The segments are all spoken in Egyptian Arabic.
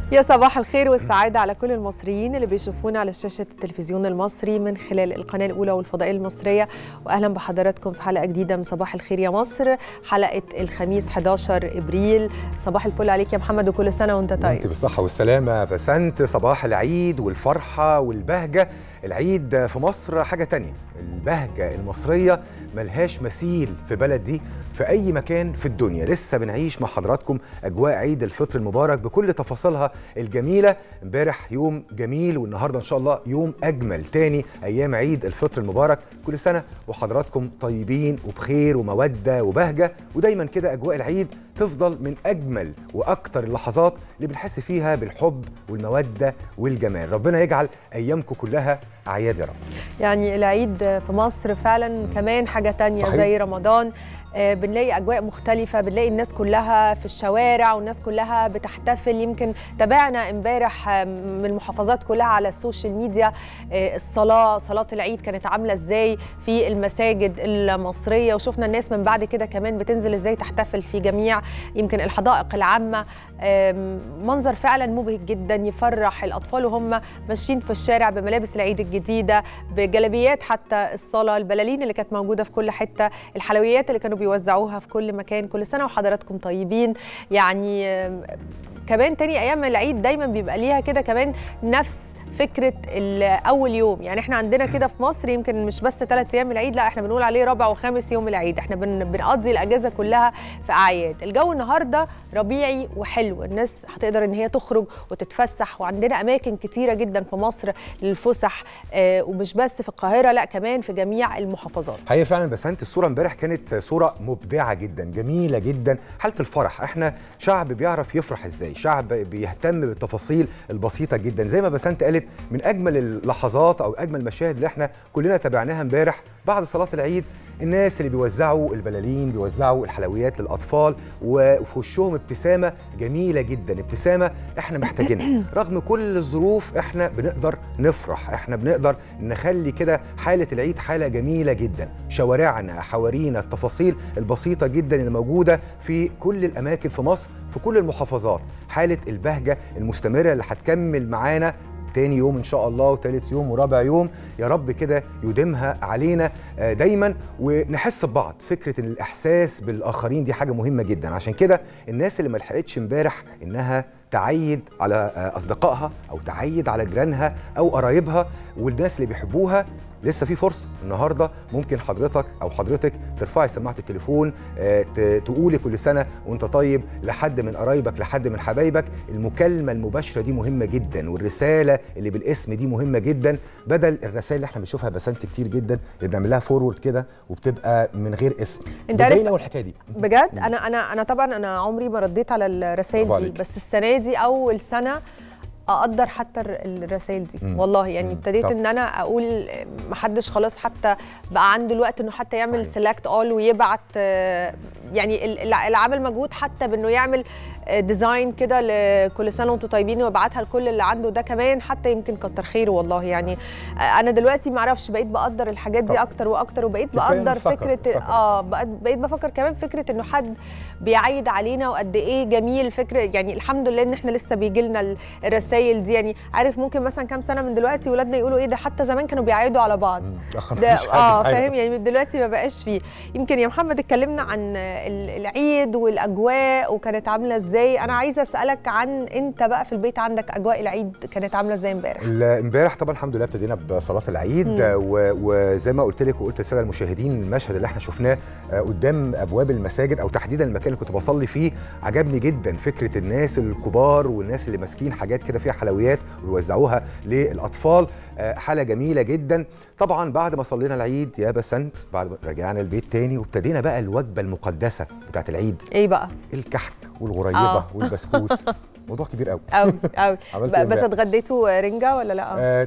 يا صباح الخير والسعادة على كل المصريين اللي بيشوفونا على شاشة التلفزيون المصري من خلال القناة الأولى والفضائية المصرية وأهلا بحضراتكم في حلقة جديدة من صباح الخير يا مصر حلقة الخميس 11 إبريل صباح الفل عليك يا محمد وكل سنة وأنت انت طيب بالصحة والسلامة بسنت صباح العيد والفرحة والبهجة العيد في مصر حاجة تانية البهجة المصرية ملهاش مثيل في بلد دي في أي مكان في الدنيا لسه بنعيش مع حضراتكم أجواء عيد الفطر المبارك بكل تفاصيلها الجميلة امبارح يوم جميل والنهاردة إن شاء الله يوم أجمل تاني أيام عيد الفطر المبارك كل سنة وحضراتكم طيبين وبخير ومودة وبهجة ودايما كده أجواء العيد تفضل من أجمل وأكتر اللحظات اللي بنحس فيها بالحب والمودة والجمال ربنا يجعل أيامكم كلها أعياد يا رب يعني العيد في مصر فعلا كمان حاجة تانية صحيح. زي رمضان آه، بنلاقي اجواء مختلفه بنلاقي الناس كلها في الشوارع والناس كلها بتحتفل يمكن تابعنا امبارح آه، من المحافظات كلها على السوشيال ميديا آه، الصلاه صلاه العيد كانت عامله ازاي في المساجد المصريه وشفنا الناس من بعد كده كمان بتنزل ازاي تحتفل في جميع يمكن الحدائق العامه آم، منظر فعلا مبهج جدا يفرح الاطفال وهم ماشيين في الشارع بملابس العيد الجديده بجلبيات حتى الصلاه البلالين اللي كانت موجوده في كل حته الحلويات اللي كانوا بيوزعوها في كل مكان كل سنه وحضراتكم طيبين يعني آم، كمان تاني ايام العيد دايما بيبقى ليها كده كمان نفس فكره ال- اول يوم يعني احنا عندنا كده في مصر يمكن مش بس ثلاث ايام العيد لا احنا بنقول عليه رابع وخامس يوم العيد احنا بن بنقضي الاجازه كلها في اعياد الجو النهارده ربيعي وحلو الناس هتقدر ان هي تخرج وتتفسح وعندنا اماكن كتيره جدا في مصر للفسح آه ومش بس في القاهره لا كمان في جميع المحافظات هي فعلا بس انت الصوره امبارح كانت صوره مبدعه جدا جميله جدا حاله الفرح احنا شعب بيعرف يفرح ازاي شعب بيهتم بالتفاصيل البسيطه جدا زي ما بسنت قالت من اجمل اللحظات او اجمل المشاهد اللي احنا كلنا تابعناها امبارح بعد صلاه العيد الناس اللي بيوزعوا البلالين بيوزعوا الحلويات للاطفال وفي وشهم ابتسامه جميله جدا ابتسامه احنا محتاجينها رغم كل الظروف احنا بنقدر نفرح احنا بنقدر نخلي كده حاله العيد حاله جميله جدا شوارعنا حوارينا التفاصيل البسيطه جدا اللي موجوده في كل الاماكن في مصر في كل المحافظات حاله البهجه المستمره اللي هتكمل معانا تاني يوم ان شاء الله وتالت يوم ورابع يوم يا رب كده يديمها علينا آه، دايما ونحس ببعض فكره ان الاحساس بالاخرين دي حاجه مهمه جدا عشان كده الناس اللي ما لحقتش امبارح انها تعيد على آه، اصدقائها او تعيد على جيرانها او قرايبها والناس اللي بيحبوها لسه في فرصه النهارده ممكن حضرتك او حضرتك ترفعي سماعه التليفون آه، ت- تقولي كل سنه وانت طيب لحد من قرايبك لحد من حبايبك المكالمه المباشره دي مهمه جدا والرساله اللي بالاسم دي مهمه جدا بدل الرسائل اللي احنا بنشوفها بسنت كتير جدا اللي بنعمل لها فورورد كده وبتبقى من غير اسم أنت عارف- بداينا والحكايه دي بجد انا انا انا طبعا انا عمري ما رديت على الرسائل برافو دي عليك. بس السنه دي اول سنه اقدر حتى الر- الرسائل دي مم. والله يعني مم. ابتديت طب. ان انا اقول محدش خلاص حتى بقى عنده الوقت انه حتى يعمل صحيح. سيلكت اول ويبعت آه، يعني ال- ال- اللي عمل مجهود حتى بانه يعمل آه، ديزاين كده لكل سنه وانتم طيبين ويبعتها لكل اللي عنده ده كمان حتى يمكن كتر خيره والله يعني آه، انا دلوقتي ما اعرفش بقيت بقدر الحاجات دي طب. اكتر واكتر وبقيت كفاية بقدر نفتكر- فكره نفتكر. اه بقت- بقيت بفكر كمان فكره انه حد بيعيد علينا وقد ايه جميل فكره يعني الحمد لله ان احنا لسه بيجي لنا الرسائل دي يعني عارف ممكن مثلا كام سنه من دلوقتي ولادنا يقولوا ايه ده حتى زمان كانوا بيعيدوا على بعض ده اه فاهم يعني دلوقتي ما بقاش فيه يمكن يا محمد اتكلمنا عن ال- العيد والاجواء وكانت عامله ازاي انا عايزه اسالك عن انت بقى في البيت عندك اجواء العيد كانت عامله ازاي امبارح ال- امبارح طبعا الحمد لله ابتدينا بصلاه العيد مم. آه، و- وزي ما قلت لك وقلت للساده المشاهدين المشهد اللي احنا شفناه آه، قدام ابواب المساجد او تحديدا المكان اللي كنت بصلي فيه عجبني جدا فكره الناس الكبار والناس اللي ماسكين حاجات كده فيها حلويات ويوزعوها للاطفال آه، حاله جميله جدا طبعا بعد ما صلينا العيد يا بسنت بعد ما رجعنا البيت تاني وابتدينا بقى الوجبه المقدسه بتاعت العيد ايه بقى الكحك والغريبه آه. والبسكوت موضوع كبير قوي قوي قوي عملت ب- إيه بس امبارح؟ اتغديتوا رنجه ولا لا آه طبعا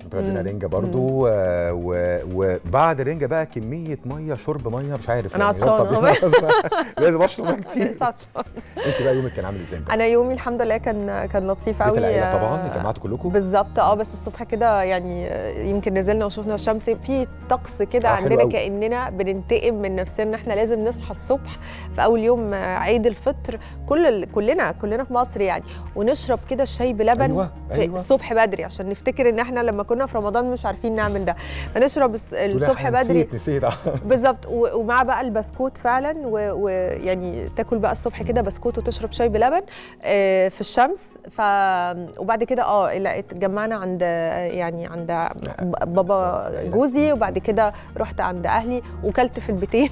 اتغدينا مم. رنجه برضو آه، و- وبعد الرنجه بقى كميه ميه شرب ميه مش عارف أنا يعني عطشانة. طبيعي. لازم اشرب ميه كتير لسه عطشان. انت بقى يومك كان عامل ازاي امبارح؟ انا يومي الحمد لله كان كان لطيف قوي بيت العيله طبعا اتجمعتوا كلكم بالظبط اه بس الصبح كده يعني آه، يمكن نزلنا وشفنا الشمس في طقس كده آه، حلو عندنا قوي. كاننا بننتقم من نفسنا ان احنا لازم نصحى الصبح في اول يوم آه، عيد الفطر كل ال- كلنا كلنا في مصر يعني ونشرب كده الشاي بلبن ايوه في ايوه الصبح بدري عشان نفتكر ان احنا لما كنا في رمضان مش عارفين نعمل ده فنشرب الس- تقولي الصبح إحنا بدري نسيت نسيت آه. بالظبط و- ومع بقى البسكوت فعلا و- ويعني تاكل بقى الصبح كده بسكوت وتشرب شاي بلبن آه، في الشمس ف وبعد كده اه لا اتجمعنا عند يعني عند ب- بابا جوزي وبعد كده رحت عند اهلي وكلت في البيتين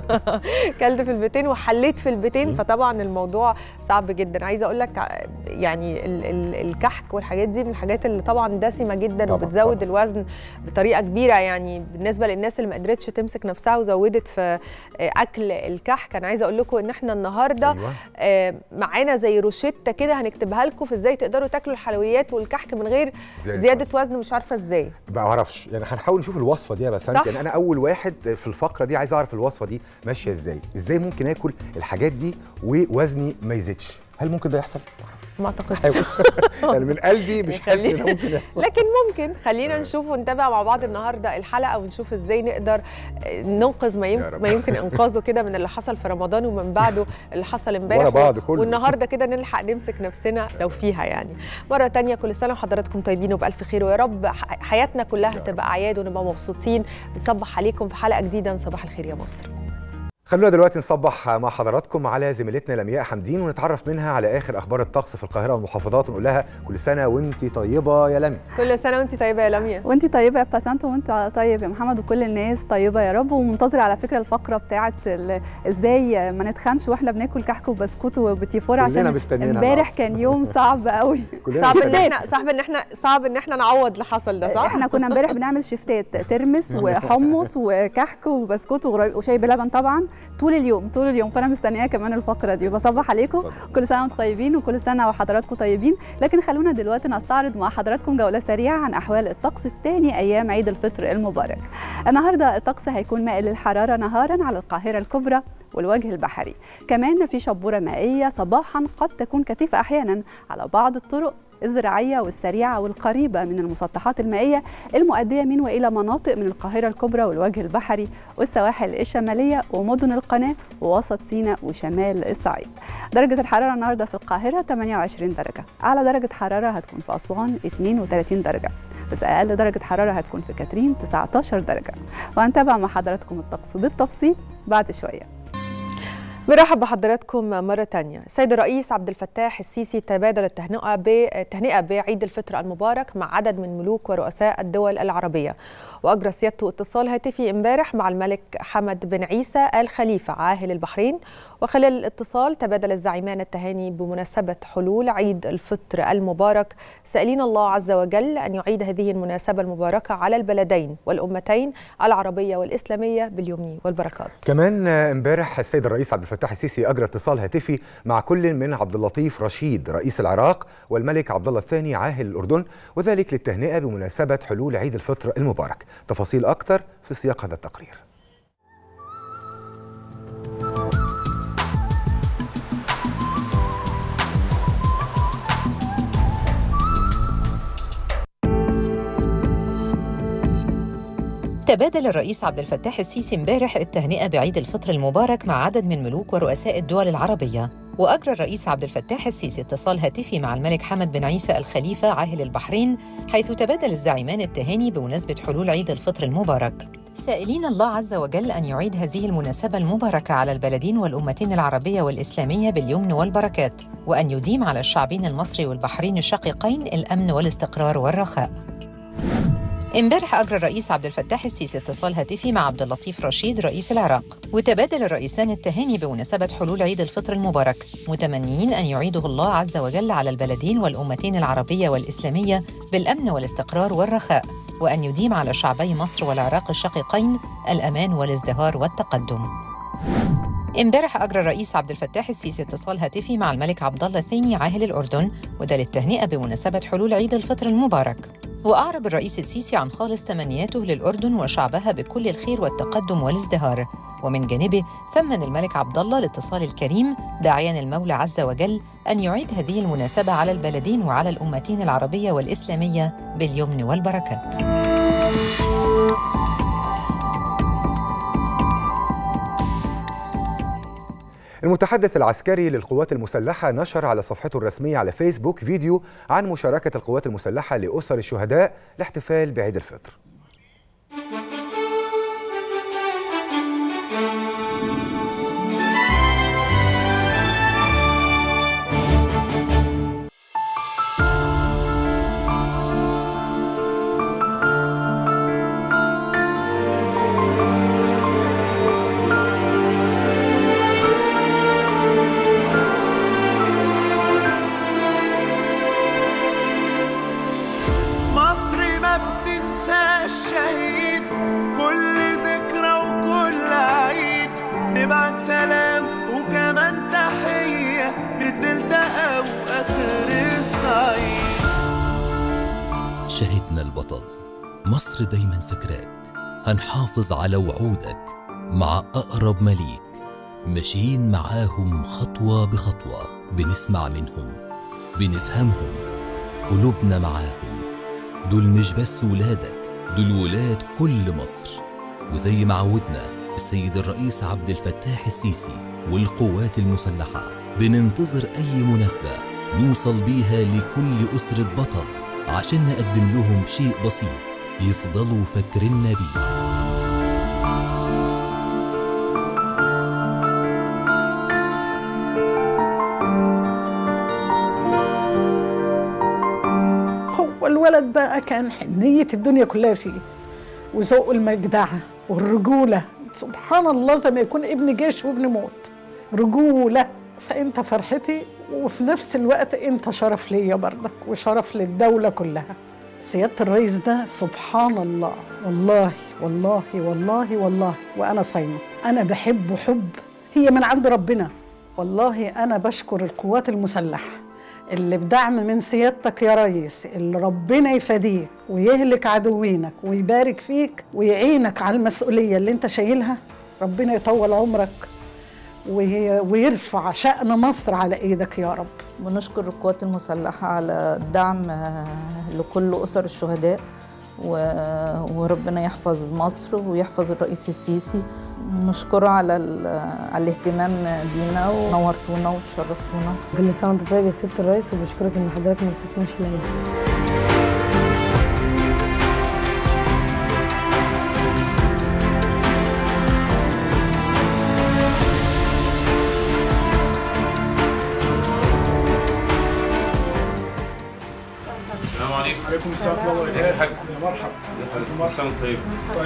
كلت في البيتين وحليت في البيتين مم. فطبعا الموضوع صعب جدا عايزه اقول لك ع- يعني ال ال الكحك والحاجات دي من الحاجات اللي طبعا دسمه جدا طبعاً، وبتزود طبعاً. الوزن بطريقه كبيره يعني بالنسبه للناس اللي ما قدرتش تمسك نفسها وزودت في آه، اكل الكحك انا عايزه اقول لكم ان احنا النهارده ايوه آه، معانا زي روشته كده هنكتبها لكم في ازاي تقدروا تاكلوا الحلويات والكحك من غير زياده وزن مش عارفه ازاي ما اعرفش يعني هنحاول نشوف الوصفه دي يا بسنت صح. يعني انا اول واحد في الفقره دي عايز اعرف الوصفه دي ماشيه ازاي ازاي ممكن اكل الحاجات دي ووزني ما يزيدش هل ممكن ده يحصل ما اعتقدش حاول. يعني من قلبي مش حاسس ان ده ممكن يحصل لكن ممكن خلينا نشوف ونتابع مع بعض النهارده الحلقه ونشوف ازاي نقدر آه، ننقذ ما, يا يم... رب. ما يمكن انقاذه كده من اللي حصل في رمضان ومن بعده اللي حصل امبارح ورا بعض كله. والنهارده كده نلحق نمسك نفسنا لو فيها يعني مره تانية كل سنه وحضراتكم طيبين وبالف خير ويا رب ح- حياتنا كلها يا رب. تبقى اعياد ونبقى مبسوطين بنصبح عليكم في حلقه جديده من صباح الخير يا مصر خلونا دلوقتي نصبح مع حضراتكم على زميلتنا لمياء حمدين ونتعرف منها على اخر اخبار الطقس في القاهره والمحافظات ونقول لها كل سنه وانت طيبه يا لمي كل سنه وانت طيبه يا لميا وانت طيبه يا باسانت وانت طيب يا محمد وكل الناس طيبه يا رب ومنتظره على فكره الفقره بتاعه ال- ازاي ما نتخنش واحنا بناكل كحك وبسكوت وبتيفور كلنا عشان مستنيينها امبارح النهاردة. كان يوم صعب قوي كلنا صعب ان مستنيين. احنا صعب ان احنا صعب ان احنا نعوض اللي حصل ده صح احنا كنا امبارح بنعمل شيفتات ترمس وحمص وكحك وبسكوت وغرا- وشاي بلبن طبعا طول اليوم طول اليوم فانا مستنيه كمان الفقره دي وبصبح عليكم اتفضل. كل سنه وانتم طيبين وكل سنه وحضراتكم طيبين لكن خلونا دلوقتي نستعرض مع حضراتكم جوله سريعه عن احوال الطقس في ثاني ايام عيد الفطر المبارك النهارده الطقس هيكون مائل للحراره نهارا على القاهره الكبرى والوجه البحري كمان في شبوره مائيه صباحا قد تكون كثيفه احيانا على بعض الطرق الزراعية والسريعة والقريبة من المسطحات المائية المؤدية من وإلى مناطق من القاهرة الكبرى والوجه البحري والسواحل الشمالية ومدن القناة ووسط سيناء وشمال الصعيد درجة الحرارة النهاردة في القاهرة 28 درجة أعلى درجة حرارة هتكون في أسوان 32 درجة بس أقل درجة حرارة هتكون في كاترين 19 درجة وهنتابع مع حضراتكم الطقس بالتفصيل بعد شوية برحب بحضراتكم مرة تانية السيد الرئيس عبد الفتاح السيسي تبادل التهنئة بالتهنئة بعيد الفطر المبارك مع عدد من ملوك ورؤساء الدول العربية وأجرى سيادته اتصال هاتفي امبارح مع الملك حمد بن عيسى آل خليفة عاهل البحرين وخلال الاتصال تبادل الزعيمان التهاني بمناسبة حلول عيد الفطر المبارك سائلين الله عز وجل أن يعيد هذه المناسبة المباركة على البلدين والأمتين العربية والإسلامية باليمن والبركات كمان آه، امبارح السيد الرئيس عبد الفتاح السيسي اجرى اتصال هاتفي مع كل من عبد اللطيف رشيد رئيس العراق والملك عبد الله الثاني عاهل الاردن وذلك للتهنئه بمناسبه حلول عيد الفطر المبارك تفاصيل اكثر في سياق هذا التقرير تبادل الرئيس عبد الفتاح السيسي امبارح التهنئة بعيد الفطر المبارك مع عدد من ملوك ورؤساء الدول العربية وأجرى الرئيس عبد الفتاح السيسي اتصال هاتفي مع الملك حمد بن عيسى الخليفة عاهل البحرين حيث تبادل الزعيمان التهاني بمناسبة حلول عيد الفطر المبارك سائلين الله عز وجل أن يعيد هذه المناسبة المباركة على البلدين والأمتين العربية والإسلامية باليمن والبركات وأن يديم على الشعبين المصري والبحرين الشقيقين الأمن والاستقرار والرخاء امبارح اجرى الرئيس عبد الفتاح السيسي اتصال هاتفي مع عبد اللطيف رشيد رئيس العراق وتبادل الرئيسان التهاني بمناسبه حلول عيد الفطر المبارك متمنيين ان يعيده الله عز وجل على البلدين والامتين العربيه والاسلاميه بالامن والاستقرار والرخاء وان يديم على شعبي مصر والعراق الشقيقين الامان والازدهار والتقدم امبارح اجرى الرئيس عبد الفتاح السيسي اتصال هاتفي مع الملك عبد الله الثاني عاهل الاردن وده للتهنئه بمناسبه حلول عيد الفطر المبارك وأعرب الرئيس السيسي عن خالص تمنياته للأردن وشعبها بكل الخير والتقدم والازدهار ومن جانبه ثمن الملك عبد الله الاتصال الكريم داعيا المولى عز وجل أن يعيد هذه المناسبة على البلدين وعلى الأمتين العربية والإسلامية باليمن والبركات المتحدث العسكري للقوات المسلحة نشر على صفحته الرسمية على فيسبوك فيديو عن مشاركة القوات المسلحة لأسر الشهداء لاحتفال بعيد الفطر مصر ما بتنسى الشهيد كل ذكرى وكل عيد نبعت سلام وكمان تحية للدلتا أو آخر الصعيد شهدنا البطل مصر دايما فاكراك هنحافظ على وعودك مع أقرب مليك ماشيين معاهم خطوة بخطوة بنسمع منهم بنفهمهم قلوبنا معاهم دول مش بس ولادك دول ولاد كل مصر وزي ما عودنا السيد الرئيس عبد الفتاح السيسي والقوات المسلحة بننتظر أي مناسبة نوصل بيها لكل أسرة بطل عشان نقدم لهم شيء بسيط يفضلوا فاكريننا بيه هو الولد بقى كان حنية الدنيا كلها فيه وذوق المجدعة والرجولة سبحان الله زي ما يكون ابن جيش وابن موت رجولة فأنت فرحتي وفي نفس الوقت أنت شرف ليا برضك وشرف للدولة كلها سيادة الرئيس ده سبحان الله والله والله والله والله وأنا صايمة أنا بحبه حب هي من عند ربنا والله أنا بشكر القوات المسلحة اللي بدعم من سيادتك يا ريس اللي ربنا يفديك ويهلك عدوينك ويبارك فيك ويعينك على المسؤولية اللي انت شايلها ربنا يطول عمرك وي- ويرفع شأن مصر على ايدك يا رب بنشكر القوات المسلحة على الدعم آه، لكل أسر الشهداء و- وربنا يحفظ مصر ويحفظ الرئيس السيسي نشكره على ال- على الاهتمام بينا ونورتونا وشرفتونا كل سنة وانت طيب يا ست الرئيس وبشكرك ان حضرتك ما نسيتنيش في العيد السلام عليكم وعليكم السلام ورحمه الله وبركاته ازيك يا حاج يا مرحبا ازيك حضرتك كل سنه وانت طيب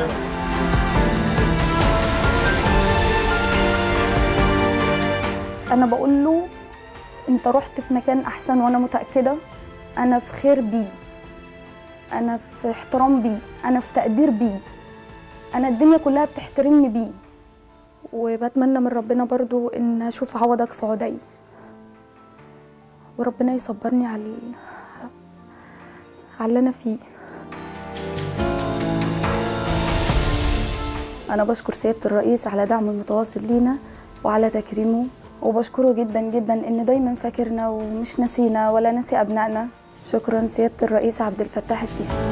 انا بقول له انت رحت في مكان احسن وانا متاكده انا في خير بيه انا في احترام بيه انا في تقدير بيه انا الدنيا كلها بتحترمني بيه وبتمنى من ربنا برضو ان اشوف عوضك في عدي وربنا يصبرني على ال- على اللي انا فيه انا بشكر سياده الرئيس على دعمه المتواصل لينا وعلى تكريمه وبشكره جدا جدا ان دايما فاكرنا ومش نسينا ولا نسي ابنائنا شكرا سياده الرئيس عبد الفتاح السيسي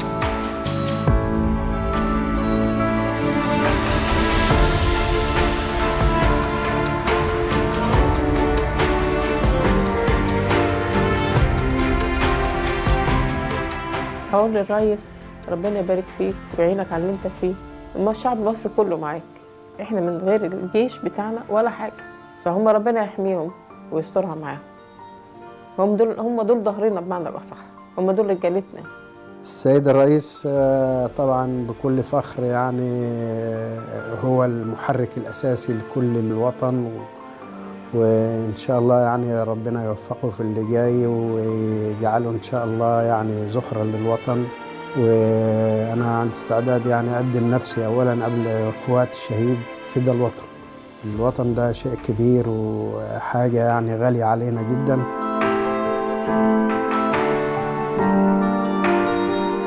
هقول للريس ربنا يبارك فيك ويعينك على اللي انت فيه اما الشعب المصري كله معاك احنا من غير الجيش بتاعنا ولا حاجه فهم ربنا يحميهم ويسترها معاهم هم دول هم دول ظهرنا بمعنى الاصح هم دول رجالتنا السيد الرئيس آه، طبعا بكل فخر يعني آه، هو المحرك الأساسي لكل الوطن و- وإن شاء الله يعني ربنا يوفقه في اللي جاي ويجعله إن شاء الله يعني زخرا للوطن وأنا عندي استعداد يعني أقدم نفسي أولا قبل إخوات الشهيد فدا الوطن الوطن ده شيء كبير وحاجة يعني غالية علينا جداً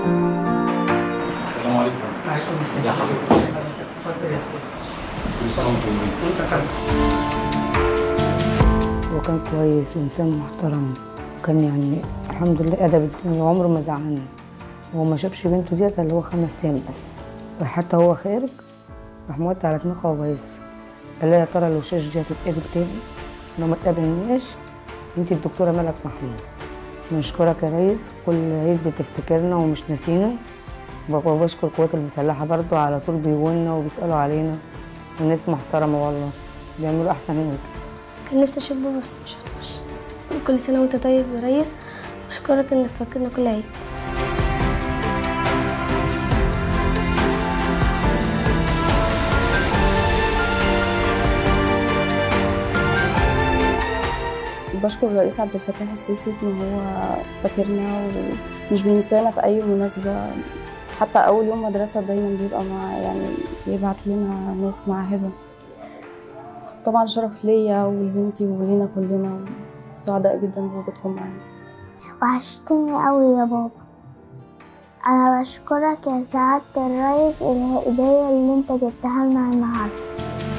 سنه وانتم طيبين وانت يا فندم هو كان كويس وإنسان محترم وكان يعني الحمد لله أدب الدنيا وعمره ما زعلني هو ما شافش بنته ديت اللي هو خمس أيام بس وحتى هو خارج راح موت على دماغها وبايس قال لها يا ترى لو الشاش دي هتتقابل تاني لو ما اتقابلناش انت الدكتورة ملك محمود نشكرك يا ريس كل عيد بتفتكرنا ومش ناسينا وبشكر القوات المسلحة برضو على طول بيجولنا وبيسألوا علينا والناس محترمة والله بيعملوا أحسن منك كان نفسي اشوف بابا بس ما شفتوش كل سنه وانت طيب يا ريس بشكرك انك فاكرنا كل عيد بشكر الرئيس عبد الفتاح السيسي ان هو فاكرنا ومش بينسانا في اي مناسبه حتى اول يوم مدرسه دايما بيبقى مع يعني بيبعت لنا ناس مع هبه طبعا شرف ليا ولبنتي ولينا كلنا سعداء جدا بوجودكم معانا وحشتني قوي يا بابا انا بشكرك يا سعادة الريس الهدية اللي انت جبتها لنا النهاردة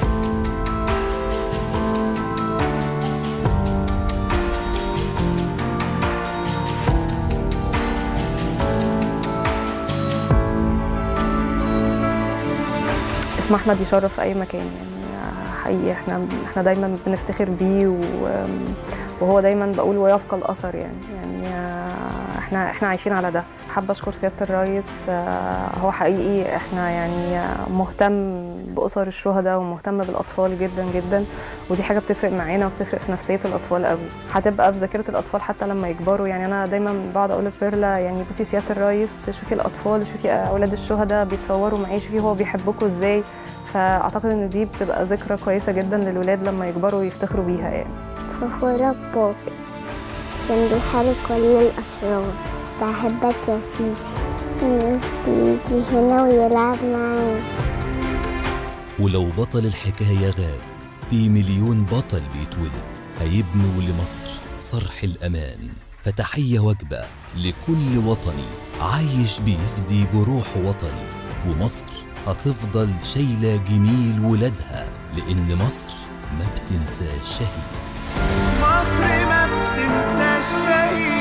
اسم احمد يشرف في اي مكان يعني حقيقي احنا احنا دايما بنفتخر بيه و- وهو دايما بقول ويبقى الاثر يعني يعني آه، احنا احنا عايشين على ده حابه اشكر سياده الرئيس آه، هو حقيقي احنا يعني آه، مهتم باسر الشهداء ومهتم بالاطفال جدا جدا ودي حاجه بتفرق معانا وبتفرق في نفسيه الاطفال قوي هتبقى في ذاكره الاطفال حتى لما يكبروا يعني انا دايما بقعد اقول لبيرلا يعني بصي سياده الرئيس شوفي الاطفال شوفي اولاد الشهداء بيتصوروا معاه شوفي هو بيحبكم ازاي فاعتقد ان دي بتبقى ذكرى كويسه جدا للولاد لما يكبروا ويفتخروا بيها يعني فخورة بابي عشان بيحارب كل الأشرار بحبك يا سيسي نفسي يجي هنا ويلعب معايا ولو بطل الحكاية غاب في مليون بطل بيتولد هيبنوا لمصر صرح الأمان فتحية وجبة لكل وطني عايش بيفدي بروح وطني ومصر هتفضل شايلة جميل ولادها لأن مصر ما بتنساش شهيد مصر ما بتنساش شهيد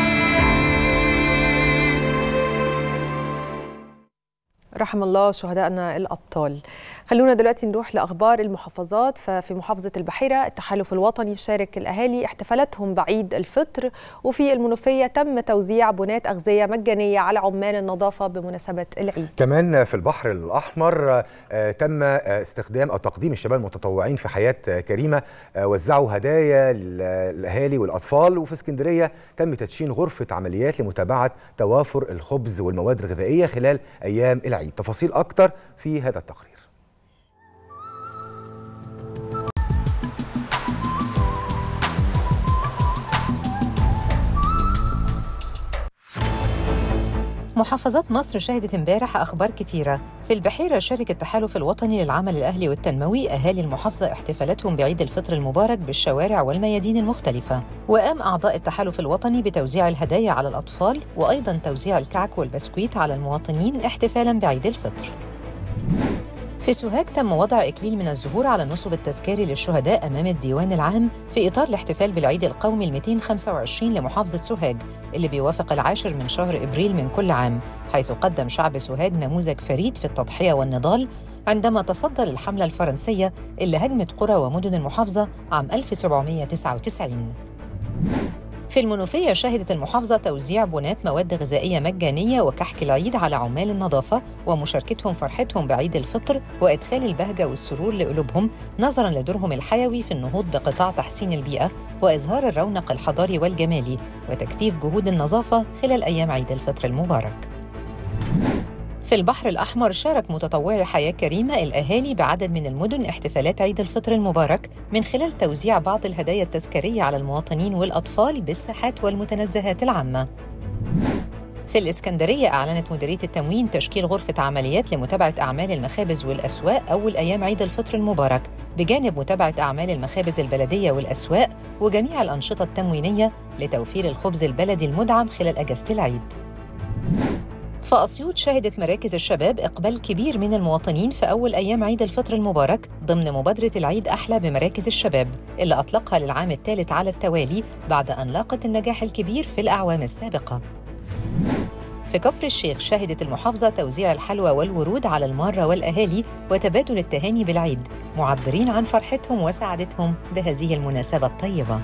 رحم الله شهدائنا الأبطال خلونا دلوقتي نروح لأخبار المحافظات ففي محافظة البحيرة التحالف الوطني شارك الأهالي احتفالاتهم بعيد الفطر وفي المنوفية تم توزيع بنات أغذية مجانية على عمال النظافة بمناسبة العيد كمان في البحر الأحمر آه، تم آه، استخدام أو تقديم الشباب المتطوعين في حياة آه، كريمة آه، وزعوا هدايا للأهالي والأطفال وفي اسكندرية تم تدشين غرفة عمليات لمتابعة توافر الخبز والمواد الغذائية خلال أيام العيد تفاصيل أكتر في هذا التقرير محافظات مصر شهدت امبارح أخبار كتيرة في البحيرة شارك التحالف الوطني للعمل الأهلي والتنموي أهالي المحافظة احتفالاتهم بعيد الفطر المبارك بالشوارع والميادين المختلفة وقام أعضاء التحالف الوطني بتوزيع الهدايا على الأطفال وأيضاً توزيع الكعك والبسكويت على المواطنين احتفالاً بعيد الفطر في سوهاج تم وضع إكليل من الزهور على النصب التذكاري للشهداء أمام الديوان العام في إطار الاحتفال بالعيد القومي ال 225 لمحافظة سوهاج اللي بيوافق العاشر من شهر إبريل من كل عام حيث قدم شعب سوهاج نموذج فريد في التضحية والنضال عندما تصدى للحملة الفرنسية اللي هجمت قرى ومدن المحافظة عام 1799 في المنوفية شهدت المحافظة توزيع بنات مواد غذائية مجانية وكحك العيد على عمال النظافة ومشاركتهم فرحتهم بعيد الفطر وإدخال البهجة والسرور لقلوبهم نظراً لدورهم الحيوي في النهوض بقطاع تحسين البيئة وإظهار الرونق الحضاري والجمالي وتكثيف جهود النظافة خلال أيام عيد الفطر المبارك. في البحر الأحمر شارك متطوعي حياة كريمة الأهالي بعدد من المدن احتفالات عيد الفطر المبارك من خلال توزيع بعض الهدايا التذكارية على المواطنين والأطفال بالساحات والمتنزهات العامة. في الإسكندرية أعلنت مديرية التموين تشكيل غرفة عمليات لمتابعة أعمال المخابز والأسواق أول أيام عيد الفطر المبارك بجانب متابعة أعمال المخابز البلدية والأسواق وجميع الأنشطة التموينية لتوفير الخبز البلدي المدعم خلال أجازة العيد. فأسيوط شهدت مراكز الشباب إقبال كبير من المواطنين في أول أيام عيد الفطر المبارك ضمن مبادرة العيد أحلى بمراكز الشباب اللي أطلقها للعام الثالث على التوالي بعد أن لاقت النجاح الكبير في الأعوام السابقة في كفر الشيخ شهدت المحافظة توزيع الحلوى والورود على المارة والأهالي وتبادل التهاني بالعيد معبرين عن فرحتهم وسعادتهم بهذه المناسبة الطيبة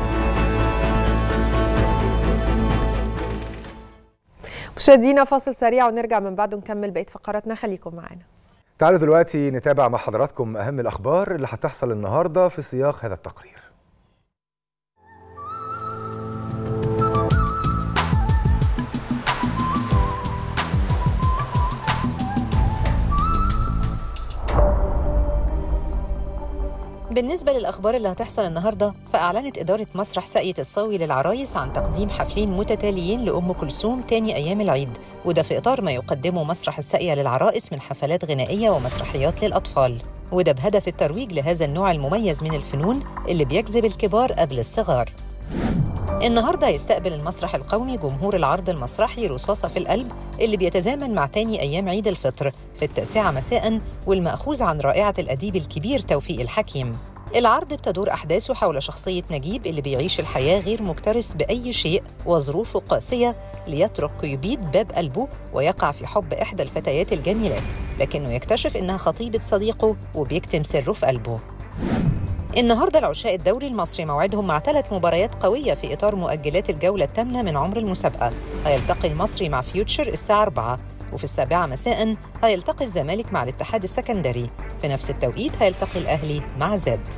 مشاهدينا فاصل سريع ونرجع من بعده نكمل بقيه فقراتنا خليكم معانا تعالوا دلوقتي نتابع مع حضراتكم أهم الأخبار اللي هتحصل النهاردة في سياق هذا التقرير بالنسبة للأخبار اللي هتحصل النهاردة فأعلنت إدارة مسرح ساقية الصاوي للعرايس عن تقديم حفلين متتاليين لأم كلثوم تاني أيام العيد وده في إطار ما يقدمه مسرح الساقية للعرائس من حفلات غنائية ومسرحيات للأطفال وده بهدف الترويج لهذا النوع المميز من الفنون اللي بيجذب الكبار قبل الصغار النهارده هيستقبل المسرح القومي جمهور العرض المسرحي رصاصة في القلب اللي بيتزامن مع تاني أيام عيد الفطر في التاسعة مساء والمأخوذ عن رائعة الأديب الكبير توفيق الحكيم العرض بتدور أحداثه حول شخصية نجيب اللي بيعيش الحياة غير مكترث بأي شيء وظروفه قاسية ليترك قيوبيد باب قلبه ويقع في حب إحدى الفتيات الجميلات لكنه يكتشف إنها خطيبة صديقه وبيكتم سره في قلبه النهارده العشاء الدوري المصري موعدهم مع ثلاث مباريات قوية في إطار مؤجلات الجولة الثامنة من عمر المسابقة هيلتقي المصري مع فيوتشر الساعة 4 وفي السابعة مساء هيلتقي الزمالك مع الاتحاد السكندري في نفس التوقيت هيلتقي الأهلي مع زد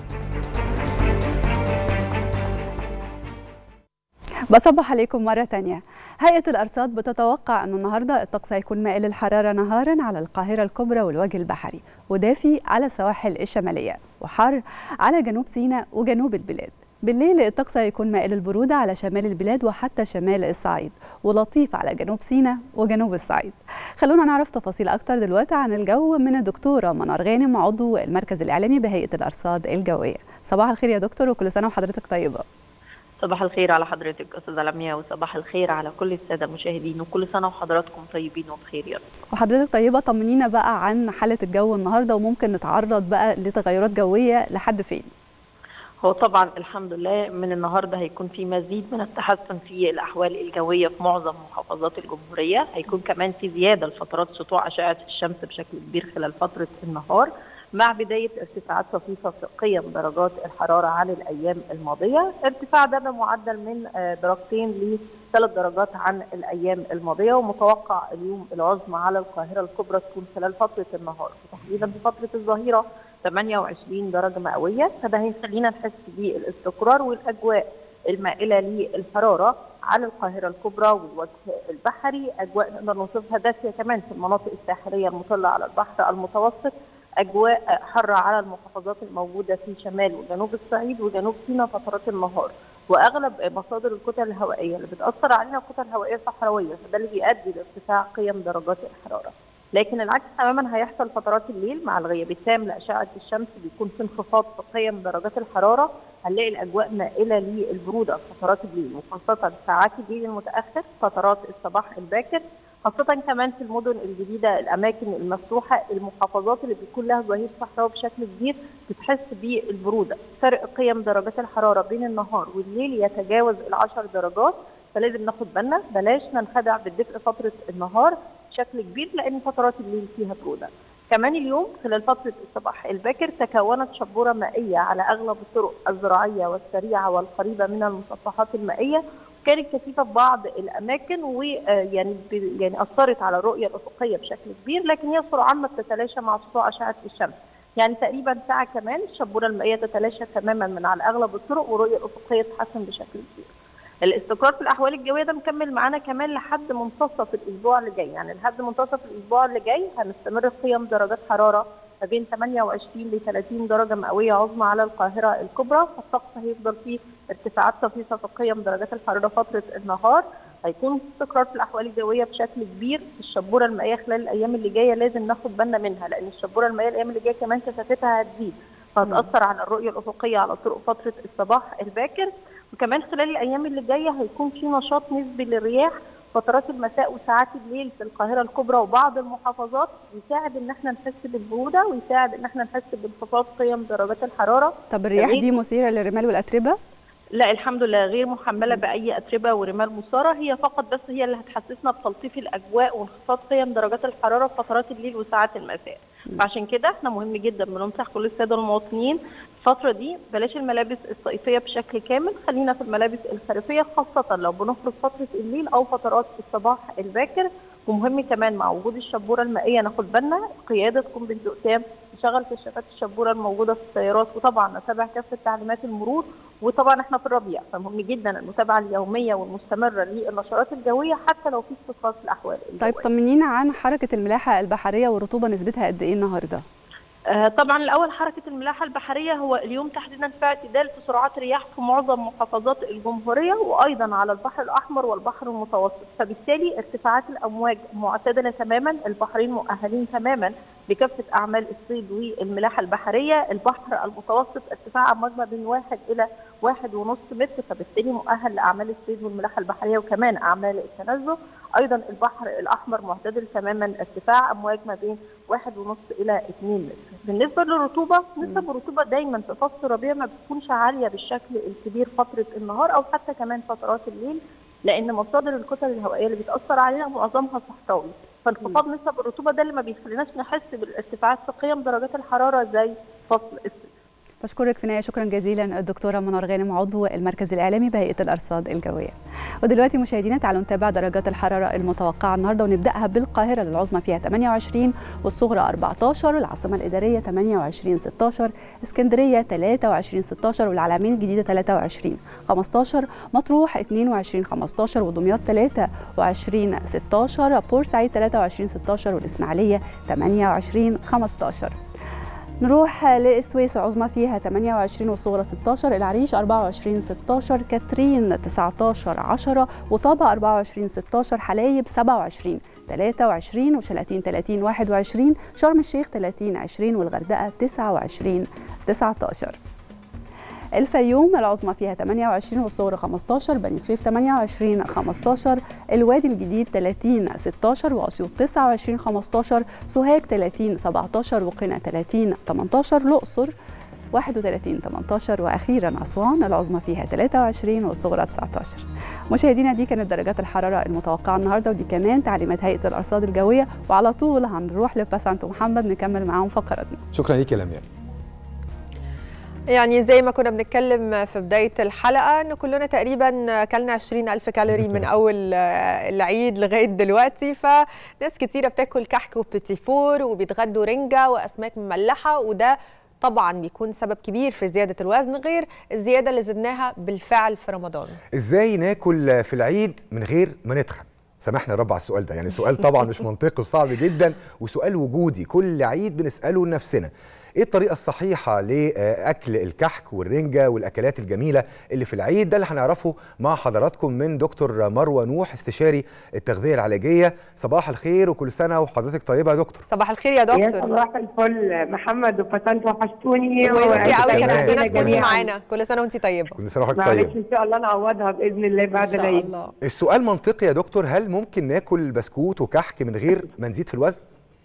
بصبح عليكم مرة تانية هيئة الأرصاد بتتوقع أن النهاردة الطقس هيكون مائل الحرارة نهارا على القاهرة الكبرى والوجه البحري ودافي على السواحل الشمالية وحر على جنوب سيناء وجنوب البلاد بالليل الطقس هيكون مائل البرودة على شمال البلاد وحتى شمال الصعيد ولطيف على جنوب سيناء وجنوب الصعيد خلونا نعرف تفاصيل أكتر دلوقتي عن الجو من الدكتورة منار غانم عضو المركز الإعلامي بهيئة الأرصاد الجوية صباح الخير يا دكتور وكل سنة وحضرتك طيبة صباح الخير على حضرتك استاذه لميا وصباح الخير على كل الساده المشاهدين وكل سنه وحضراتكم طيبين وبخير يا رب وحضرتك طيبه طمنينا بقى عن حاله الجو النهارده وممكن نتعرض بقى لتغيرات جويه لحد فين هو طبعا الحمد لله من النهارده هيكون في مزيد من التحسن في الاحوال الجويه في معظم محافظات الجمهوريه هيكون كمان في زياده لفترات سطوع اشعه الشمس بشكل كبير خلال فتره النهار مع بداية ارتفاعات طفيفة في قيم درجات الحرارة عن الأيام الماضية ارتفاع ده بمعدل من درجتين لثلاث درجات عن الأيام الماضية ومتوقع اليوم العظمى على القاهرة الكبرى تكون خلال فترة النهار وتحديدا في فترة الظهيرة 28 درجة مئوية فده هيخلينا نحس بالاستقرار والأجواء المائلة للحرارة على القاهرة الكبرى والوجه البحري أجواء نقدر نوصفها دافية كمان في المناطق الساحلية المطلة على البحر المتوسط اجواء حاره على المحافظات الموجوده في شمال وجنوب الصعيد وجنوب سيناء فترات النهار واغلب مصادر الكتل الهوائيه اللي بتاثر علينا الكتل الهوائيه الصحراويه فده اللي بيؤدي لارتفاع قيم درجات الحراره لكن العكس تماما هيحصل فترات الليل مع الغياب التام لاشعه الشمس بيكون في انخفاض في قيم درجات الحراره هنلاقي الاجواء مائله للبروده فترات الليل وخاصه ساعات الليل المتاخر فترات الصباح الباكر خاصة كمان في المدن الجديدة الأماكن المفتوحة المحافظات اللي بيكون لها ظهير صحراوي بشكل كبير بتحس بالبرودة فرق قيم درجات الحرارة بين النهار والليل يتجاوز العشر درجات فلازم ناخد بالنا بلاش ننخدع بالدفء فترة النهار بشكل كبير لأن فترات الليل فيها برودة كمان اليوم خلال فترة الصباح الباكر تكونت شبورة مائية على أغلب الطرق الزراعية والسريعة والقريبة من المسطحات المائية كانت كثيفه في بعض الاماكن ويعني يعني اثرت على الرؤيه الافقيه بشكل كبير لكن هي سرعان ما بتتلاشى مع سطوع اشعه الشمس يعني تقريبا ساعه كمان الشبوره المائيه تتلاشى تماما من على اغلب الطرق والرؤيه الافقيه تتحسن بشكل كبير. الاستقرار في الاحوال الجويه ده مكمل معانا كمان لحد منتصف الاسبوع اللي جاي يعني لحد منتصف الاسبوع اللي جاي هنستمر في قيم درجات حراره ما بين 28 ل 30 درجه مئويه عظمى على القاهره الكبرى فالطقس هيفضل فيه ارتفاعات طفيفه في قيم درجات الحراره فتره النهار هيكون استقرار في الاحوال الجويه بشكل كبير الشبوره المائيه خلال الايام اللي جايه لازم ناخد بالنا منها لان الشبوره المائيه الايام اللي جايه كمان كثافتها هتزيد فهتاثر على الرؤيه الافقيه على طرق فتره الصباح الباكر وكمان خلال الايام اللي جايه هيكون في نشاط نسبي للرياح فترات المساء وساعات الليل في القاهره الكبرى وبعض المحافظات يساعد ان احنا نحس بالبروده ويساعد ان احنا نحس بانخفاض قيم درجات الحراره طب الرياح غير- دي مثيره للرمال والاتربه لا الحمد لله غير محمله باي اتربه ورمال مثاره هي فقط بس هي اللي هتحسسنا بتلطيف الاجواء وانخفاض قيم درجات الحراره في فترات الليل وساعات المساء فعشان كده احنا مهم جدا بننصح كل الساده المواطنين الفتره دي بلاش الملابس الصيفيه بشكل كامل خلينا في الملابس الخريفيه خاصه لو بنخرج فتره الليل او فترات الصباح الباكر ومهم كمان مع وجود الشبوره المائيه ناخد بالنا القياده تكون بهدوء تام نشغل كشافات الشبوره الموجوده في السيارات وطبعا نتابع كافه تعليمات المرور وطبعا احنا في الربيع فمهم جدا المتابعه اليوميه والمستمره للنشرات الجويه حتى لو في استقرار في الاحوال طيب طمنينا عن حركه الملاحه البحريه والرطوبه نسبتها قد ايه النهارده آه، طبعا الاول حركه الملاحه البحريه هو اليوم تحديدا في اعتدال في سرعات رياح في معظم محافظات الجمهوريه وايضا على البحر الاحمر والبحر المتوسط فبالتالي ارتفاعات الامواج معتدله تماما البحرين مؤهلين تماما لكافه اعمال الصيد والملاحه البحريه البحر المتوسط ارتفاع امواج ما بين واحد الى واحد ونص متر فبالتالي مؤهل لاعمال الصيد والملاحه البحريه وكمان اعمال التنزه ايضا البحر الاحمر معتدل تماما ارتفاع امواج ما بين واحد ونص الى 2 متر بالنسبه للرطوبه نسب الرطوبه دايما في فصل الربيع ما بتكونش عاليه بالشكل الكبير فتره النهار او حتى كمان فترات الليل لان مصادر الكتل الهوائيه اللي بتاثر علينا معظمها صحراوي فانخفاض نسب الرطوبه ده اللي ما بيخليناش نحس بالارتفاعات في قيم درجات الحراره زي فصل الصيف بشكرك في النهايه شكرا جزيلا الدكتوره منار غانم عضو المركز الاعلامي بهيئه الارصاد الجويه. ودلوقتي مشاهدينا تعالوا نتابع درجات الحراره المتوقعه النهارده ونبداها بالقاهره العظمى فيها 28 والصغرى 14 العاصمه الاداريه 28 16 اسكندريه 23 16 والعلمين الجديده 23 15 مطروح 22 15 ودمياط 23 16 بورسعيد 23 16 والاسماعيليه 28 15 نروح للسويس العظمى فيها 28 والصغرى 16 العريش 24 16 كاترين 19 10 وطابة 24 16 حلايب 27 23 وشلاتين 30 21 شرم الشيخ 30 20 والغردقة 29 19 الفيوم العظمى فيها 28 والصغرى 15 بني سويف 28 15 الوادي الجديد 30 16 واسيوط 29 15 سوهاج 30 17 وقنا 30 18 الاقصر 31 18 واخيرا اسوان العظمى فيها 23 والصغرى 19 مشاهدينا دي كانت درجات الحراره المتوقعه النهارده ودي كمان تعليمات هيئه الارصاد الجويه وعلى طول هنروح لباسانت محمد نكمل معاهم فقراتنا شكرا ليك يا لمياء يعني زي ما كنا بنتكلم في بداية الحلقة أن كلنا تقريبا كلنا 20 ألف كالوري من أول العيد لغاية دلوقتي فناس كتيرة بتاكل كحك وبيتي فور وبيتغدوا رنجة وأسماك مملحة وده طبعا بيكون سبب كبير في زيادة الوزن غير الزيادة اللي زدناها بالفعل في رمضان ازاي ناكل في العيد من غير ما نتخن سامحنا يا رب على السؤال ده يعني سؤال طبعا مش منطقي وصعب جدا وسؤال وجودي كل عيد بنساله لنفسنا ايه الطريقه الصحيحه لاكل الكحك والرنجه والاكلات الجميله اللي في العيد ده اللي هنعرفه مع حضراتكم من دكتور مروه نوح استشاري التغذيه العلاجيه صباح الخير وكل سنه وحضرتك طيبه يا دكتور صباح الخير يا دكتور يا صباح الفل محمد وفتنت وحشتوني وانتي قوي كان كمان. نفسنا تكوني جميعاً. معانا كل سنه وانتي طيبه كل سنه وحضرتك معلش طيب ان شاء الله نعوضها باذن الله بعد العيد السؤال منطقي يا دكتور هل ممكن ناكل بسكوت وكحك من غير ما نزيد في الوزن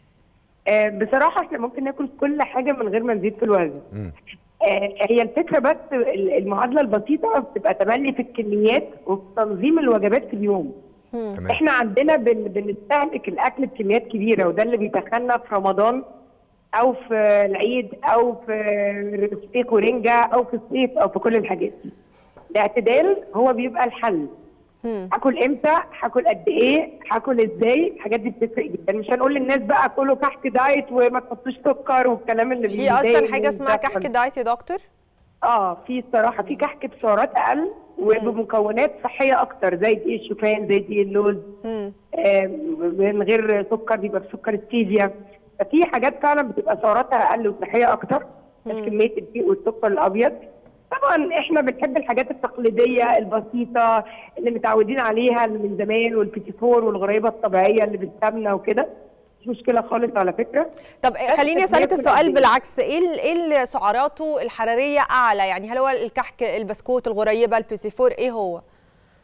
آه بصراحه احنا ممكن ناكل كل حاجه من غير ما نزيد في الوزن مم. آه هي الفكره بس ال- المعادله البسيطه بتبقى تملي في الكميات وفي تنظيم الوجبات في اليوم تمام. احنا عندنا بن بنستهلك الاكل بكميات كبيره وده اللي بيتخنى في رمضان او في العيد او في ستيك ورنجه او في الصيف او في كل الحاجات دي الاعتدال هو بيبقى الحل هاكل امتى هاكل قد ايه هاكل ازاي الحاجات دي بتفرق جدا مش هنقول للناس بقى كلوا كحك دايت وما تحطوش سكر والكلام اللي في بيضايق اصلا حاجه الناس اسمها ده. كحك دايت يا دكتور اه في الصراحه في كحك بسعرات اقل وبمكونات صحيه اكتر زي دقيق الشوفان زي دقيق اللوز مم. آه، من غير سكر بيبقى بسكر ستيفيا ففي حاجات فعلا بتبقى سعراتها اقل وصحيه اكتر مش كميه الدقيق والسكر الابيض طبعا احنا بنحب الحاجات التقليديه البسيطه اللي متعودين عليها اللي من زمان والبيتي فور والغريبه الطبيعيه اللي بالسمنه وكده مش مشكله خالص على فكره طب بس خليني اسالك بناكل قد السؤال إيه؟ بالعكس ايه ال- ايه اللي سعراته الحراريه اعلى يعني هل هو الكحك البسكوت الغريبه البيتي فور ايه هو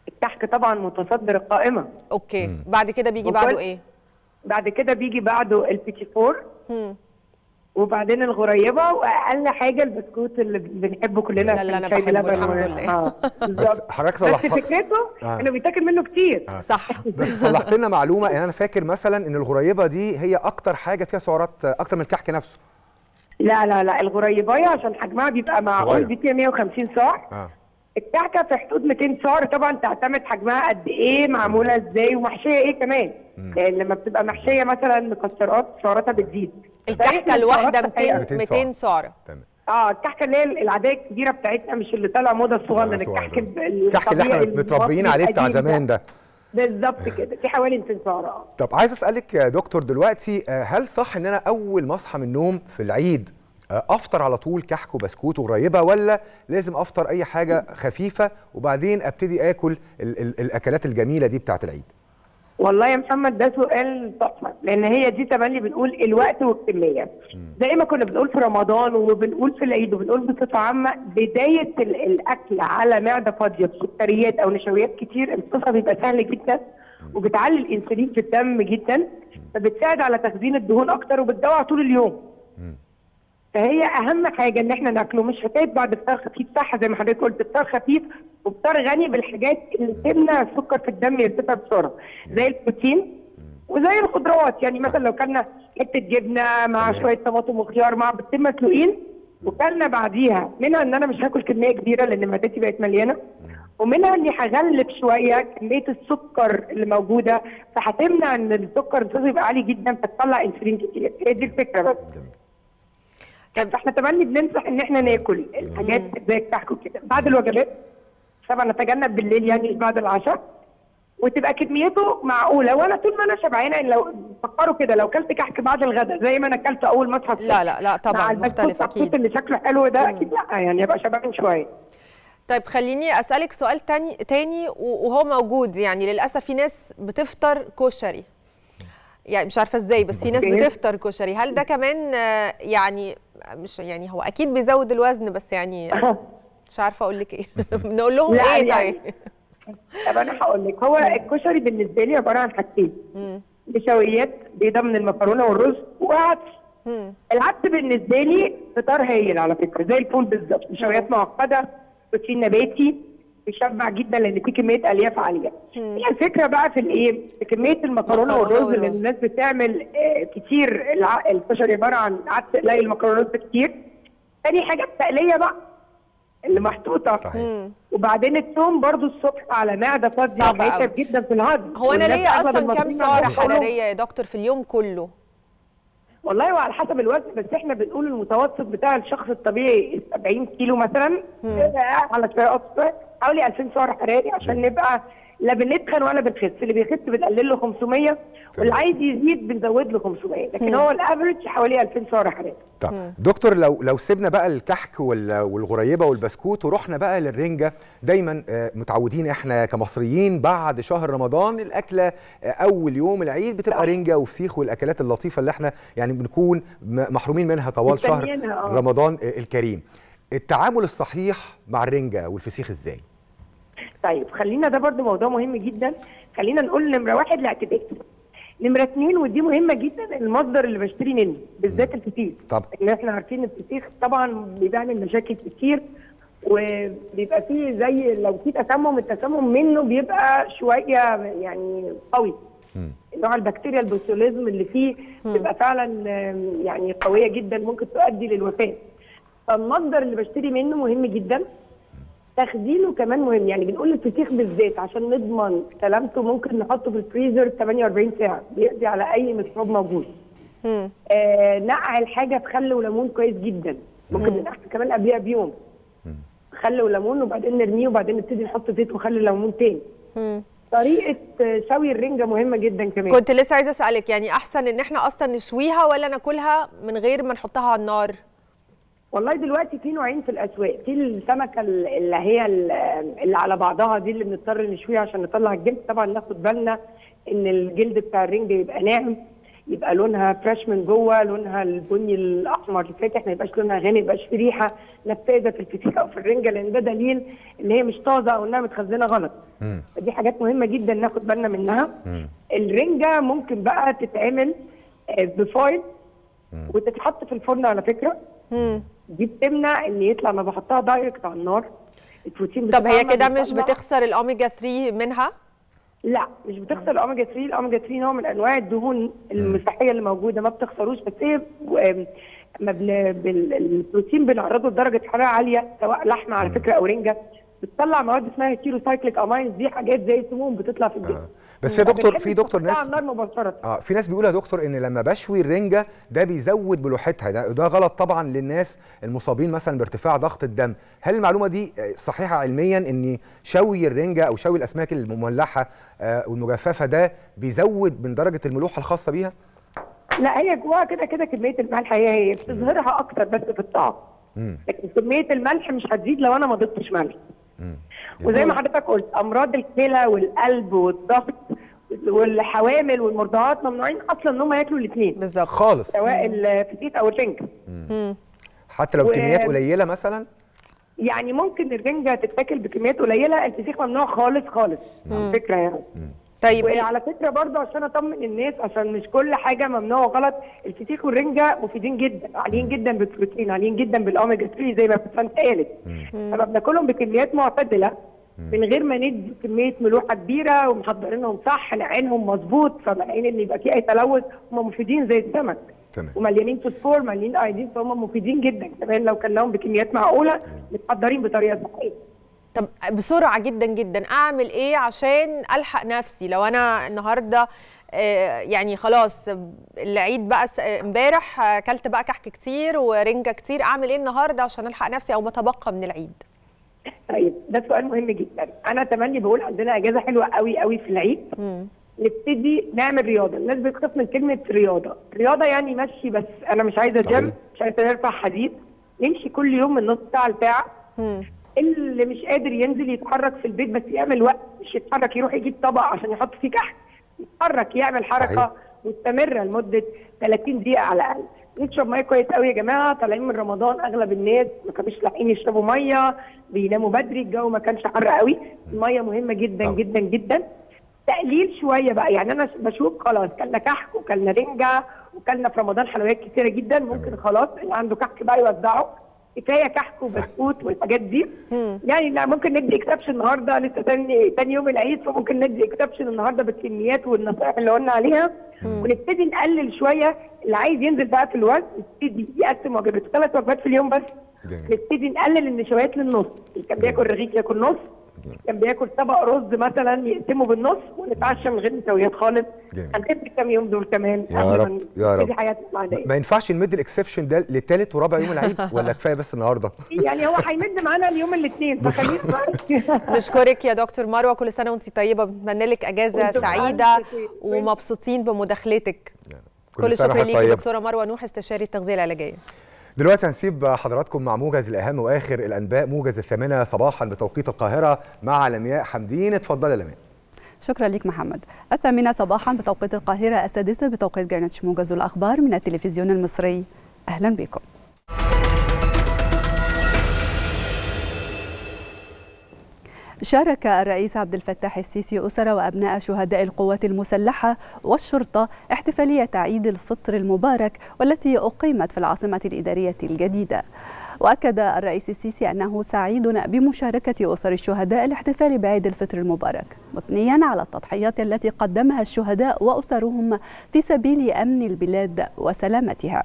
الكحك طبعا متصدر القائمه اوكي بعد كده بيجي وكل- بعده ايه بعد كده بيجي بعده البيتي فور مم. وبعدين الغريبه واقل حاجه البسكوت اللي بنحبه كلنا ده اللي أنا الشاي بحبه بلبن الحمد و- لله. اه بس بالظبط. حضرتك بس صلحت فكرته آه. انه بيتاكل منه كتير صح بس صلحت لنا معلومه ان انا فاكر مثلا ان الغريبه دي هي اكتر حاجه فيها سعرات اكتر من الكحك نفسه لا لا لا الغريبايه عشان حجمها بيبقى صغير. معقول دي فيها 150 سعر اه الكعكه في حدود 200 سعر طبعا تعتمد حجمها قد ايه معموله ازاي ومحشيه ايه كمان لان لما بتبقى محشيه مثلا مكسرات سعراتها بتزيد الكحكه الواحده سعراتها 200 حقيقة. 200 سعره اه الكحكه اللي هي العاديه الكبيره بتاعتنا مش اللي طالع موضه الصغنن صغير الكحك ال- الكحك اللي احنا الطبيعي متربيين المصري عليه بتاع القديم زمان ده بالظبط كده في حوالي 200 سعر اه طب عايز اسالك يا دكتور دلوقتي آه، هل صح ان انا اول ما اصحى من النوم في العيد آه، افطر على طول كحك وبسكوت وغريبه ولا لازم افطر اي حاجه خفيفه وبعدين ابتدي اكل ال ال الاكلات الجميله دي بتاعه العيد والله يا محمد ده سؤال تحفه لان هي دي تملي بنقول الوقت والكميه زي ما كنا بنقول في رمضان وبنقول في العيد وبنقول بصفه عامه بدايه ال- الاكل على معده فاضيه بسكريات او نشويات كتير امتصاصها بيبقى سهل جدا وبتعلي الانسولين في الدم جدا فبتساعد على تخزين الدهون اكتر وبتجوع طول اليوم فهي اهم حاجه ان احنا ناكله مش حكايه بعد فطار خفيف صح زي ما حضرتك قلت فطار خفيف وفطار غني بالحاجات اللي تمنع السكر في الدم يرتفع بسرعه زي البروتين وزي الخضروات يعني مثلا لو كلنا حته جبنه مع شويه طماطم وخيار مع بيضتين مسلوقين وكلنا بعديها منها ان انا مش هاكل كميه كبيره لان معدتي بقت مليانه ومنها اني هغلب شويه كميه السكر اللي موجوده فهتمنع ان السكر امتصاصه يبقى عالي جدا فتطلع انسولين كتير هي دي الفكره بس طب فاحنا تملي بننصح ان احنا ناكل الحاجات زي الكحك وكده بعد الوجبات طبعا نتجنب بالليل يعني مش بعد العشاء وتبقى كميته معقوله وانا طول ما انا شبعانه يعني لو فكروا كده لو كلت كحك بعد الغداء زي ما انا اكلته اول ما اصحى لا لا لا طبعا مع البسكوت مختلف مبسوط اكيد اللي شكله حلو ده اكيد لا يعني ابقى شبعان شويه طيب خليني اسالك سؤال تاني تاني و- وهو موجود يعني للاسف في ناس بتفطر كشري يعني مش عارفه ازاي بس في ناس أوكي. بتفطر كشري هل ده كمان آه، يعني مش يعني هو اكيد بيزود الوزن بس يعني مش عارفه اقول لك ايه نقول لهم لا، ايه يعني طيب طب انا هقول لك هو الكشري بالنسبه لي عباره عن حاجتين نشويات بيضه من المكرونه والرز وعدس العدس بالنسبه لي فطار هايل على فكره زي الفول بالظبط نشويات معقده بروتين نباتي بيشبع جدا لان فيه كميه الياف عاليه هي الفكره بقى في الايه في كميه المكرونه مكرونة والرز اللي والرز. الناس بتعمل آه، كتير الع- الكشري عباره عن عدس قليل مكرونات كتير تاني حاجه التقليه بقى اللي محطوطه صحيح. وبعدين الثوم برضو الصبح على معده فاضيه صعب أوي. هيتعب جدا في الهضم هو انا والناس ليا أغلب اصلا كام المصريين سعره عندهم قولون. حراريه يا دكتور في اليوم كله والله وعلى حسب الوزن بس احنا بنقول المتوسط بتاع الشخص الطبيعي 70 كيلو مثلا آه، على شويه اكتر حوالي 2000 سعر حراري عشان نبقى لا بنتخن ولا بنخس اللي بيخس بنقلل له 500 واللي عايز يزيد بنزود له 500 لكن مم. هو الافرج حوالي 2000 سعر حراري طب دكتور لو لو سيبنا بقى الكحك وال- والغريبه والبسكوت ورحنا بقى للرنجه دايما آه، متعودين احنا كمصريين بعد شهر رمضان الاكله آه، اول يوم العيد بتبقى رنجه وفسيخ والاكلات اللطيفه اللي احنا يعني بنكون م- محرومين منها طوال شهر مستنيينها، آه. رمضان آه، الكريم التعامل الصحيح مع الرنجه والفسيخ ازاي طيب خلينا ده برضو موضوع مهم جدا خلينا نقول نمره واحد الاعتدال نمره اثنين ودي مهمه جدا المصدر اللي بشتري منه بالذات الفسيخ طب ان احنا عارفين الفسيخ طبعا بيعمل مشاكل كتير وبيبقى فيه زي لو في تسمم التسمم منه بيبقى شويه يعني قوي نوع البكتيريا البوتوليزم اللي فيه بتبقى فعلا آم، يعني قويه جدا ممكن تؤدي للوفاه فالمصدر اللي بشتري منه مهم جدا تخزينه كمان مهم يعني بنقول الفسيخ بالذات عشان نضمن سلامته ممكن نحطه في الفريزر 48 ساعه بيقضي على اي ميكروب موجود آه نقع الحاجه في خل وليمون كويس جدا ممكن ننقعها كمان قبلها بيوم خل وليمون وبعدين نرميه وبعدين نبتدي نحط زيت وخل ليمون تاني طريقه آه، شوي الرنجه مهمه جدا كمان كنت لسه عايزه اسالك يعني احسن ان احنا اصلا نشويها ولا ناكلها من غير ما نحطها على النار والله دلوقتي في نوعين في الاسواق في السمكه ال- اللي هي ال- اللي على بعضها دي اللي بنضطر نشويها عشان نطلع الجلد طبعا ناخد بالنا ان الجلد بتاع الرنجة يبقى ناعم يبقى لونها فريش من جوه لونها البني الاحمر الفاتح ما يبقاش لونها غامق ما يبقاش في ريحه نفاذه في الفسيخ او في الرنجه لان ده دليل ان هي مش طازه او انها متخزنه غلط فدي حاجات مهمه جدا ناخد بالنا منها الرنجه ممكن بقى تتعمل آه، بفويل وتتحط في الفرن على فكره دي بتمنع ان يطلع ما بحطها دايركت على النار البروتين طب هي بتاعها كده مش بيطلع- بتخسر الاوميجا 3 منها لا مش بتخسر الاوميجا 3 الاوميجا 3 نوع من انواع الدهون المصحيه اللي موجوده ما بتخسروش بس هي آم، ما بن- بال- البروتين بنعرضه لدرجه حراره عاليه سواء لحمه على فكره او رنجه بتطلع مواد اسمها هيتيروسايكليك اماينز دي حاجات زي السموم بتطلع في الجسم بس في دكتور فبنحب في دكتور نحطها ناس على النار مباشره اه في ناس بيقولوا يا دكتور ان لما بشوي الرنجه ده بيزود ملوحتها ده ده غلط طبعا للناس المصابين مثلا بارتفاع ضغط الدم هل المعلومه دي آه، صحيحه علميا ان شوي الرنجه او شوي الاسماك المملحه آه، والمجففه ده بيزود من درجه الملوحه الخاصه بيها لا هي جواها كده كده كميه الملح هي هي بتظهرها اكتر بس في الطعم مم. لكن كميه الملح مش هتزيد لو انا ما ضفتش ملح وزي ما حضرتك قلت امراض الكلى والقلب والضغط والحوامل والمرضعات ممنوعين اصلا ان هم ياكلوا الاثنين بالظبط خالص سواء الفسيخ او الرنجة حتى لو و- كميات قليله مثلا يعني ممكن الرنجة تتاكل بكميات قليله الفسيخ ممنوع خالص خالص على فكره يعني طيب وعلى فكره برضه عشان اطمن الناس عشان مش كل حاجه ممنوعه غلط الفسيخ والرنجه مفيدين جدا عاليين جدا بالبروتين عاليين جدا بالاوميجا 3 زي ما بسنت قالت لما بناكلهم بكميات معتدله من غير ما ندي كميه ملوحه كبيره ومحضرينهم صح نعينهم مظبوط فمنعين ان يبقى في اي تلوث هم مفيدين زي السمك تمام ومليانين فوسفور مليانين ايودين فهم مفيدين جدا كمان لو كلناهم بكميات معقوله متحضرين بطريقه صحيه طب بسرعه جدا جدا اعمل ايه عشان الحق نفسي لو انا النهارده آه، يعني خلاص العيد بقى س- آه، امبارح آه، اكلت بقى كحك كتير ورنجه كتير اعمل ايه النهارده عشان الحق نفسي او ما تبقى من العيد طيب ده سؤال مهم جدا انا تمني بقول عندنا اجازه حلوه قوي قوي في العيد نبتدي نعمل رياضه الناس بتخاف من كلمه رياضه رياضه يعني مشي بس انا مش عايزه جيم مش عايزه نرفع حديد نمشي كل يوم من نص ساعه لساعه اللي مش قادر ينزل يتحرك في البيت بس يعمل وقت مش يتحرك يروح يجيب طبق عشان يحط فيه كحك يتحرك يعمل حركه صحيح. مستمره لمده 30 دقيقه على الاقل نشرب ميه كويس قوي يا جماعه طالعين من رمضان اغلب الناس ما كانوش لاحقين يشربوا ميه بيناموا بدري الجو ما كانش حر قوي الميه مهمه جدا طبعا. جدا جدا تقليل شويه بقى يعني انا بشوف خلاص كلنا كحك وكلنا رنجه وكلنا في رمضان حلويات كتيره جدا ممكن خلاص اللي عنده كحك بقى يوزعه كفايه كحك وبسكوت والحاجات دي يعني لا ممكن ندي اكسبشن النهارده لسه تاني تاني يوم العيد فممكن ندي اكسبشن النهارده بالكميات والنصائح اللي قلنا عليها ونبتدي نقلل شويه اللي عايز ينزل بقى في الوزن يبتدي يقسم وجبته ثلاث وجبات في اليوم بس جميل. نبتدي نقلل النشويات للنص اللي كان بياكل رغيف ياكل نص كان بياكل طبق رز مثلا يقسمه بالنص ونتعشى من غير نشويات خالص جميل. هنخف كام يوم دول كمان يا قبل ما رب، يا نبتدي رب. حياتنا العاديه ما ينفعش نمد الاكسبشن ده لتالت ورابع يوم العيد ولا كفايه بس النهارده يعني هو هيمد معانا اليوم الاثنين فخلينا بقى- نشكرك يا دكتور مروه كل سنه وانت طيبه بنتمنى لك اجازه وانتم سعيده بألف خير. ومبسوطين بمداخلتك كل كل سنة شكر وحضرتك ليكي طيب. دكتوره مروه نوح استشاري التغذيه العلاجيه دلوقتي هنسيب حضراتكم مع موجز الاهم واخر الانباء موجز الثامنه صباحا بتوقيت القاهره مع لمياء حمدين اتفضلي يا لمياء شكرا لك محمد الثامنة صباحا بتوقيت القاهرة السادسة بتوقيت جرينتش موجز الأخبار من التلفزيون المصري أهلا بكم شارك الرئيس عبد الفتاح السيسي أسر وأبناء شهداء القوات المسلحة والشرطة احتفالية عيد الفطر المبارك والتي أقيمت في العاصمة الإدارية الجديدة وأكد الرئيس السيسي أنه سعيد بمشاركة أسر الشهداء الاحتفال بعيد الفطر المبارك مثنيا على التضحيات التي قدمها الشهداء وأسرهم في سبيل أمن البلاد وسلامتها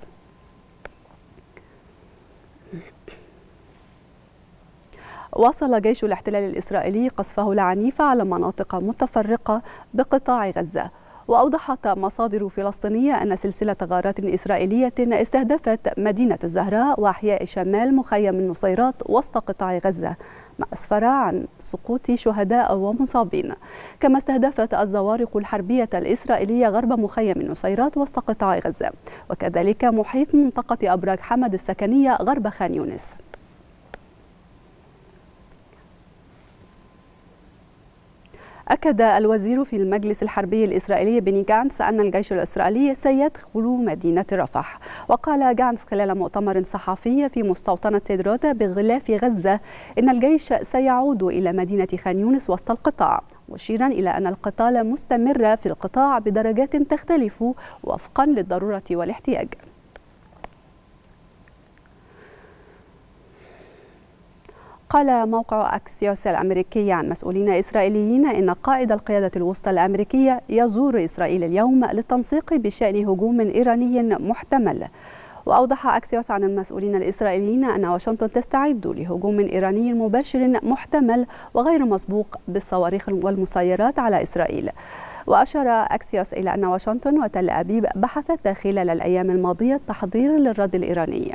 واصل جيش الاحتلال الإسرائيلي قصفه العنيف على مناطق متفرقة بقطاع غزة وأوضحت مصادر فلسطينية أن سلسلة غارات إسرائيلية استهدفت مدينة الزهراء وأحياء شمال مخيم النصيرات وسط قطاع غزة ما أسفر عن سقوط شهداء ومصابين كما استهدفت الزوارق الحربية الإسرائيلية غرب مخيم النصيرات وسط قطاع غزة وكذلك محيط منطقة أبراج حمد السكنية غرب خان يونس أكد الوزير في المجلس الحربي الإسرائيلي بني جانس أن الجيش الإسرائيلي سيدخل مدينة رفح وقال جانس خلال مؤتمر صحفي في مستوطنة سيدروتا بغلاف غزة إن الجيش سيعود إلى مدينة خان يونس وسط القطاع مشيرا إلى أن القتال مستمر في القطاع بدرجات تختلف وفقا للضرورة والاحتياج قال موقع أكسيوس الأمريكي عن مسؤولين إسرائيليين إن قائد القيادة الوسطى الأمريكية يزور إسرائيل اليوم للتنسيق بشأن هجوم إيراني محتمل وأوضح أكسيوس عن المسؤولين الإسرائيليين أن واشنطن تستعد لهجوم إيراني مباشر محتمل وغير مسبوق بالصواريخ والمسيرات على إسرائيل وأشار أكسيوس إلى أن واشنطن وتل أبيب بحثتا خلال الأيام الماضية التحضير للرد الإيراني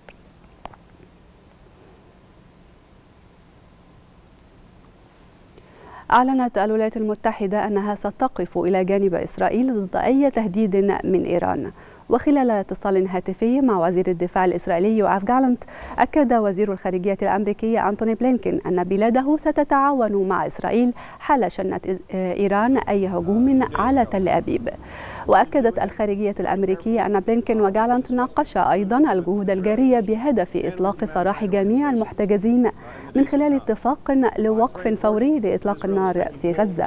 أعلنت الولايات المتحدة أنها ستقف إلى جانب إسرائيل ضد أي تهديد من إيران وخلال اتصال هاتفي مع وزير الدفاع الإسرائيلي يوآف جالنت أكد وزير الخارجية الأمريكي أنتوني بلينكين أن بلاده ستتعاون مع إسرائيل حال شنت إيران أي هجوم على تل أبيب وأكدت الخارجية الأمريكية أن بلينكين وجالنت ناقشا أيضا الجهود الجارية بهدف إطلاق سراح جميع المحتجزين من خلال اتفاق لوقف فوري لإطلاق النار في غزة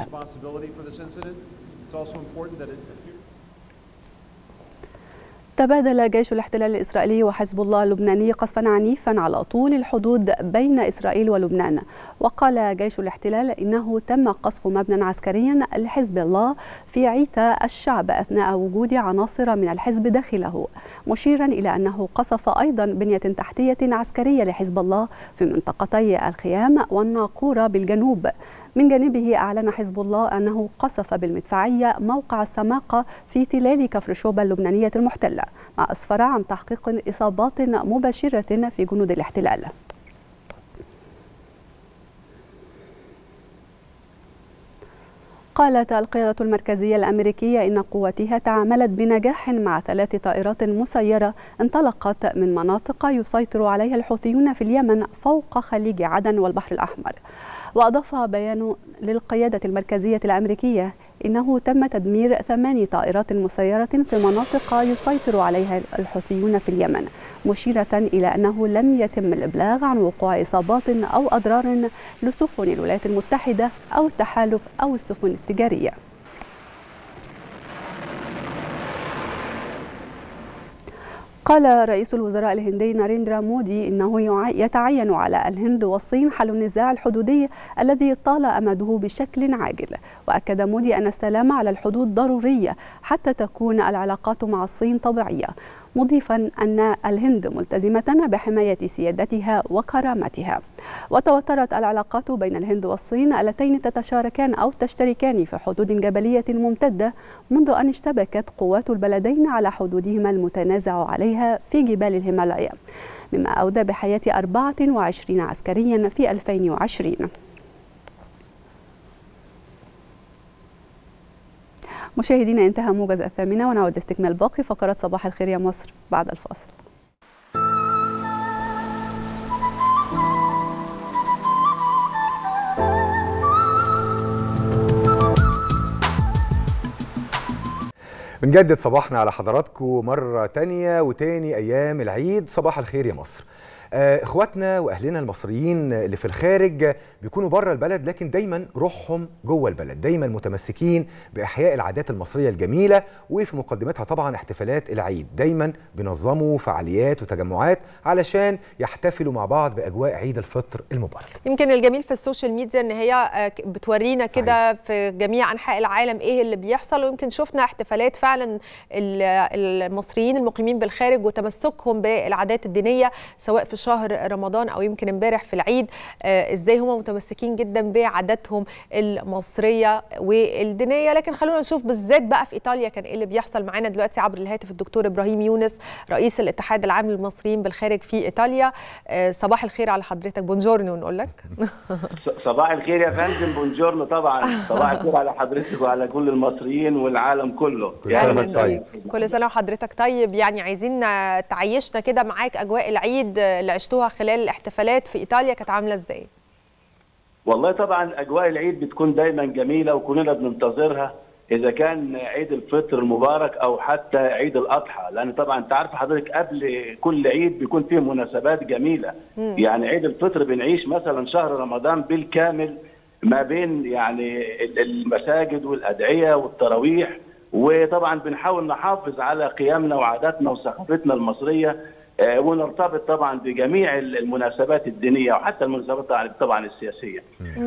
تبادل جيش الاحتلال الإسرائيلي وحزب الله اللبناني قصفا عنيفا على طول الحدود بين إسرائيل ولبنان وقال جيش الاحتلال إنه تم قصف مبنى عسكري لحزب الله في عيتا الشعب أثناء وجود عناصر من الحزب داخله مشيرا إلى أنه قصف أيضا بنية تحتية عسكرية لحزب الله في منطقتي الخيام والناقورة بالجنوب من جانبه أعلن حزب الله أنه قصف بالمدفعية موقع السماقة في تلال كفر شوبة اللبنانية المحتلة ما أسفر عن تحقيق إصابات مباشرة في جنود الاحتلال قالت القيادة المركزية الأمريكية إن قواتها تعاملت بنجاح مع ثلاث طائرات مسيرة انطلقت من مناطق يسيطر عليها الحوثيون في اليمن فوق خليج عدن والبحر الأحمر وأضاف بيان للقيادة المركزية الأمريكية إنه تم تدمير ثماني طائرات مسيرة في مناطق يسيطر عليها الحوثيون في اليمن مشيرة إلى أنه لم يتم الإبلاغ عن وقوع إصابات أو أضرار لسفن الولايات المتحدة أو التحالف أو السفن التجارية قال رئيس الوزراء الهندي ناريندرا مودي انه يتعين على الهند والصين حل النزاع الحدودي الذي طال امده بشكل عاجل واكد مودي ان السلام على الحدود ضروريه حتى تكون العلاقات مع الصين طبيعيه مضيفا ان الهند ملتزمه بحمايه سيادتها وكرامتها وتوترت العلاقات بين الهند والصين اللتين تتشاركان او تشتركان في حدود جبليه ممتده منذ ان اشتبكت قوات البلدين على حدودهما المتنازع عليها في جبال الهيمالايا مما اودى بحياه 24 عسكريا في 2020 مشاهدينا انتهى موجز الثامنة ونعود لاستكمال باقي فقرات صباح الخير يا مصر بعد الفاصل بنجدد صباحنا على حضراتكم مرة تانية وتاني أيام العيد صباح الخير يا مصر آه، اخواتنا واهلنا المصريين اللي في الخارج بيكونوا بره البلد لكن دايما روحهم جوه البلد دايما متمسكين باحياء العادات المصريه الجميله وفي مقدمتها طبعا احتفالات العيد دايما بينظموا فعاليات وتجمعات علشان يحتفلوا مع بعض باجواء عيد الفطر المبارك يمكن الجميل في السوشيال ميديا ان هي آه، بتورينا كده في جميع انحاء العالم ايه اللي بيحصل ويمكن شفنا احتفالات فعلا ال- المصريين المقيمين بالخارج وتمسكهم بالعادات الدينيه سواء في شهر رمضان او يمكن امبارح في العيد آه، ازاي هم متمسكين جدا بعاداتهم المصريه والدينيه لكن خلونا نشوف بالذات بقى في ايطاليا كان ايه اللي بيحصل معانا دلوقتي عبر الهاتف الدكتور ابراهيم يونس رئيس الاتحاد العام للمصريين بالخارج في ايطاليا آه، صباح الخير على حضرتك بونجورنو نقول لك صباح الخير يا فندم بونجورنو طبعا صباح الخير على حضرتك وعلى كل المصريين والعالم كله كل سنه وحضرتك طيب يعني عايزين آه، تعيشنا كده معاك اجواء العيد آه، اللي عشتوها خلال الاحتفالات في ايطاليا كانت عامله ازاي والله طبعا اجواء العيد بتكون دايما جميله وكلنا بننتظرها اذا كان عيد الفطر المبارك او حتى عيد الاضحى لان طبعا انت عارف حضرتك قبل كل عيد بيكون فيه مناسبات جميله مم. يعني عيد الفطر بنعيش مثلا شهر رمضان بالكامل ما بين يعني ال- المساجد والادعيه والتراويح وطبعا بنحاول نحافظ على قيمنا وعاداتنا وثقافتنا المصريه آه، ونرتبط طبعا بجميع المناسبات الدينيه وحتى المناسبات طبعا السياسيه.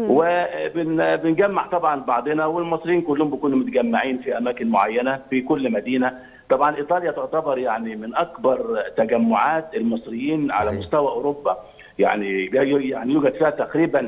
وبنجمع طبعا بعضنا والمصريين كلهم بيكونوا متجمعين في اماكن معينه في كل مدينه طبعا ايطاليا تعتبر يعني من اكبر تجمعات المصريين على مستوى اوروبا يعني يعني يوجد فيها تقريبا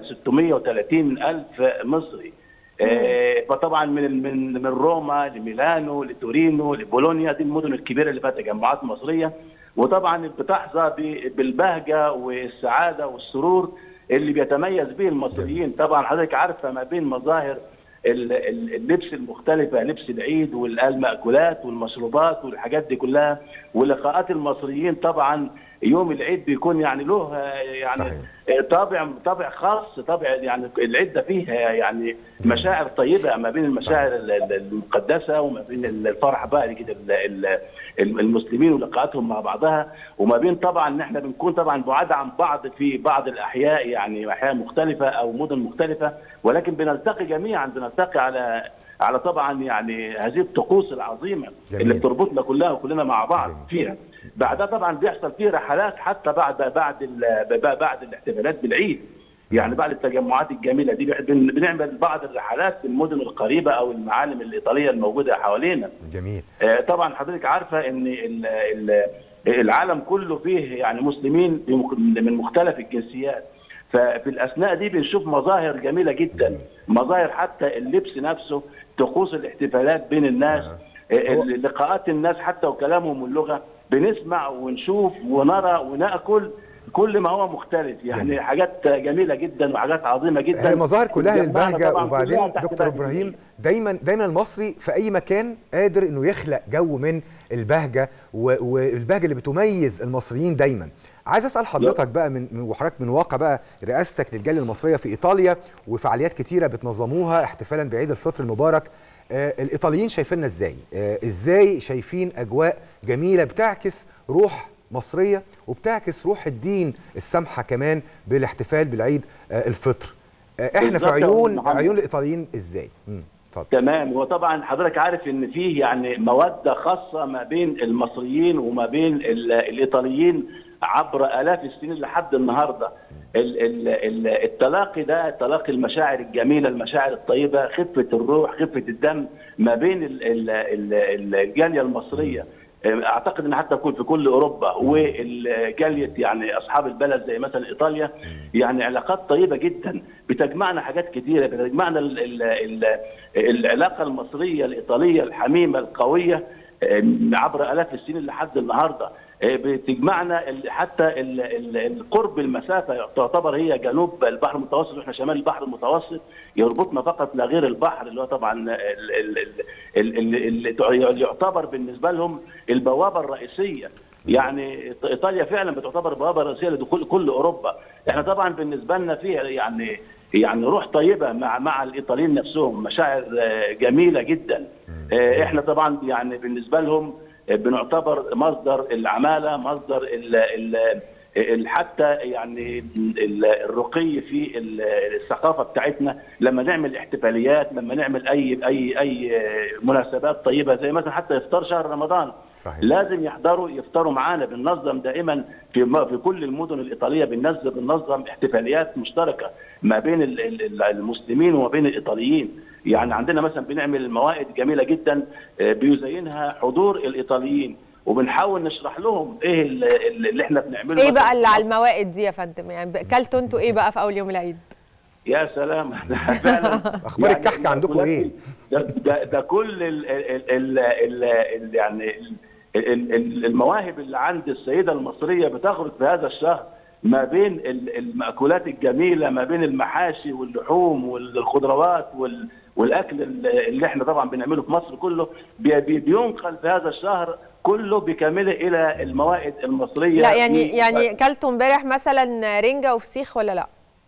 630 الف مصري آه، فطبعا من من من روما لميلانو لتورينو لبولونيا دي المدن الكبيره اللي فيها تجمعات مصريه وطبعا بتحظى ب- بالبهجه والسعاده والسرور اللي بيتميز به المصريين طبعا حضرتك عارفه ما بين مظاهر ال- ال- اللبس المختلفه لبس العيد والمأكولات والمشروبات والحاجات دي كلها ولقاءات المصريين طبعا يوم العيد بيكون يعني له آه، يعني آه، طابع طابع خاص طابع يعني العيد ده فيه آه، يعني مشاعر طيبه ما بين المشاعر ال- ال- المقدسه وما بين الفرح بقى كده ال- ال- المسلمين ولقاءاتهم مع بعضها وما بين طبعا ان احنا بنكون طبعا بعاد عن بعض في بعض الاحياء يعني احياء مختلفه او مدن مختلفه ولكن بنلتقي جميعا بنلتقي على على طبعا يعني هذه الطقوس العظيمه جميل. اللي بتربطنا كلها وكلنا مع بعض فيها بعدها طبعا بيحصل فيه رحلات حتى بعد بعد ال- بعد الاحتفالات بالعيد يعني بعد التجمعات الجميله دي بن- بنعمل بعض الرحلات في المدن القريبه او المعالم الايطاليه الموجوده حوالينا جميل آه، طبعا حضرتك عارفه ان ال- ال- العالم كله فيه يعني مسلمين بمخ- من مختلف الجنسيات ففي الاثناء دي بنشوف مظاهر جميله جدا مظاهر حتى اللبس نفسه طقوس الاحتفالات بين الناس آه، لقاءات الناس حتى وكلامهم واللغه بنسمع ونشوف ونرى وناكل كل ما هو مختلف يعني حاجات جميله جدا وحاجات عظيمه جدا هي مظاهر كلها بتجمعنا للبهجه طبعاً وبعدين كلها تحت دكتور بهجة ابراهيم دايما دايما المصري في اي مكان قادر انه يخلق جو من البهجه و- والبهجه اللي بتميز المصريين دايما عايز اسال حضرتك بقى من من- وحضرتك من واقع بقى رئاستك للجاليه المصريه في ايطاليا وفعاليات كتيره بتنظموها احتفالا بعيد الفطر المبارك آه الايطاليين شايفيننا ازاي آه ازاي شايفين اجواء جميله بتعكس روح مصريه وبتعكس روح الدين السامحه كمان بالاحتفال بالعيد آه الفطر آه احنا في بالظبط يا عيون أستاذ محمد. عيون الايطاليين ازاي مم، اتفضل تمام وطبعا حضرتك عارف ان فيه يعني موده خاصه ما بين المصريين وما بين ال- الايطاليين عبر الاف السنين لحد النهارده ال- ال- ال- التلاقي ده تلاقي المشاعر الجميله المشاعر الطيبه خفه الروح خفه الدم ما بين ال- ال- ال- الجاليه المصريه اعتقد ان حتى يكون في كل اوروبا والجاليه يعني اصحاب البلد زي مثلا ايطاليا يعني علاقات طيبه جدا بتجمعنا حاجات كثيره بتجمعنا ال ال ال العلاقه المصريه الايطاليه الحميمه القويه آه، عبر الاف السنين لحد النهارده آه، بتجمعنا ال- حتى ال- ال- القرب المسافه تعتبر هي جنوب البحر المتوسط واحنا شمال البحر المتوسط يربطنا فقط لا غير البحر اللي هو طبعا ال- ال- ال- ال- ال- اللي يعتبر بالنسبه لهم البوابه الرئيسيه يعني ايطاليا فعلا بتعتبر بوابه رئيسيه لدخول كل اوروبا احنا طبعا بالنسبه لنا فيها يعني يعني روح طيبه مع مع الايطاليين نفسهم مشاعر آه، جميله جدا آه، احنا طبعا يعني بالنسبه لهم آه، بنعتبر مصدر العماله مصدر ال ال ال- حتى يعني ال- الرقي في ال- الثقافه بتاعتنا لما نعمل احتفاليات لما نعمل اي اي اي مناسبات طيبه زي مثلا حتى افطار شهر رمضان صحيح. لازم يحضروا يفطروا معانا بننظم دائما في م- في كل المدن الايطاليه بننظم بننظم احتفاليات مشتركه ما بين ال- ال- المسلمين وما بين الايطاليين يعني عندنا مثلا بنعمل موائد جميله جدا آه، بيزينها حضور الايطاليين وبنحاول نشرح لهم ايه ال- ال- اللي احنا بنعمله ايه مثلاً بقى اللي على الموائد دي يا فندم يعني ب- كلتوا انتوا ايه بقى في اول يوم العيد يا سلام فعلا اخبار الكحك عندكم ايه ده ده, ده كل ال ال ال ال ال يعني ال- ال- ال- المواهب اللي عند السيده المصريه بتخرج في هذا الشهر ما بين ال- المأكولات الجميله ما بين المحاشي واللحوم والخضروات وال والاكل ال- اللي احنا طبعا بنعمله في مصر كله بي- بي- بينقل في هذا الشهر كله بكامله الى الموائد المصريه لا يعني في- يعني كلتوا امبارح مثلا رنجه وفسيخ ولا لا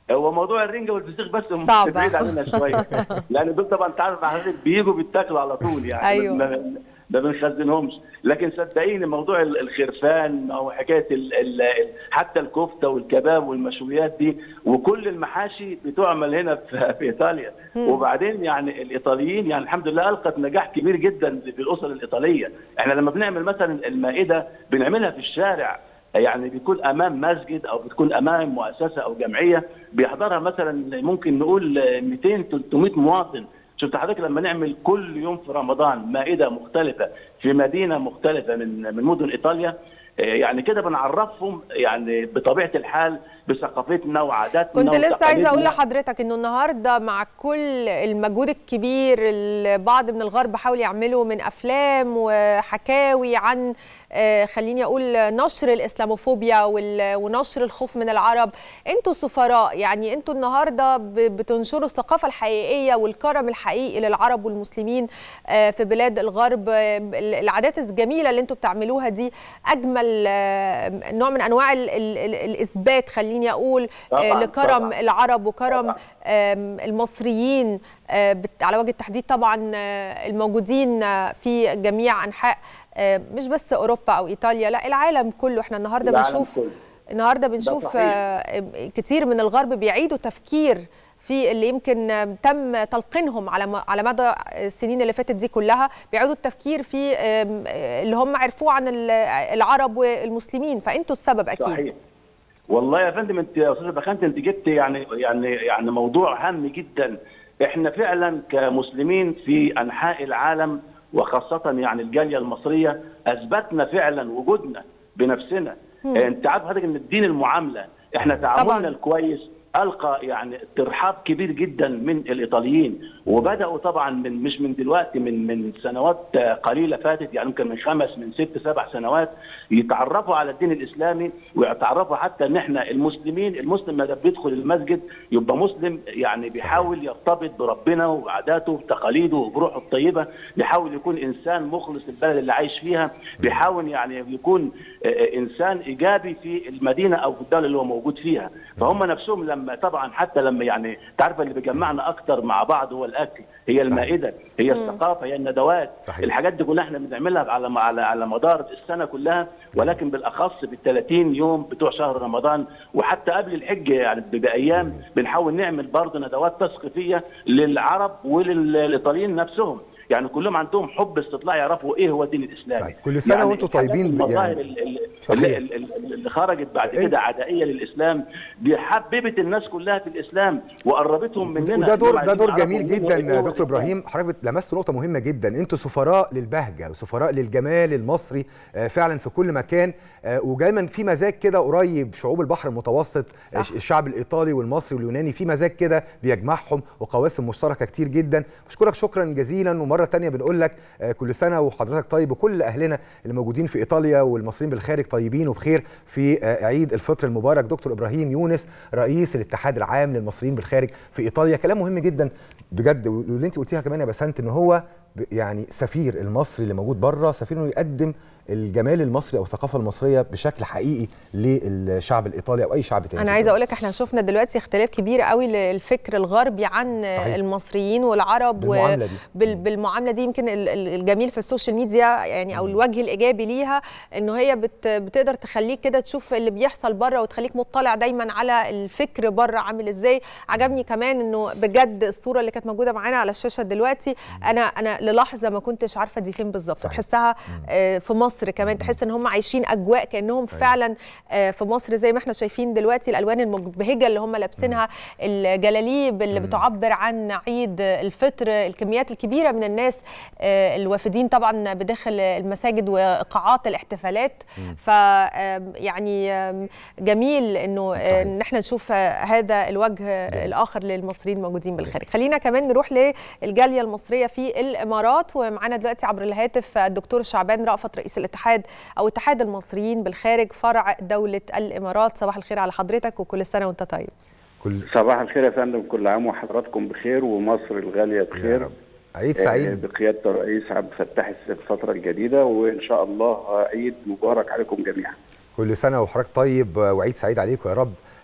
هو موضوع الرنجه والفسيخ بس صعب. بعيد علينا شويه لان دول طبعا انت عارف حضرتك بيجوا بيتاكلوا على طول يعني أيوة. ما- ما بنخزنهمش لكن صدقيني موضوع ال- الخرفان او حكايه ال ال ال- حتى الكفته والكباب والمشويات دي وكل المحاشي بتعمل هنا في, في ايطاليا مم. وبعدين يعني الايطاليين يعني الحمد لله القت نجاح كبير جدا في الاسر الايطاليه احنا لما بنعمل مثلا المائده بنعملها في الشارع يعني بيكون امام مسجد او بتكون امام مؤسسه او جمعيه بيحضرها مثلا ممكن نقول 200 300 مواطن شفت حضرتك لما نعمل كل يوم في رمضان مائده مختلفه في مدينه مختلفه من من مدن ايطاليا آه، يعني كده بنعرفهم يعني بطبيعه الحال بثقافتنا وعاداتنا كنت لسه عايزه اقول وتقاليدنا. لحضرتك انه النهارده مع كل المجهود الكبير اللي بعض من الغرب حاول يعمله من افلام وحكاوي عن آه، خليني اقول نشر الاسلاموفوبيا وال- ونشر الخوف من العرب انتوا سفراء يعني انتوا النهارده ب- بتنشروا الثقافه الحقيقيه والكرم الحقيقي للعرب والمسلمين آه، في بلاد الغرب آه، العادات الجميله اللي انتوا بتعملوها دي اجمل آه، نوع من انواع ال- ال- ال- الاثبات خليني اقول آه، طبعاً، لكرم طبعاً. العرب وكرم آم، المصريين آه، بت- على وجه التحديد طبعا آه، الموجودين آه، في جميع انحاء آه، مش بس اوروبا او ايطاليا لا العالم كله احنا النهارده العالم بنشوف كله. النهارده بنشوف صحيح. آه، كتير من الغرب بيعيدوا تفكير في اللي يمكن آه، تم تلقينهم على م- على مدى السنين اللي فاتت دي كلها بيعيدوا التفكير في آم، آه، اللي هم عرفوه عن ال- العرب والمسلمين فانتوا السبب اكيد صحيح والله يا فندم انت يا استاذ بخنت انت جبت يعني يعني يعني موضوع هام جدا احنا فعلا كمسلمين في انحاء العالم وخاصه يعني الجاليه المصريه اثبتنا فعلا وجودنا بنفسنا مم. انت عارف حضرتك ان الدين المعامله احنا تعاملنا طبعاً. الكويس القى يعني ترحاب كبير جدا من الايطاليين وبداوا طبعا من مش من دلوقتي من من سنوات قليله فاتت يعني يمكن من خمس من ست سبع سنوات يتعرفوا على الدين الاسلامي ويتعرفوا حتى ان احنا المسلمين المسلم لما بيدخل المسجد يبقى مسلم يعني بيحاول يرتبط بربنا وعاداته وتقاليده وبروحه الطيبه بيحاول يكون انسان مخلص للبلد اللي عايش فيها بيحاول يعني يكون آه، آه، انسان ايجابي في المدينه او في الدوله اللي هو موجود فيها فهم نفسهم لما طبعا حتى لما يعني تعرف اللي بيجمعنا اكتر مع بعض هو الاكل هي المائده هي مم. الثقافه هي الندوات صحيح. الحاجات دي كلها احنا بنعملها على على على مدار السنه كلها ولكن بالاخص بال 30 يوم بتوع شهر رمضان وحتى قبل الحج يعني بايام بنحاول نعمل برضه ندوات تثقيفيه للعرب وللايطاليين نفسهم يعني كلهم عندهم حب استطلاع يعرفوا ايه هو الدين الاسلامي كل سنة يعني وانتم الحاجات طيبين ب- المظاهر يعني- ال- ال- صحيح. اللي, اللي اللي خرجت بعد كده عدائيه للاسلام دي حببت الناس كلها في الاسلام وقربتهم مننا وده دور إنهم ده دور عايزين جميل يعرفوا مين جدا هو دكتور ابراهيم حضرتك لمست نقطه مهمه جدا انتوا سفراء للبهجه وسفراء للجمال المصري آه، فعلا في كل مكان آه، ودايما في مزاج كده قريب شعوب البحر المتوسط آه، الشعب الايطالي والمصري واليوناني في مزاج كده بيجمعهم وقواسم مشتركه كتير جدا بشكرك شكرا جزيلا ومره تانية بنقول لك آه، كل سنه وحضرتك طيب وكل اهلنا اللي موجودين في ايطاليا والمصريين بالخارج طيبين وبخير في آه، عيد الفطر المبارك دكتور ابراهيم يونس رئيس الاتحاد العام للمصريين بالخارج في ايطاليا كلام مهم جدا بجد واللي انت قلتيها كمان يا بسنت ان هو ب- يعني سفير المصري اللي موجود بره سفير انه يقدم الجمال المصري او الثقافه المصريه بشكل حقيقي للشعب الايطالي او اي شعب تاني انا عايزه اقول لك احنا شفنا دلوقتي اختلاف كبير قوي للفكر الغربي عن صحيح. المصريين والعرب بالمعاملة دي. بال- بالمعامله دي يمكن ال- ال- الجميل في السوشيال ميديا يعني او الوجه الايجابي ليها انه هي بت بتقدر تخليك كده تشوف اللي بيحصل بره وتخليك مطلع دايما على الفكر بره عامل ازاي عجبني كمان انه بجد الصوره اللي كانت موجوده معانا على الشاشه دلوقتي انا انا للحظه ما كنتش عارفه دي فين بالظبط تحسها آه، في مصر كمان تحس ان هم عايشين اجواء كانهم فعلا آه، في مصر زي ما احنا شايفين دلوقتي الالوان المبهجه اللي هم لابسينها الجلاليب اللي بتعبر عن عيد الفطر الكميات الكبيره من الناس آه، الوافدين طبعا بداخل المساجد وقاعات الاحتفالات ف آم، يعني آم، جميل انه آه، ان احنا نشوف آه، هذا الوجه آه، الاخر للمصريين الموجودين بالخارج خلينا كمان نروح للجاليه المصريه في الامارات ومعانا دلوقتي عبر الهاتف الدكتور شعبان رأفت رئيس الاتحاد او اتحاد المصريين بالخارج فرع دوله الامارات صباح الخير على حضرتك وكل سنه وانت طيب كل صباح الخير يا فندم كل عام وحضراتكم بخير ومصر الغاليه بخير عيد آه، سعيد بقياده الرئيس عبد الفتاح السيسي في الفتره الجديده وان شاء الله عيد مبارك عليكم جميعا كل سنه وحضرتك طيب وعيد سعيد عليكم يا رب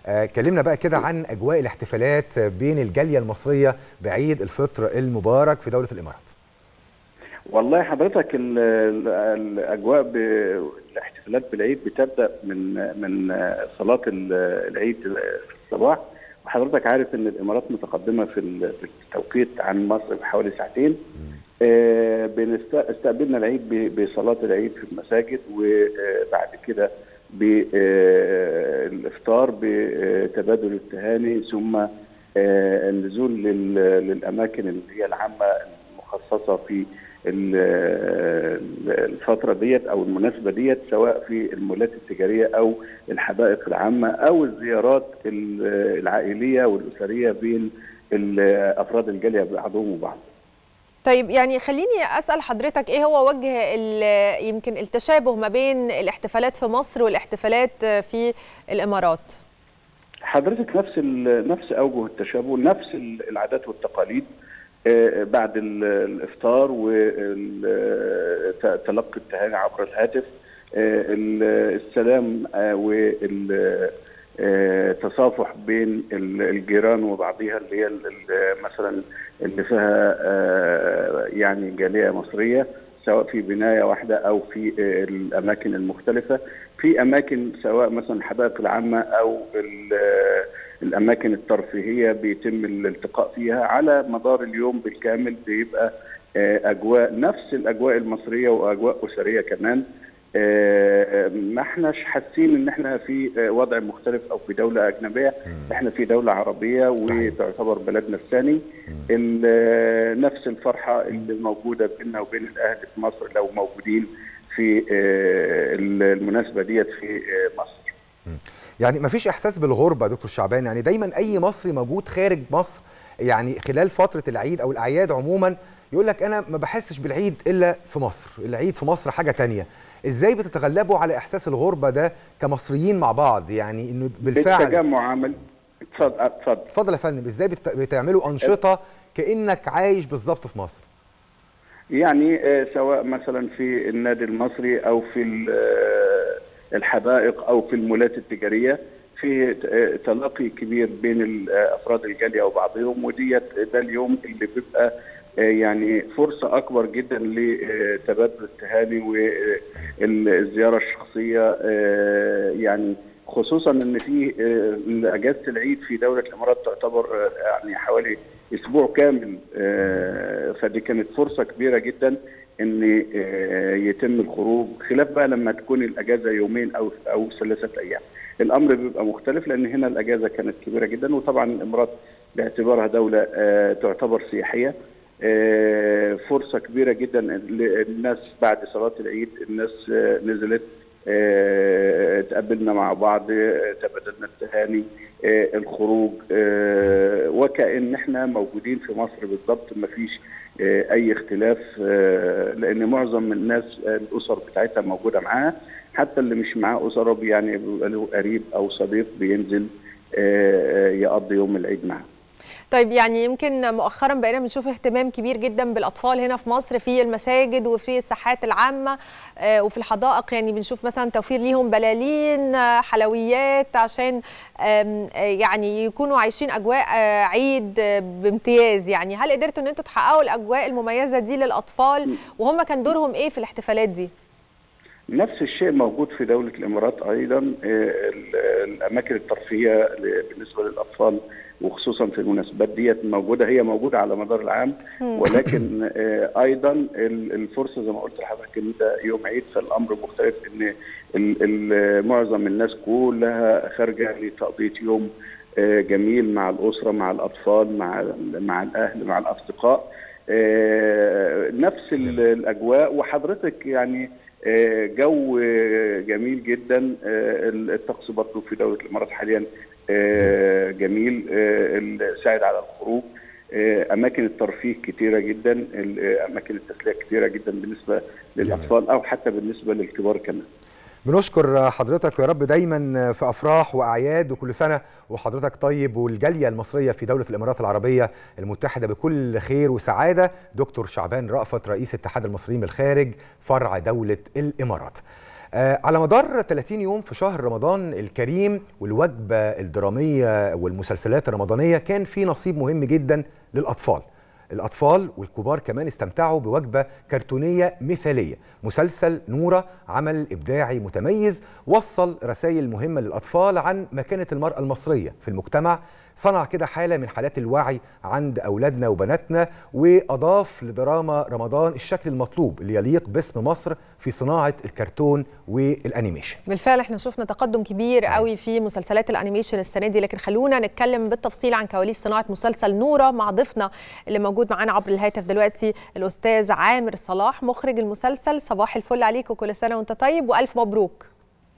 آه، كلمنا بقى كده عن اجواء الاحتفالات بين الجاليه المصريه بعيد الفطر المبارك في دوله الامارات والله حضرتك ال- ال- الاجواء ب- الاحتفالات بالعيد بتبدا من من صلاه ال- العيد في الصباح وحضرتك عارف ان الامارات متقدمه في ال- في التوقيت عن مصر بحوالي ساعتين آه، بنست- استقبلنا العيد ب- بصلاه العيد في المساجد وبعد كده بالافطار بتبادل التهاني ثم آه، النزول لل- للاماكن اللي هي العامه المخصصه في ال- الفتره ديت او المناسبه ديت سواء في المولات التجاريه او الحدائق العامه او الزيارات ال- العائليه والاسريه بين ال- افراد الجاليه بعضهم وبعض. طيب يعني خليني اسال حضرتك ايه هو وجه ال- يمكن التشابه ما بين الاحتفالات في مصر والاحتفالات في الامارات حضرتك نفس ال- نفس اوجه التشابه نفس ال- العادات والتقاليد آه، بعد ال- الافطار وتلقي التهاني عبر الهاتف آه، ال- السلام والتصافح بين ال- الجيران وبعضها اللي هي ال- ال- مثلا اللي فيها آه، يعني جاليه مصريه سواء في بنايه واحده او في آه، الاماكن المختلفه في اماكن سواء مثلا الحدائق العامه او ال- آه، الاماكن الترفيهيه بيتم الالتقاء فيها على مدار اليوم بالكامل بيبقى آه، اجواء نفس الاجواء المصريه واجواء اسريه كمان آه، ما احناش حاسين ان احنا في آه، وضع مختلف او في دوله اجنبيه احنا في دوله عربيه وتعتبر بلدنا الثاني ال- آه، نفس الفرحه اللي موجوده بيننا وبين الاهل في مصر لو موجودين في آه، المناسبه ديت في آه، مصر يعني مفيش احساس بالغربه يا دكتور شعبان يعني دايما اي مصري موجود خارج مصر يعني خلال فتره العيد او الاعياد عموما يقول لك انا ما بحسش بالعيد الا في مصر العيد في مصر حاجه تانية ازاي بتتغلبوا على احساس الغربه ده كمصريين مع بعض يعني انه بالفعل بالتجمع عمل اتفضل اتفضل اتفضل يا فندم ازاي بت- بتعملوا انشطه كانك عايش بالظبط في مصر يعني آه، سواء مثلا في النادي المصري او في ال- آه، الحدائق او في المولات التجاريه في ت- آه، تلاقي كبير بين ال- آه، افراد الجاليه وبعضهم وديت ده اليوم اللي بيبقى آه، يعني فرصه اكبر جدا لتبادل التهاني والزياره الشخصيه آه، يعني خصوصا ان في آه، اجازه العيد في دوله الامارات تعتبر آه، يعني حوالي اسبوع كامل آه، فدي كانت فرصه كبيره جدا ان آه، يتم الخروج خلاف بقى لما تكون الاجازه يومين او او ثلاثه ايام الامر بيبقى مختلف لان هنا الاجازه كانت كبيره جدا وطبعا الامارات باعتبارها دوله آه، تعتبر سياحيه آه، فرصه كبيره جدا للناس بعد صلاه العيد الناس آه، نزلت آه، تقابلنا مع بعض آه، تبادلنا التهاني آه، الخروج آه، وكأن احنا موجودين في مصر بالضبط ما فيش آه، اي اختلاف آه، لان معظم الناس آه، الاسر بتاعتها موجوده معاها حتى اللي مش معاه اسره يعني بيبقى له قريب او صديق بينزل آه، آه، يقضي يوم العيد معاه طيب يعني يمكن مؤخرا بقينا بنشوف اهتمام كبير جدا بالاطفال هنا في مصر في المساجد وفي الساحات العامه آه، وفي الحدائق يعني بنشوف مثلا توفير ليهم بلالين آه، حلويات عشان آم، آه، يعني يكونوا عايشين اجواء آه، عيد آه، بامتياز يعني هل قدرتوا ان انتوا تحققوا الاجواء المميزه دي للاطفال وهم كان دورهم ايه في الاحتفالات دي؟ نفس الشيء موجود في دولة الإمارات أيضا آه، ال- الأماكن الترفيهية ل- بالنسبة للأطفال وخصوصا في المناسبات ديت موجودة هي موجودة على مدار العام مم. ولكن آه، أيضا ال- الفرصة زي ما قلت لحضرتك إن ده يوم عيد فالأمر مختلف إن ال- ال- معظم الناس كلها خارجة لتقضية يوم آه، جميل مع الأسرة مع الأطفال مع مع الأهل مع الأصدقاء آه، نفس ال- الأجواء وحضرتك يعني آه، جو آه، جميل جدا آه، الطقس برضه في دولة الإمارات حاليا آه، جميل آه، الساعد على الخروج آه، أماكن الترفيه كتيرة جدا ال- آه، أماكن التسلية كتيرة جدا بالنسبة للأطفال أو حتى بالنسبة للكبار كمان بنشكر حضرتك ويا رب دايما في افراح واعياد وكل سنه وحضرتك طيب والجاليه المصريه في دوله الامارات العربيه المتحده بكل خير وسعاده دكتور شعبان رأفت رئيس اتحاد المصريين بالخارج فرع دوله الامارات. آه، على مدار 30 يوم في شهر رمضان الكريم والوجبة الدرامية والمسلسلات الرمضانية كان في نصيب مهم جدا للأطفال الأطفال والكبار كمان استمتعوا بوجبة كرتونية مثالية مسلسل نورة عمل إبداعي متميز وصل رسائل مهمة للأطفال عن مكانة المرأة المصرية في المجتمع صنع كده حالة من حالات الوعي عند أولادنا وبناتنا وأضاف لدراما رمضان الشكل المطلوب اللي يليق باسم مصر في صناعة الكرتون والأنيميشن بالفعل احنا شفنا تقدم كبير قوي في مسلسلات الانيميشن السنه دي لكن خلونا نتكلم بالتفصيل عن كواليس صناعه مسلسل نوره مع ضيفنا اللي موجود معانا عبر الهاتف دلوقتي الاستاذ عامر صلاح مخرج المسلسل صباح الفل عليك وكل سنه وانت طيب والف مبروك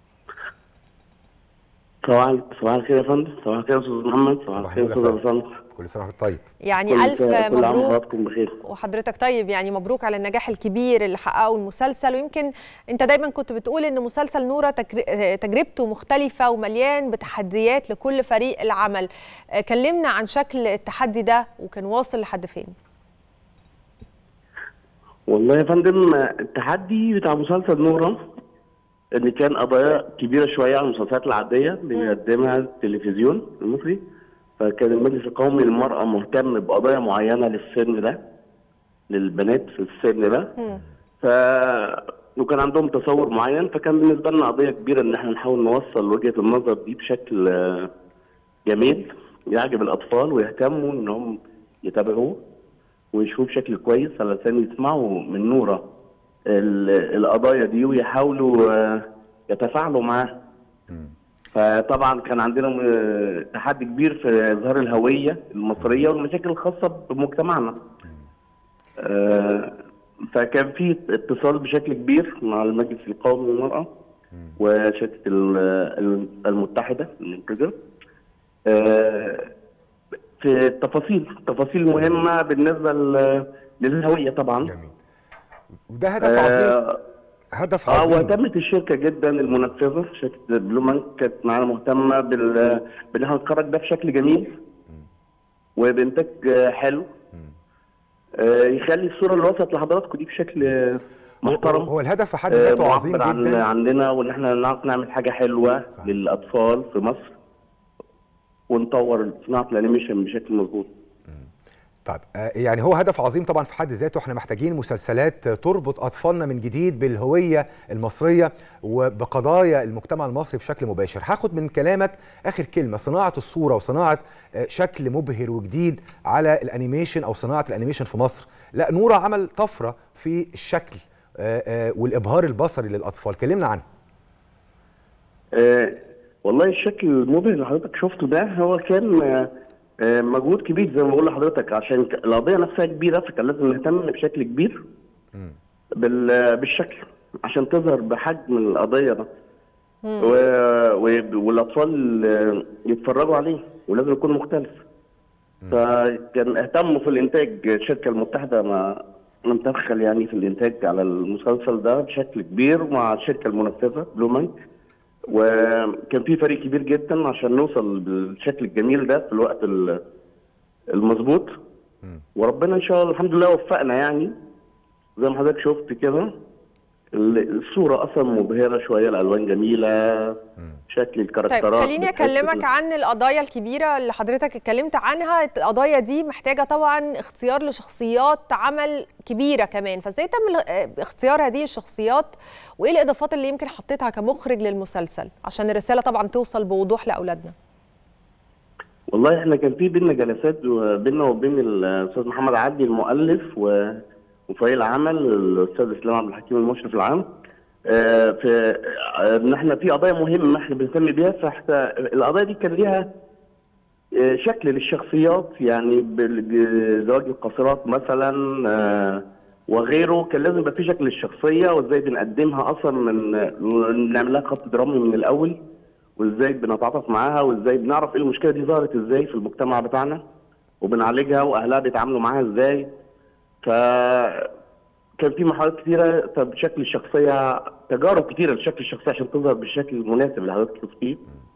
صباح صباح الخير يا فندم صباح الخير يا استاذ محمد صباح الخير يا استاذ ابو سلمى كل سنه وانت طيب يعني كل الف سنة- كل عام مبروك وحضراتكم بخير وحضرتك طيب يعني مبروك على النجاح الكبير اللي حققه المسلسل ويمكن انت دايما كنت بتقول ان مسلسل نوره تجر- تجربته مختلفه ومليان بتحديات لكل فريق العمل آه، كلمنا عن شكل التحدي ده وكان واصل لحد فين والله يا فندم التحدي بتاع مسلسل نورة ان كان قضايا كبيره شويه عن المسلسلات العاديه اللي بيقدمها التلفزيون المصري فكان المجلس القومي للمراه مهتم بقضايا معينه للسن ده للبنات في السن ده ف وكان عندهم تصور معين فكان بالنسبه لنا قضيه كبيره ان احنا نحاول نوصل وجهه النظر دي بشكل آه، جميل يعجب الاطفال ويهتموا انهم يتابعوه ويشوفوه بشكل كويس علشان يسمعوا من نوره ال- القضايا دي ويحاولوا آه، يتفاعلوا معاها فطبعا كان عندنا م- تحدي كبير في اظهار الهويه المصريه والمشاكل الخاصه بمجتمعنا آه، فكان في اتصال بشكل كبير مع المجلس القومي للمراه وشركه ال- ال- المتحده المنتجه آه، في التفاصيل تفاصيل مهمه بالنسبه ل- للهويه طبعا جميل. وده هدف عظيم هدف اه عظيم واهتمت الشركه جدا المنفذه شركه بلومان كانت معانا مهتمه بال بان احنا نتخرج ده بشكل جميل وبانتاج آه، حلو آه، يخلي الصوره اللي وصلت لحضراتكم دي بشكل آه، محترم هو الهدف في حد آه، ذاته عظيم معبر عن جدا عندنا وان احنا نعرف نعمل حاجه حلوه للاطفال في مصر ونطور صناعه الانيميشن بشكل مظبوط طيب آه، يعني هو هدف عظيم طبعا في حد ذاته احنا محتاجين مسلسلات تربط اطفالنا من جديد بالهويه المصريه وبقضايا المجتمع المصري بشكل مباشر هاخد من كلامك اخر كلمه صناعه الصوره وصناعه آه، شكل مبهر وجديد على الانيميشن او صناعه الانيميشن في مصر لا نورا عمل طفره في الشكل آه، آه، والابهار البصري للاطفال كلمنا عنه آه والله الشكل المبهر اللي حضرتك شفته ده هو كان آه آه مجهود كبير زي ما بقول لحضرتك عشان ك- القضيه نفسها كبيره فكان لازم نهتم بشكل كبير بال- بالشكل عشان تظهر بحجم القضيه ده و... و... والاطفال آه، يتفرجوا عليه ولازم يكون مختلف فكان اهتموا في الانتاج الشركه المتحده ما متدخل يعني في الانتاج على المسلسل ده بشكل كبير مع الشركه المنفذه بلومان وكان في فريق كبير جدا عشان نوصل بالشكل الجميل ده في الوقت ال- المظبوط وربنا ان شاء الله الحمد لله وفقنا يعني زي ما حضرتك شفت كده ال- الصوره اصلا مبهره شويه الالوان جميله شكل طيب الكاركترات خليني بتحس اكلمك بال- عن القضايا الكبيره اللي حضرتك اتكلمت عنها القضايا دي محتاجه طبعا اختيار لشخصيات عمل كبيره كمان فازاي تم ال- اه اختيار هذه الشخصيات وايه الاضافات اللي يمكن حطيتها كمخرج للمسلسل عشان الرساله طبعا توصل بوضوح لاولادنا والله احنا كان في بينا جلسات بيننا وبين الاستاذ محمد عدلي المؤلف و- وفريق العمل الاستاذ اسلام عبد الحكيم المشرف العام آه، في آه، ان احنا في قضايا مهمه احنا بنهتم بيها فاحنا القضايا دي كان ليها آه، شكل للشخصيات يعني بال- زواج القاصرات مثلا آه، وغيره كان لازم يبقى في شكل للشخصيه وازاي بنقدمها اصلا من نعمل لها خط درامي من الاول وازاي بنتعاطف معاها وازاي بنعرف ايه المشكله دي ظهرت ازاي في المجتمع بتاعنا وبنعالجها واهلها بيتعاملوا معاها ازاي ف كان في محاولات كتيره بشكل الشخصيه تجارب كتيره لشكل الشخصيه عشان تظهر بالشكل المناسب اللي حضرتك شفتيه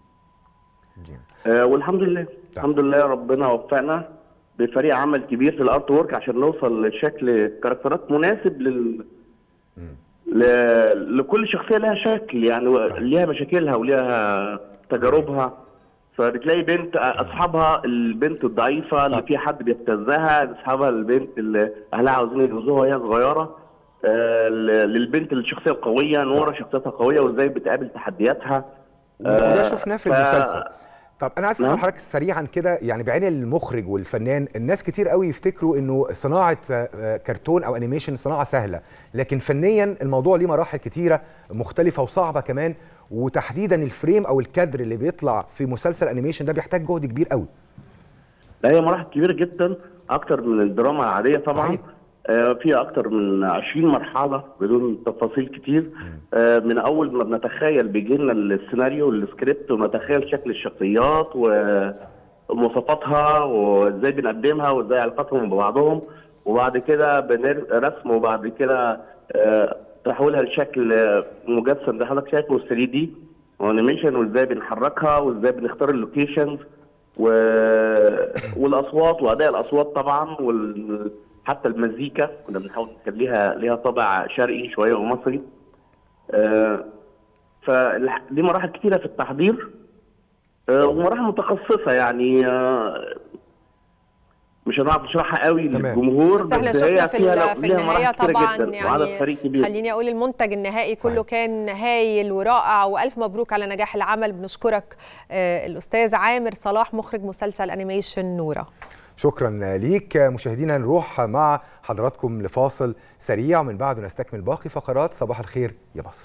آه والحمد لله الحمد لله ربنا وفقنا بفريق عمل كبير في الارت وورك عشان نوصل لشكل كاركترات مناسب لل ل- لكل شخصيه لها شكل يعني و- ليها مشاكلها وليها تجاربها فبتلاقي بنت اصحابها البنت الضعيفه اللي في حد بيبتزها اصحابها البنت اللي اهلها عاوزين يجوزوها وهي صغيره آه، ل- للبنت الشخصيه القويه نورة شخصيتها قويه وازاي بتقابل تحدياتها وده آه، شفناه في ف- المسلسل طب انا عايز اسال نعم. حضرتك سريعا كده يعني بعين المخرج والفنان الناس كتير قوي يفتكروا انه صناعه آه، آه، كرتون او انيميشن صناعه سهله لكن فنيا الموضوع ليه مراحل كتيره مختلفه وصعبه كمان وتحديدا الفريم او الكادر اللي بيطلع في مسلسل انيميشن ده بيحتاج جهد كبير قوي لا هي مراحل كبيره جدا اكتر من الدراما العاديه طبعا صحيح. آه فيها اكتر من 20 مرحله بدون تفاصيل كتير آه من اول ما بنتخيل بيجي لنا السيناريو والسكريبت ونتخيل شكل الشخصيات ومواصفاتها وازاي بنقدمها وازاي علاقاتهم ببعضهم وبعد كده بنر- رسم وبعد كده آه تحويلها لشكل آه، مجسم زي حضرتك شايفه 3 دي وانيميشن وازاي بنحركها وازاي بنختار اللوكيشنز و... والاصوات واداء الاصوات طبعا وال... حتى المزيكا كنا بنحاول نخليها ليها طابع شرقي شويه ومصري آه فدي مراحل كتيره في التحضير آه ومراحل متخصصه يعني آه مش هنعرف نشرحها قوي للجمهور بس احنا بس شفنا هي في, فيها ال- في ليها النهايه مراحل كتيره طبعا جدا وعدد يعني فريق كبير خليني اقول المنتج النهائي كله كان هايل ورائع والف مبروك على نجاح العمل بنشكرك آه، الاستاذ عامر صلاح مخرج مسلسل انيميشن نوره شكرا ليك مشاهدينا نروح مع حضراتكم لفاصل سريع ومن بعده نستكمل باقي فقرات صباح الخير يا مصر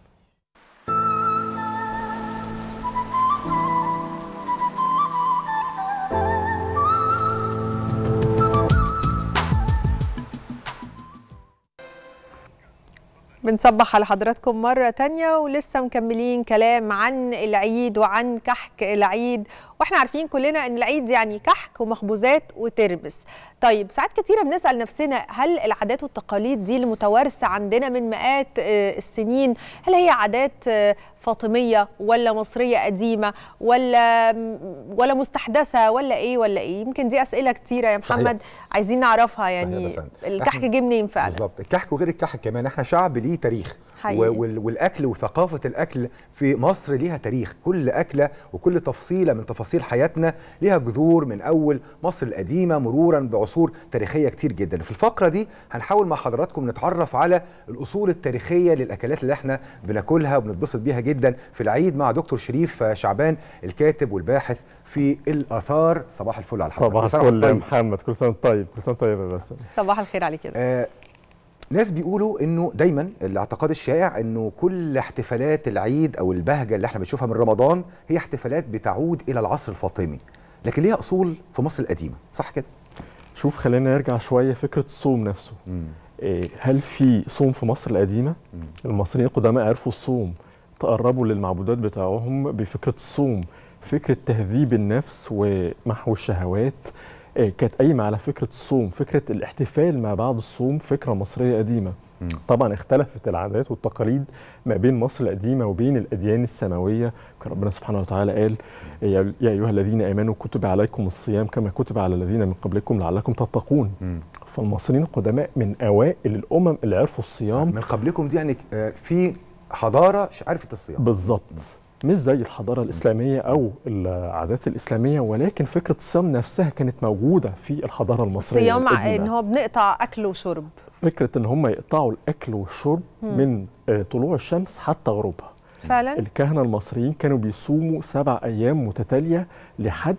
بنصبح على حضراتكم مرة تانية ولسه مكملين كلام عن العيد وعن كحك العيد واحنا عارفين كلنا ان العيد يعني كحك ومخبوزات وتربس طيب ساعات كتيرة بنسأل نفسنا هل العادات والتقاليد دي المتوارثة عندنا من مئات آه، السنين هل هي عادات آه، فاطمية ولا مصرية قديمة ولا ولا مستحدثة ولا ايه ولا ايه يمكن دي أسئلة كتيرة يا صحيح. محمد عايزين نعرفها صحيح يعني يا بسنت. الكحك إحنا- جه منين فعلا بالظبط الكحك وغير الكحك كمان احنا شعب ليه تاريخ حقيقي. و- وال- والاكل وثقافه الاكل في مصر ليها تاريخ كل اكله وكل تفصيله من تفاصيل حياتنا ليها جذور من اول مصر القديمه مرورا بعصور تاريخيه كتير جدا في الفقره دي هنحاول مع حضراتكم نتعرف على الاصول التاريخيه للاكلات اللي احنا بناكلها وبنتبسط بيها جدا في العيد مع دكتور شريف شعبان الكاتب والباحث في الاثار صباح الفل على حضرتك صباح كل سنة وأنت الفل يا طيب. محمد كل سنه وأنت طيب كل سنه وأنت طيب يا باسم صباح الخير عليك كده آه ناس بيقولوا انه دايما الاعتقاد الشائع انه كل احتفالات العيد او البهجه اللي احنا بنشوفها من رمضان هي احتفالات بتعود الى العصر الفاطمي لكن ليها اصول في مصر القديمه صح كده شوف خلينا نرجع شويه فكره الصوم نفسه إيه هل في صوم في مصر القديمه المصريين القدماء عرفوا الصوم تقربوا للمعبودات بتاعهم بفكره الصوم فكره تهذيب النفس ومحو الشهوات إيه كانت قايمه على فكره الصوم فكره الاحتفال ما بعد الصوم فكره مصريه قديمه طبعا اختلفت العادات والتقاليد ما بين مصر القديمه وبين الاديان السماويه كان ربنا سبحانه وتعالى قال يا يا ايها الذين امنوا كتب عليكم الصيام كما كتب على الذين من قبلكم لعلكم تتقون فالمصريين القدماء من اوائل الامم اللي عرفوا الصيام من قبلكم دي يعني آه، في حضاره عرفت الصيام بالظبط مش زي الحضاره الاسلاميه او العادات الاسلاميه ولكن فكره الصيام نفسها كانت موجوده في الحضاره المصريه صيام القديمة. ان هو بنقطع اكل وشرب فكره ان هم يقطعوا الاكل والشرب مم. من آه، طلوع الشمس حتى غروبها فعلا الكهنه المصريين كانوا بيصوموا سبع ايام متتاليه لحد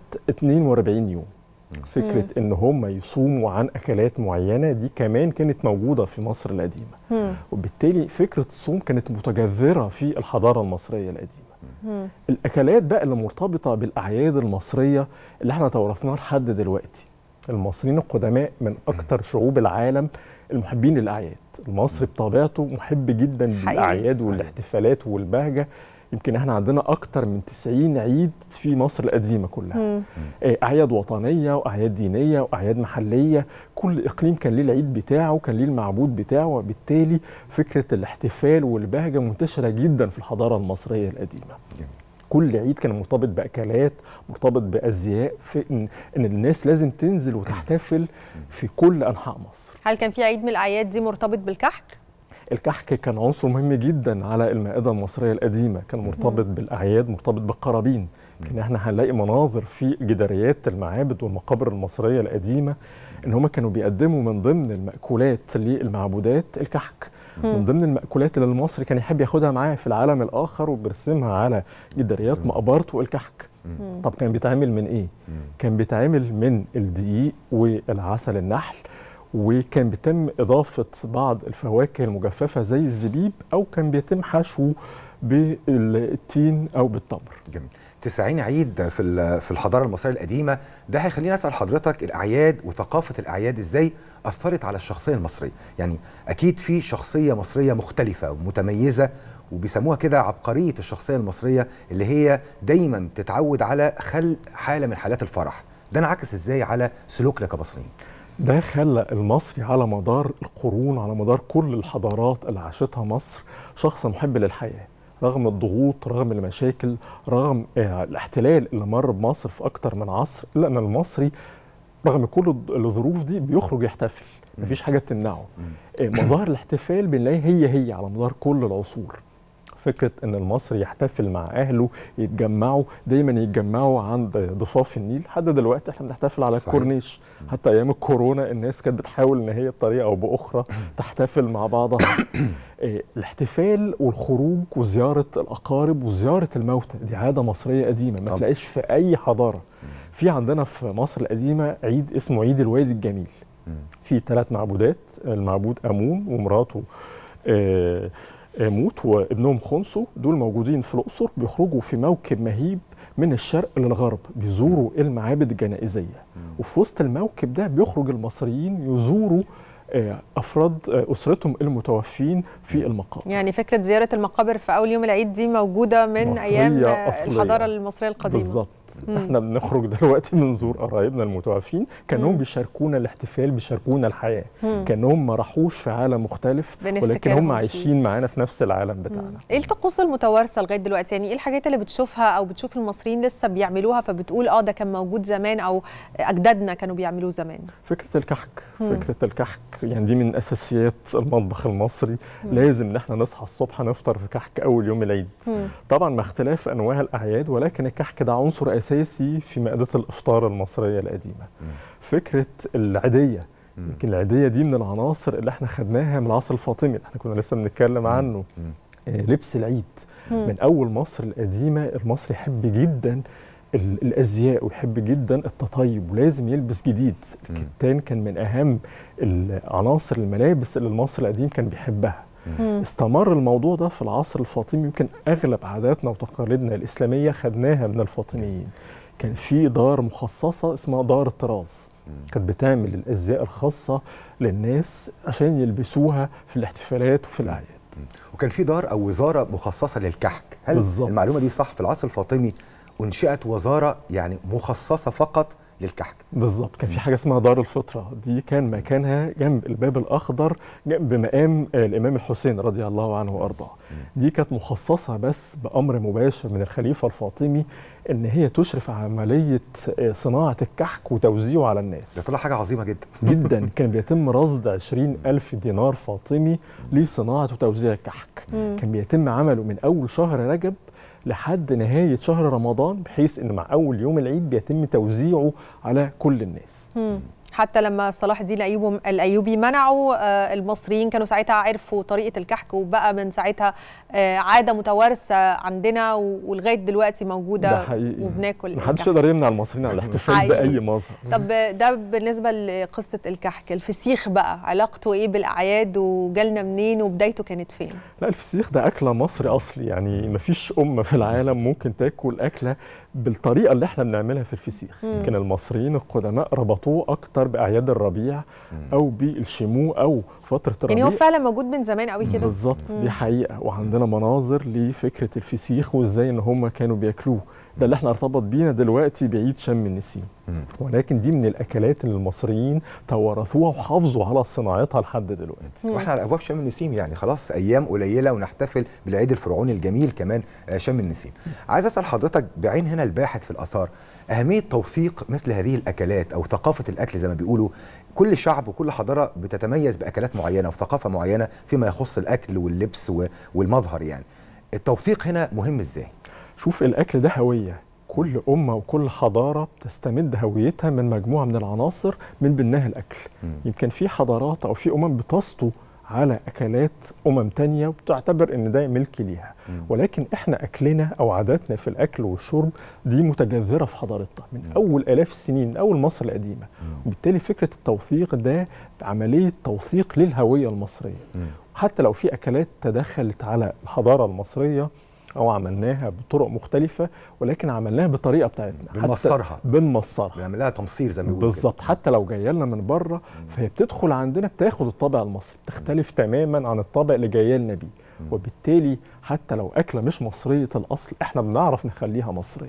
42 يوم فكره ان هم يصوموا عن اكلات معينه دي كمان كانت موجوده في مصر القديمه مم. وبالتالي فكره الصوم كانت متجذره في الحضاره المصريه القديمه مم. الاكلات بقى اللي مرتبطه بالاعياد المصريه اللي احنا توارثناها لحد دلوقتي المصريين القدماء من اكثر شعوب العالم المحبين للاعياد المصري بطبيعته محب جدا للاعياد والاحتفالات والبهجه يمكن احنا عندنا اكتر من 90 عيد في مصر القديمه كلها مم. آه، اعياد وطنيه واعياد دينيه واعياد محليه كل اقليم كان ليه العيد بتاعه كان ليه المعبود بتاعه وبالتالي فكره الاحتفال والبهجه منتشره جدا في الحضاره المصريه القديمه كل عيد كان مرتبط باكلات مرتبط بازياء في ان, إن الناس لازم تنزل وتحتفل في كل انحاء مصر هل كان في عيد من الاعياد دي مرتبط بالكحك الكحك كان عنصر مهم جدا على المائده المصريه القديمه كان مرتبط بالاعياد مرتبط بالقرابين يمكن احنا هنلاقي مناظر في جداريات المعابد والمقابر المصريه القديمه ان هم كانوا بيقدموا من ضمن المأكولات للمعبودات الكحك مم. من ضمن المأكولات اللي المصري كان يحب ياخدها معاه في العالم الآخر وبيرسمها على جداريات مقبرته الكحك مم. طب كان بيتعمل من إيه؟ كان بيتعمل من الدقيق والعسل النحل وكان بيتم إضافة بعض الفواكه المجففة زي الزبيب أو كان بيتم حشوه بالتين أو بالتمر جميل 90 عيد في ال- في الحضاره المصريه القديمه ده هيخليني اسال حضرتك الاعياد وثقافه الاعياد ازاي اثرت على الشخصيه المصريه يعني اكيد في شخصيه مصريه مختلفه ومتميزه وبيسموها كده عبقريه الشخصيه المصريه اللي هي دايما تتعود على خلق حاله من حالات الفرح ده انعكس ازاي على سلوكنا كمصريين ده خلى المصري على مدار القرون على مدار كل الحضارات اللي عاشتها مصر شخص محب للحياة رغم الضغوط رغم المشاكل رغم آه، الاحتلال اللي مر بمصر في أكتر من عصر إلا أن المصري رغم كل الض- الظروف دي بيخرج يحتفل مفيش حاجة تمنعه آه، مظاهر الاحتفال بنلاقي هي هي على مدار كل العصور فكره ان المصري يحتفل مع اهله يتجمعوا دايما يتجمعوا عند ضفاف النيل لحد دلوقتي احنا بنحتفل على صحيح. الكورنيش حتى ايام الكورونا الناس كانت بتحاول ان هي بطريقه او باخرى تحتفل مع بعضها آه، الاحتفال والخروج وزياره الاقارب وزياره الموتى دي عاده مصريه قديمه ما تلاقيش في اي حضاره في عندنا في مصر القديمه عيد اسمه عيد الوادي الجميل في ثلاث معبودات المعبود امون ومراته آه، آه، موت وابنهم خنسو دول موجودين في الاقصر بيخرجوا في موكب مهيب من الشرق للغرب بيزوروا المعابد الجنائزيه وفي وسط الموكب ده بيخرج المصريين يزوروا آه، افراد آه، اسرتهم المتوفين في المقابر يعني فكره زياره المقابر في اول يوم العيد دي موجوده من مصرية ايام أصلية. الحضاره المصريه القديمه بالظبط مم. احنا بنخرج دلوقتي بنزور قرايبنا المتوفين كانهم مم. بيشاركونا الاحتفال بيشاركونا الحياه مم. كانهم ما راحوش في عالم مختلف ولكن بنفتكرهم هم فيه. عايشين معانا في نفس العالم بتاعنا ايه الطقوس المتوارثه لغايه دلوقتي يعني ايه الحاجات اللي بتشوفها او بتشوف المصريين لسه بيعملوها فبتقول اه ده كان موجود زمان او اجدادنا كانوا بيعملوه زمان فكره الكحك مم. فكره الكحك يعني دي من اساسيات المطبخ المصري مم. لازم ان احنا نصحى الصبح نفطر في كحك اول يوم العيد مم. طبعا مع اختلاف انواع الاعياد ولكن الكحك ده عنصر اساسي في مائده الافطار المصريه القديمه فكره العيديه يمكن العيديه دي من العناصر اللي احنا خدناها من العصر الفاطمي اللي احنا كنا لسه بنتكلم عنه آه، لبس العيد مم. من اول مصر القديمه المصري يحب جدا ال- الازياء ويحب جدا التطيب ولازم يلبس جديد الكتان كان من اهم العناصر الملابس اللي المصري القديم كان بيحبها مم. استمر الموضوع ده في العصر الفاطمي يمكن اغلب عاداتنا وتقاليدنا الاسلاميه خدناها من الفاطميين كان في دار مخصصه اسمها دار الطراز كانت بتعمل الازياء الخاصه للناس عشان يلبسوها في الاحتفالات وفي الاعياد وكان في دار او وزاره مخصصه للكحك هل بالظبط. المعلومه دي صح في العصر الفاطمي انشئت وزاره يعني مخصصه فقط للكحك بالظبط كان في حاجه اسمها دار الفطره دي كان مكانها جنب الباب الاخضر جنب مقام آه، الامام الحسين رضي الله عنه وارضاه دي كانت مخصصه بس بامر مباشر من الخليفه الفاطمي ان هي تشرف على عمليه آه، صناعه الكحك وتوزيعه على الناس ده طلع حاجه عظيمه جدا جدا كان بيتم رصد 20 ألف دينار فاطمي لصناعة وتوزيع الكحك مم. كان بيتم عمله من أول شهر رجب لحد نهاية شهر رمضان بحيث أن مع أول يوم العيد بيتم توزيعه على كل الناس مم. حتى لما صلاح الدين الايوبي الايوبي منعوا آه، المصريين كانوا ساعتها عرفوا طريقه الكحك وبقى من ساعتها آه، عاده متوارثه عندنا و- ولغايه دلوقتي موجوده ده حقيقي وبناكل محدش الكحك. يقدر يمنع المصريين عن الاحتفال حقيقي. بأي مظهر طب ده بالنسبه لقصه الكحك الفسيخ بقى علاقته ايه بالاعياد وجالنا منين وبدايته كانت فين لا الفسيخ ده أكلة مصري أصلي يعني مفيش أمة في العالم ممكن تاكل أكلة بالطريقة اللي احنا بنعملها في الفسيخ مم. يمكن المصريين القدماء ربطوه أكتر بأعياد الربيع أو بالشمو أو فترة يعني الربيع هو فعلا موجود من زمان قوي كده بالظبط مم. دي حقيقه وعندنا مناظر لفكره الفسيخ وازاي ان هم كانوا بياكلوه ده اللي احنا ارتبط بينا دلوقتي بعيد شم النسيم ولكن دي من الاكلات اللي المصريين توارثوها وحافظوا على صناعتها لحد دلوقتي واحنا على ابواب شم النسيم يعني خلاص ايام قليله ونحتفل بالعيد الفرعوني الجميل كمان آه، شم النسيم عايز اسال حضرتك بعين هنا الباحث في الاثار اهميه توثيق مثل هذه الاكلات او ثقافه الاكل زي ما بيقولوا كل شعب وكل حضاره بتتميز باكلات معينه وثقافه معينه فيما يخص الاكل واللبس و- والمظهر يعني التوثيق هنا مهم ازاي شوف الاكل ده هويه كل امه وكل حضاره بتستمد هويتها من مجموعه من العناصر من بناها الاكل يمكن في حضارات او في امم بتسطو على اكلات امم تانية وبتعتبر ان ده ملك ليها ولكن احنا اكلنا او عاداتنا في الاكل والشرب دي متجذره في حضارتنا من اول الاف السنين من اول مصر القديمه وبالتالي فكره التوثيق ده عمليه توثيق للهويه المصريه حتى لو في اكلات تدخلت على الحضاره المصريه او عملناها بطرق مختلفه ولكن عملناها بالطريقه بتاعتنا حتى بنمصرها. بنمصرها بنعمل لها تمصير زي ما بيقولوا كده. بالظبط حتى لو جايه لنا من بره فهي بتدخل عندنا بتاخد الطابع المصري بتختلف تماما عن الطابع اللي جايه لنا بيه وبالتالي حتى لو اكله مش مصريه الاصل احنا بنعرف نخليها مصريه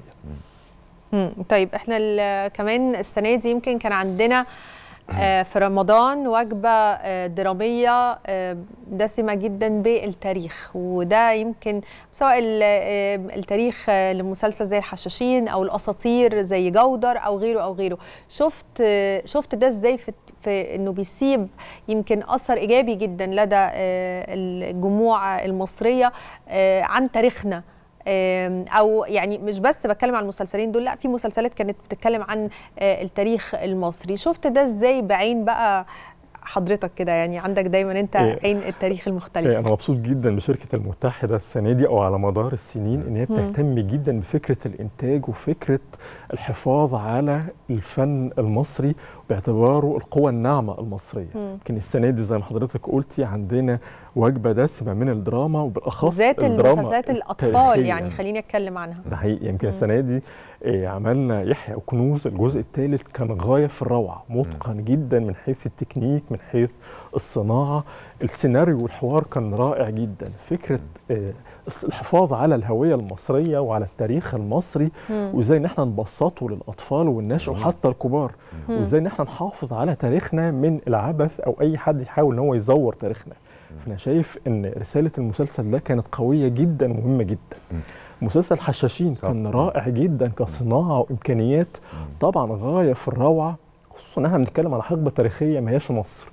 مم. طيب احنا ال- كمان السنه دي يمكن كان عندنا آه، في رمضان وجبه آه، دراميه آه، دسمه جدا بالتاريخ وده يمكن سواء ال- آه، التاريخ آه، لمسلسل زي الحشاشين او الاساطير زي جودر او غيره او غيره شفت آه، شفت ده ازاي في في انه بيسيب يمكن اثر ايجابي جدا لدى آه، الجموع المصريه آه، عن تاريخنا آم، او يعني مش بس بتكلم عن المسلسلين دول لا في مسلسلات كانت بتتكلم عن آه، التاريخ المصري شفت ده ازاي بعين بقى حضرتك كده يعني عندك دايما انت إيه. عين التاريخ المختلف إيه، انا مبسوط جدا بشركه المتحده السنه دي او على مدار السنين ان هي مم. بتهتم جدا بفكره الانتاج وفكره الحفاظ على الفن المصري باعتباره القوة الناعمة المصرية مم. يمكن السنة دي زي ما حضرتك قلتي عندنا وجبة دسمة من الدراما وبالأخص بالذات الدراما المسلسلات الاطفال التاريخية. يعني خليني اتكلم عنها ده حقيقي يمكن مم. السنه دي إيه، عملنا يحيى وكنوز الجزء الثالث كان غايه في الروعه متقن جدا من حيث التكنيك من حيث الصناعه السيناريو والحوار كان رائع جدا فكره آه، الحفاظ على الهويه المصريه وعلى التاريخ المصري مم. وازاي ان احنا نبسطه للاطفال والنشء جميل. وحتى الكبار مم. وازاي ان احنا نحافظ على تاريخنا من العبث او اي حد يحاول ان هو يزور تاريخنا فانا شايف ان رساله المسلسل ده كانت قويه جدا ومهمه جدا مسلسل حشاشين كان رائع جدا كصناعه وامكانيات طبعا غايه في الروعه خصوصا ان احنا بنتكلم على حقبه تاريخيه ما هياش مصر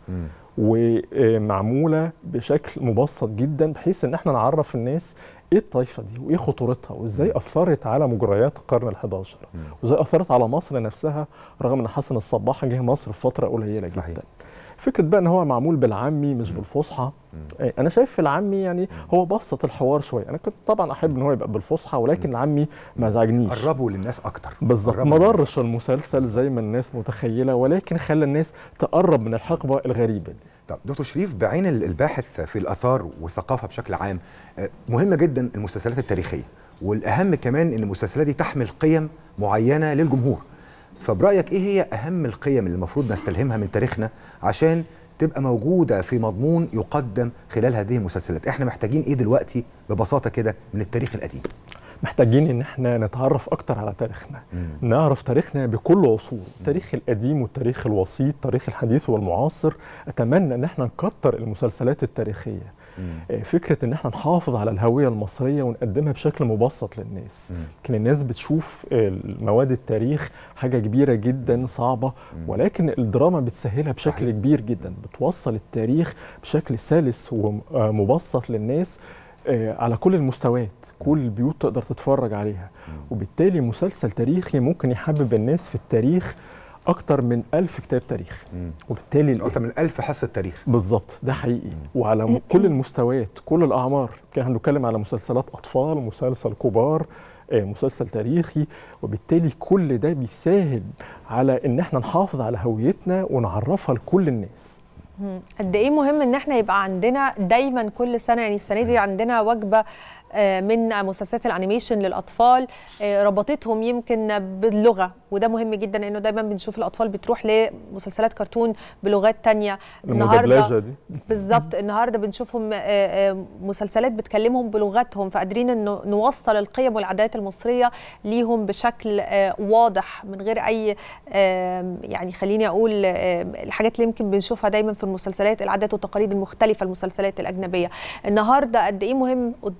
ومعموله بشكل مبسط جدا بحيث ان احنا نعرف الناس ايه الطائفه دي وايه خطورتها وازاي اثرت على مجريات القرن ال11 وازاي اثرت على مصر نفسها رغم ان حسن الصباح جه مصر في فتره قليله صحيح. جدا فكره بقى ان هو معمول بالعامي مش بالفصحى آه، انا شايف في العامي يعني هو بسط الحوار شويه انا كنت طبعا احب ان هو يبقى بالفصحى ولكن العامي ما زعجنيش قربوا للناس اكتر بالظبط قربوا ما للناس ضرش المسلسل زي ما الناس متخيله ولكن خلى الناس تقرب من الحقبه الغريبه دي طب دكتور شريف بعين ال- الباحث في الاثار والثقافه بشكل عام آه، مهمه جدا المسلسلات التاريخيه والاهم كمان ان المسلسلات دي تحمل قيم معينه للجمهور فبرايك ايه هي اهم القيم اللي المفروض نستلهمها من تاريخنا عشان تبقى موجوده في مضمون يقدم خلال هذه المسلسلات احنا محتاجين ايه دلوقتي ببساطه كده من التاريخ القديم محتاجين ان احنا نتعرف اكتر على تاريخنا نعرف تاريخنا بكل عصور التاريخ القديم والتاريخ الوسيط التاريخ الحديث والمعاصر اتمنى ان احنا نكتر المسلسلات التاريخيه آه، فكره ان احنا نحافظ على الهويه المصريه ونقدمها بشكل مبسط للناس يمكن الناس بتشوف آه، مواد التاريخ حاجه كبيره جدا صعبه ولكن الدراما بتسهلها بشكل كبير جدا بتوصل التاريخ بشكل سلس ومبسط للناس آه، على كل المستويات كل البيوت تقدر تتفرج عليها وبالتالي مسلسل تاريخي ممكن يحبب الناس في التاريخ أكتر من ألف كتاب تاريخ وبالتالي أكتر من ألف حصة تاريخ بالظبط ده حقيقي وعلى م- كل المستويات كل الأعمار كان احنا بنتكلم على مسلسلات أطفال مسلسل كبار آه، مسلسل تاريخي وبالتالي كل ده بيساهم على ان احنا نحافظ على هويتنا ونعرفها لكل الناس مم. قد ايه مهم ان احنا يبقى عندنا دايما كل سنه يعني السنه دي عندنا وجبه آه، من مسلسلات الانيميشن للاطفال آه، ربطتهم يمكن باللغه وده مهم جدا لانه دايما بنشوف الاطفال بتروح لمسلسلات كرتون بلغات تانية المدبلجة دي. بالظبط النهارده بنشوفهم آه، آه، مسلسلات بتكلمهم بلغتهم فقادرين انه نوصل القيم والعادات المصريه ليهم بشكل آه، واضح من غير اي آه، يعني خليني اقول آه، الحاجات اللي يمكن بنشوفها دايما في المسلسلات العادات والتقاليد المختلفه المسلسلات الاجنبيه النهارده قد ايه مهم قدام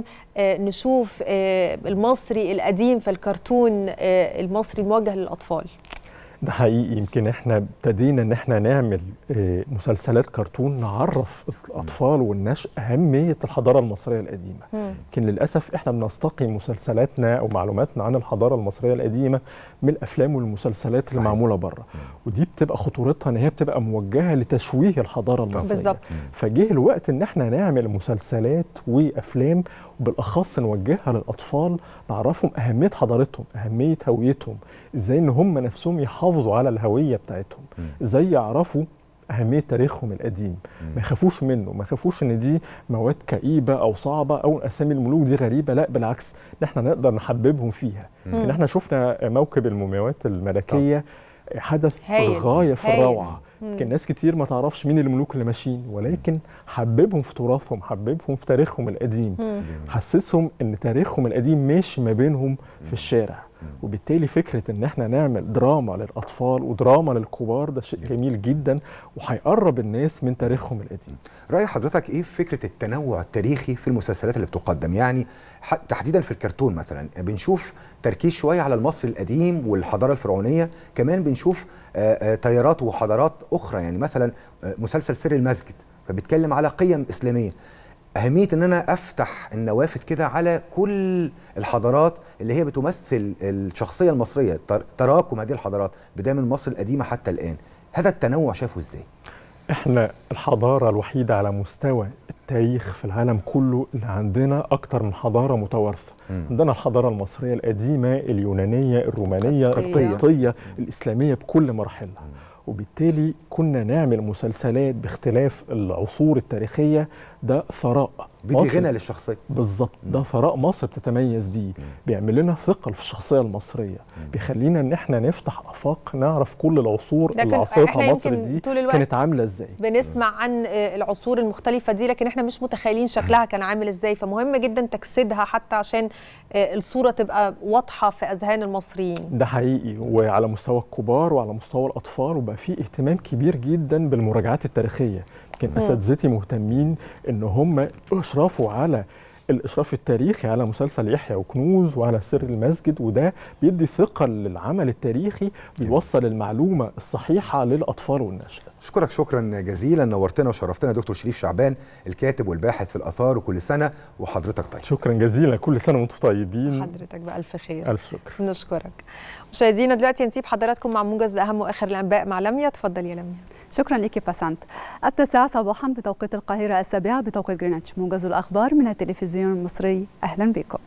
آه، نشوف آه، المصري القديم في الكرتون آه، المصري الموجه للاطفال ده حقيقي يمكن احنا ابتدينا ان احنا نعمل آه، مسلسلات كرتون نعرف الاطفال والنشء اهميه الحضاره المصريه القديمه لكن للاسف احنا بنستقي مسلسلاتنا او معلوماتنا عن الحضاره المصريه القديمه من الافلام والمسلسلات اللي معموله بره ودي بتبقى خطورتها ان هي بتبقى موجهه لتشويه الحضاره المصريه بالظبط. فجه الوقت ان احنا نعمل مسلسلات وافلام وبالاخص نوجهها للاطفال نعرفهم اهميه حضارتهم اهميه هويتهم ازاي ان هم نفسهم يحافظوا على الهويه بتاعتهم ازاي يعرفوا أهمية تاريخهم القديم ما يخافوش منه ما يخافوش إن دي مواد كئيبة أو صعبة أو أسامي الملوك دي غريبة لا بالعكس إن إحنا نقدر نحببهم فيها مم. إن إحنا شفنا موكب المومياوات الملكية حدث هايل. غاية في هايل. الروعة مم. يمكن ناس كتير ما تعرفش مين الملوك اللي ماشيين ولكن حببهم في تراثهم حببهم في تاريخهم القديم مم. حسسهم ان تاريخهم القديم ماشي ما بينهم في الشارع وبالتالي فكره ان احنا نعمل دراما للاطفال ودراما للكبار ده شيء جميل جدا وهيقرب الناس من تاريخهم القديم رأي حضرتك ايه في فكره التنوع التاريخي في المسلسلات اللي بتقدم يعني ح- تحديدا في الكرتون مثلا بنشوف تركيز شويه على المصري القديم والحضاره الفرعونيه كمان بنشوف آه، آه، تيارات وحضارات اخرى يعني مثلا آه، مسلسل سر المسجد فبيتكلم على قيم اسلاميه أهمية إن أنا أفتح النوافذ كده على كل الحضارات اللي هي بتمثل الشخصية المصرية تر- تراكم هذه الحضارات بداية من مصر القديمة حتى الآن هذا التنوع شافه إزاي؟ احنا الحضارة الوحيدة على مستوى التاريخ في العالم كله اللي عندنا أكتر من حضارة متوارثة عندنا الحضارة المصرية القديمة اليونانية الرومانية القبطية. القبطية الإسلامية بكل مراحلها وبالتالي كنا نعمل مسلسلات باختلاف العصور التاريخية ده ثراء بدي مصر- غنى للشخصية بالظبط ده ثراء مصر بتتميز بيه بيعمل لنا ثقل في الشخصيه المصريه بيخلينا ان احنا نفتح افاق نعرف كل العصور لكن اللي عصرتها إحنا مصر يمكن دي طول الوقت كانت عامله ازاي بنسمع عن آه، العصور المختلفة دي لكن احنا مش متخيلين شكلها كان عامل ازاي فمهم جدا تجسيدها حتى عشان آه، الصورة تبقى واضحة في أذهان المصريين ده حقيقي وعلى مستوى الكبار وعلى مستوى الاطفال وبقى في اهتمام كبير جدا بالمراجعات التاريخيه يمكن مم. اساتذتي مهتمين ان هم اشرفوا على الاشراف التاريخي على مسلسل يحيى وكنوز وعلى سر المسجد وده بيدي ثقه للعمل التاريخي بيوصل المعلومه الصحيحه للاطفال والنشء أشكرك شكرا جزيلا نورتنا وشرفتنا دكتور شريف شعبان الكاتب والباحث في الآثار وكل سنة وحضرتك طيب شكرا جزيلا كل سنه وانتم طيبين حضرتك بألف خير الف شكر نشكرك مشاهدينا دلوقتي نسيب حضراتكم مع موجز لأهم وآخر الأنباء مع لميا تفضل يا لميا شكرا لك باسنت التاسعة صباحا بتوقيت القاهرة السابعة بتوقيت جرينتش موجز الأخبار من التلفزيون المصري أهلا بكم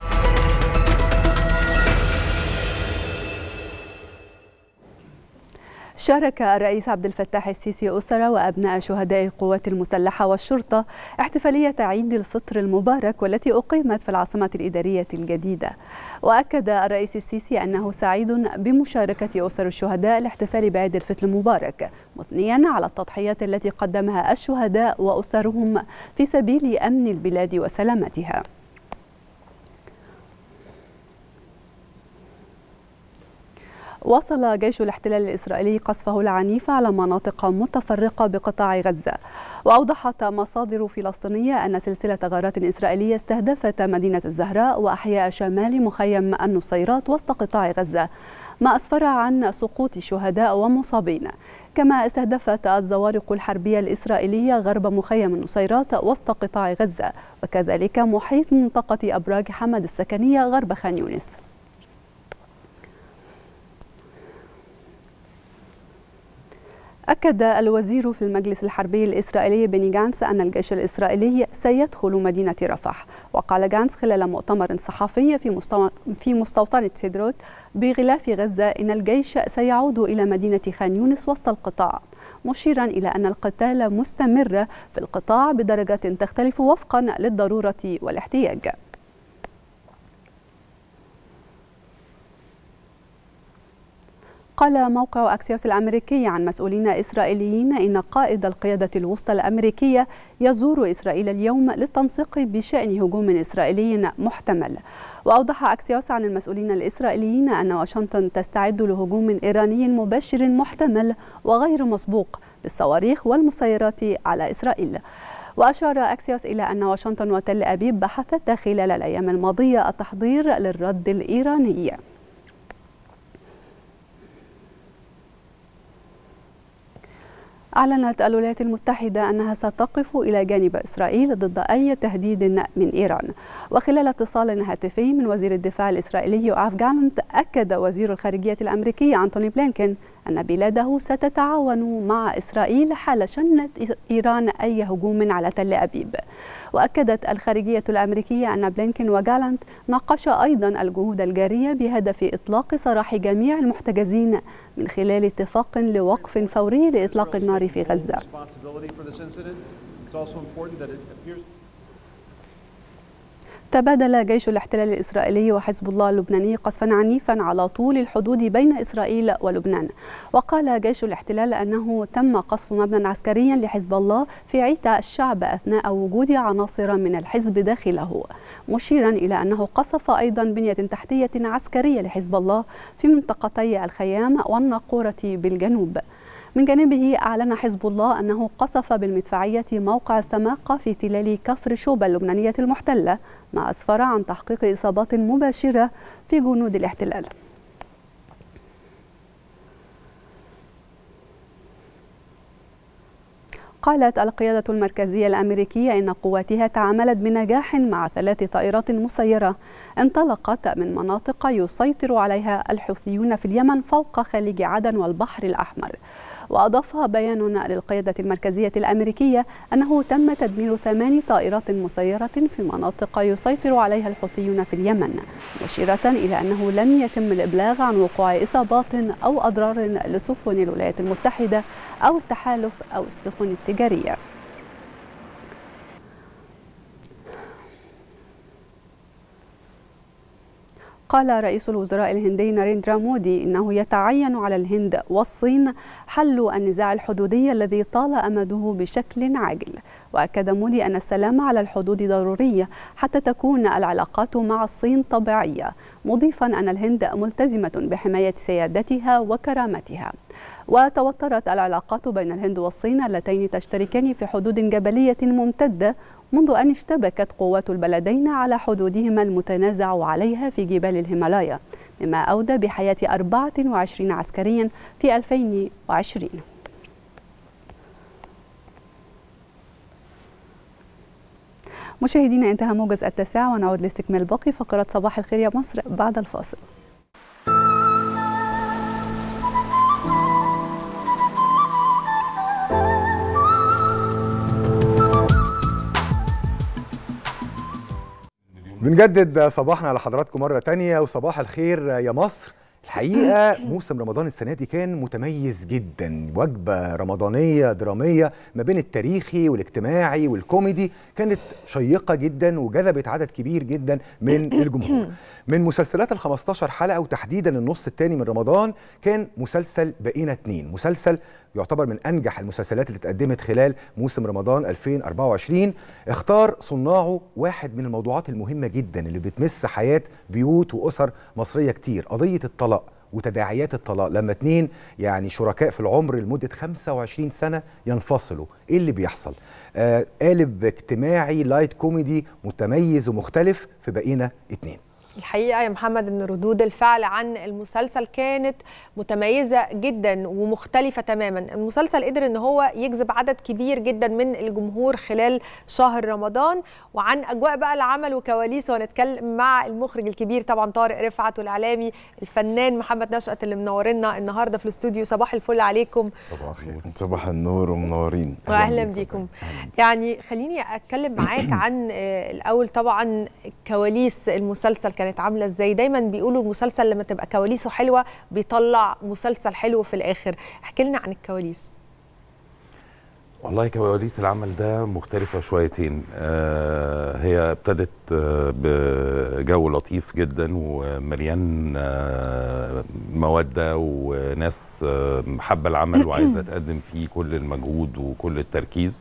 شارك الرئيس عبد الفتاح السيسي أسرة وأبناء شهداء القوات المسلحة والشرطة احتفالية عيد الفطر المبارك والتي أقيمت في العاصمة الإدارية الجديدة وأكد الرئيس السيسي أنه سعيد بمشاركة أسر الشهداء الاحتفال بعيد الفطر المبارك مثنيا على التضحيات التي قدمها الشهداء وأسرهم في سبيل أمن البلاد وسلامتها واصل جيش الاحتلال الإسرائيلي قصفه العنيف على مناطق متفرقة بقطاع غزة وأوضحت مصادر فلسطينية أن سلسلة غارات إسرائيلية استهدفت مدينة الزهراء وأحياء شمال مخيم النصيرات وسط قطاع غزة ما أسفر عن سقوط شهداء ومصابين كما استهدفت الزوارق الحربية الإسرائيلية غرب مخيم النصيرات وسط قطاع غزة وكذلك محيط منطقة أبراج حمد السكنية غرب خان يونس أكد الوزير في المجلس الحربي الإسرائيلي بني جانس أن الجيش الإسرائيلي سيدخل مدينة رفح وقال جانس خلال مؤتمر صحفي في مستو... في مستوطنة سيدروت بغلاف غزة إن الجيش سيعود إلى مدينة خان يونس وسط القطاع مشيرا إلى أن القتال مستمر في القطاع بدرجة تختلف وفقا للضرورة والاحتياج قال موقع أكسيوس الأمريكي عن مسؤولين إسرائيليين إن قائد القيادة الوسطى الأمريكية يزور إسرائيل اليوم للتنسيق بشأن هجوم إسرائيلي محتمل وأوضح أكسيوس عن المسؤولين الإسرائيليين أن واشنطن تستعد لهجوم إيراني مباشر محتمل وغير مسبوق بالصواريخ والمسيرات على إسرائيل وأشار أكسيوس إلى أن واشنطن وتل أبيب بحثتا خلال الأيام الماضية التحضير للرد الإيراني أعلنت الولايات المتحدة أنها ستقف إلى جانب إسرائيل ضد أي تهديد من إيران وخلال اتصال هاتفي من وزير الدفاع الإسرائيلي يوآف جالنت أكد وزير الخارجية الأمريكي أنتوني بلينكين أن بلاده ستتعاون مع إسرائيل حال شنت إيران أي هجوم على تل أبيب وأكدت الخارجية الأمريكية أن بلينكين وجالنت ناقشا أيضا الجهود الجارية بهدف إطلاق سراح جميع المحتجزين من خلال اتفاق لوقف فوري لإطلاق النار في غزة تبادل جيش الاحتلال الإسرائيلي وحزب الله اللبناني قصفا عنيفا على طول الحدود بين إسرائيل ولبنان وقال جيش الاحتلال أنه تم قصف مبنى عسكري لحزب الله في عيتا الشعب أثناء وجود عناصر من الحزب داخله مشيرا إلى أنه قصف أيضا بنية تحتية عسكرية لحزب الله في منطقتي الخيام والناقورة بالجنوب من جانبه أعلن حزب الله أنه قصف بالمدفعية موقع السماقة في تلال كفر شوبا اللبنانية المحتلة ما أسفر عن تحقيق إصابات مباشرة في جنود الاحتلال قالت القيادة المركزية الأمريكية إن قواتها تعاملت بنجاح مع ثلاث طائرات مسيرة انطلقت من مناطق يسيطر عليها الحوثيون في اليمن فوق خليج عدن والبحر الأحمر وأضاف بيان للقيادة المركزية الأمريكية أنه تم تدمير ثمان طائرات مسيرة في مناطق يسيطر عليها الحوثيون في اليمن مشيرة إلى أنه لم يتم الإبلاغ عن وقوع إصابات أو أضرار لسفن الولايات المتحدة أو التحالف أو السفن التجارية قال رئيس الوزراء الهندي ناريندرا مودي انه يتعين على الهند والصين حل النزاع الحدودي الذي طال امده بشكل عاجل واكد مودي ان السلام على الحدود ضروري حتى تكون العلاقات مع الصين طبيعيه مضيفا ان الهند ملتزمه بحمايه سيادتها وكرامتها وتوترت العلاقات بين الهند والصين اللتين تشتركان في حدود جبليه ممتده منذ أن اشتبكت قوات البلدين على حدودهما المتنازع عليها في جبال الهيمالايا مما أودى بحياة 24 عسكريا في 2020 مشاهدينا انتهى موجز التاسعة ونعود لاستكمال باقي فقرات صباح الخير يا مصر بعد الفاصل بنجدد صباحنا على حضراتكم مرة تانية وصباح الخير يا مصر الحقيقة موسم رمضان السنة دي كان متميز جدا وجبة رمضانية درامية ما بين التاريخي والاجتماعي والكوميدي كانت شيقة جدا وجذبت عدد كبير جدا من الجمهور من مسلسلات ال 15 حلقة وتحديدا النص الثاني من رمضان كان مسلسل بقينا اتنين مسلسل يعتبر من انجح المسلسلات اللي اتقدمت خلال موسم رمضان 2024 اختار صناعه واحد من الموضوعات المهمه جدا اللي بتمس حياه بيوت واسر مصريه كتير قضيه الطلاق وتداعيات الطلاق لما اتنين يعني شركاء في العمر لمده 25 سنه ينفصلوا ايه اللي بيحصل آه قالب اجتماعي لايت كوميدي متميز ومختلف في بقينا اتنين الحقيقه يا محمد ان ردود الفعل عن المسلسل كانت متميزه جدا ومختلفه تماما المسلسل قدر ان هو يجذب عدد كبير جدا من الجمهور خلال شهر رمضان وعن اجواء بقى العمل وكواليسه ونتكلم مع المخرج الكبير طبعا طارق رفعت والاعلامي الفنان محمد نشأت اللي منورنا النهارده في الاستوديو صباح الفل عليكم صباح الخير صباح النور ومنورين واهلا بيكم يعني خليني اتكلم معاك عن الاول طبعا كواليس المسلسل كان كانت عامله ازاي دايما بيقولوا المسلسل لما تبقى كواليسه حلوه بيطلع مسلسل حلو في الاخر احكي لنا عن الكواليس والله كواليس العمل ده مختلفة شويتين آه هي ابتدت آه بجو لطيف جدا ومليان آه مودة وناس آه حابة العمل وعايزة تقدم فيه كل المجهود وكل التركيز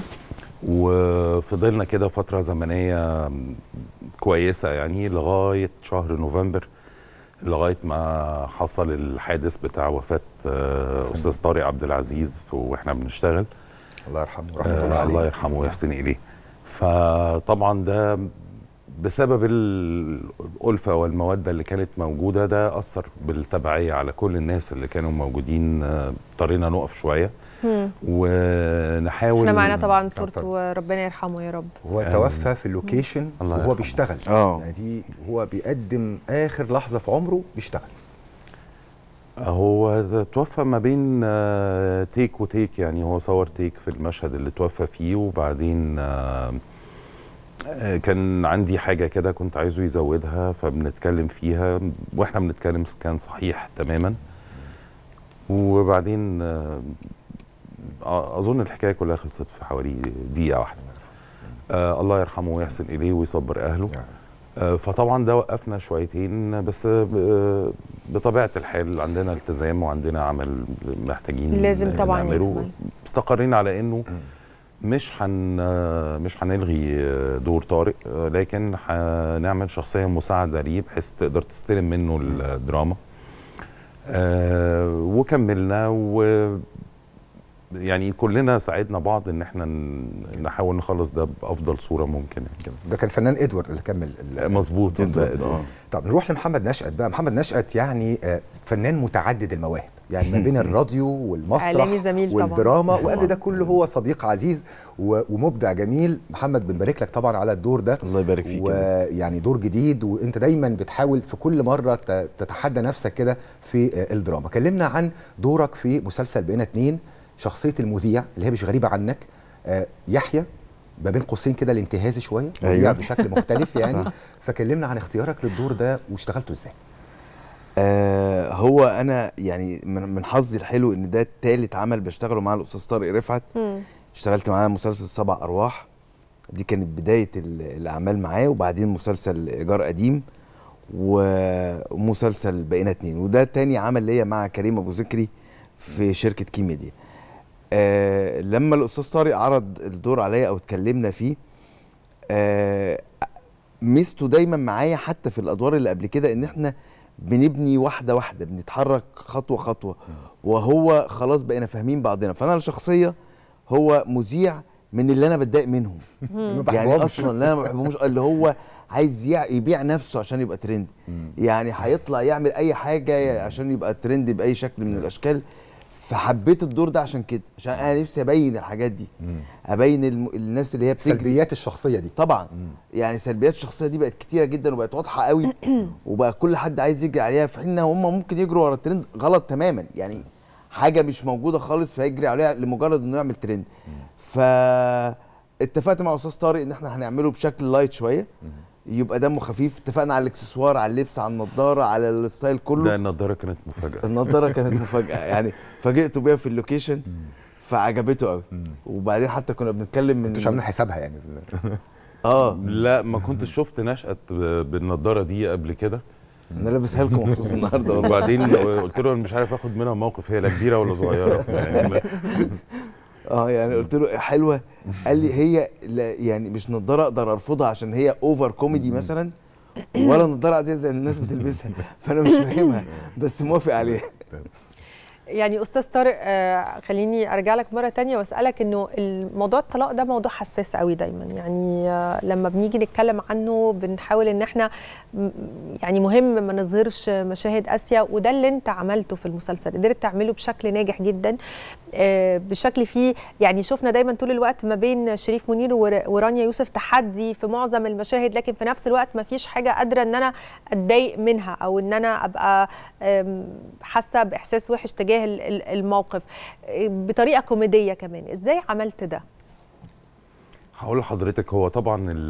وفضلنا كده فترة زمنية كويسة يعني لغاية شهر نوفمبر لغاية ما حصل الحادث بتاع وفاة أستاذ طارق عبد العزيز واحنا بنشتغل الله يرحمه ورحمه الله آه عليه الله يرحمه ويحسن اليه فطبعا ده بسبب الألفة والمودة اللي كانت موجودة ده أثر بالتبعية على كل الناس اللي كانوا موجودين آه، اضطرينا نقف شوية مم. ونحاول احنا معانا طبعا صورته وربنا يرحمه يا رب هو توفى في اللوكيشن الله وهو يرحمه. بيشتغل آه. يعني دي هو بيقدم اخر لحظه في عمره بيشتغل هو ده توفى ما بين آه، تيك وتيك يعني هو صور تيك في المشهد اللي توفى فيه وبعدين آه، آه، كان عندي حاجة كده كنت عايزه يزودها فبنتكلم فيها واحنا بنتكلم كان صحيح تماما وبعدين آه، آه، أظن الحكاية كلها خلصت في حوالي دقيقة واحدة آه الله يرحمه ويحسن إليه ويصبر أهله آه فطبعا ده وقفنا شويتين بس آه، بطبيعة الحال عندنا التزام وعندنا عمل محتاجين لازم طبعاً نعمله يكمل. استقرينا على انه مش هن مش هنلغي دور طارق لكن هنعمل شخصيه مساعده ليه بحيث تقدر تستلم منه الدراما آه، وكملنا و يعني كلنا ساعدنا بعض ان احنا ن- نحاول نخلص ده بافضل صوره ممكن يعني. ده كان فنان ادوارد اللي كمل ال- مظبوط إدوارد، ده آه. طب نروح لمحمد نشأت بقى محمد نشأت يعني آه، فنان متعدد المواهب يعني ما بين الراديو والمسرح إعلامي زميل طبعاً. والدراما طبعاً. وقبل ده كله هو صديق عزيز و- ومبدع جميل محمد بنبارك لك طبعا على الدور ده الله يبارك فيك يا ويعني دور جديد وانت دايما بتحاول في كل مره ت- تتحدى نفسك كده في آه، الدراما كلمنا عن دورك في مسلسل بقينا اتنين شخصيه المذيع اللي هي مش غريبه عنك آه، يحيى ما بين قوسين كده الانتهازي شويه مذيع أيوة. بشكل مختلف يعني صح. فكلمنا عن اختيارك للدور ده واشتغلته ازاي آه هو انا يعني من, من حظي الحلو ان ده تالت عمل بشتغله مع الاستاذ طارق رفعت اشتغلت معاه مسلسل سبع ارواح دي كانت بدايه ال- الاعمال معاه وبعدين مسلسل ايجار قديم و- ومسلسل بقينا اتنين وده تاني عمل ليا مع كريم ابو ذكري في شركه كيميديا آه لما الاستاذ طارق عرض الدور عليا او اتكلمنا فيه آه ميزته دايما معايا حتى في الادوار اللي قبل كده ان احنا بنبني واحده واحده بنتحرك خطوه خطوه وهو خلاص بقينا فاهمين بعضنا فانا الشخصيه هو مذيع من اللي انا بتضايق منهم ما يعني بحبهمش. اصلا اللي انا ما بحبهمش اللي هو عايز يع- يبيع نفسه عشان يبقى ترند يعني هيطلع يعمل اي حاجه عشان يبقى ترند باي شكل من الاشكال فحبيت الدور ده عشان كده عشان انا نفسي ابين الحاجات دي ابين الم... الناس اللي هي بتجري سلبيات الشخصيه دي طبعا يعني سلبيات الشخصيه دي بقت كتيره جدا وبقت واضحه قوي وبقى كل حد عايز يجري عليها في حين ان هم ممكن يجروا ورا الترند غلط تماما يعني حاجه مش موجوده خالص فيجري عليها لمجرد انه يعمل ترند فاتفقت مع استاذ طارق ان احنا هنعمله بشكل لايت شويه يبقى دمه خفيف اتفقنا على الاكسسوار على اللبس على النضاره على الستايل كله ده النضاره كانت مفاجاه النضاره كانت مفاجاه يعني فاجئته بيها في اللوكيشن فعجبته قوي وبعدين حتى كنا بنتكلم من مش عاملين حسابها يعني اه لا ما كنتش شفت نشأت ب- بالنضاره دي قبل كده انا لابسها لكم مخصوص النهارده والله. وبعدين قلت له انا مش عارف اخد منها موقف هي لا كبيره ولا صغيره يعني اه يعني قلت له حلوه قال لي هي لا يعني مش نضاره اقدر ارفضها عشان هي اوفر كوميدي مثلا ولا نضاره عاديه زي الناس بتلبسها فانا مش فاهمها بس موافق عليها يعني استاذ طارق آه، خليني ارجع لك مره تانية واسالك انه الموضوع الطلاق ده موضوع حساس قوي دايما يعني آه، لما بنيجي نتكلم عنه بنحاول ان احنا م- يعني مهم ما نظهرش مشاهد قاسيه وده اللي انت عملته في المسلسل قدرت تعمله بشكل ناجح جدا آه، بشكل فيه يعني شفنا دايما طول الوقت ما بين شريف منير ور- ورانيا يوسف تحدي في معظم المشاهد لكن في نفس الوقت ما فيش حاجه قادره ان انا اتضايق منها او ان انا ابقى آم، حاسه باحساس وحش تجاه ال- ال- الموقف آه، بطريقه كوميديه كمان ازاي عملت ده هقول لحضرتك هو طبعا ال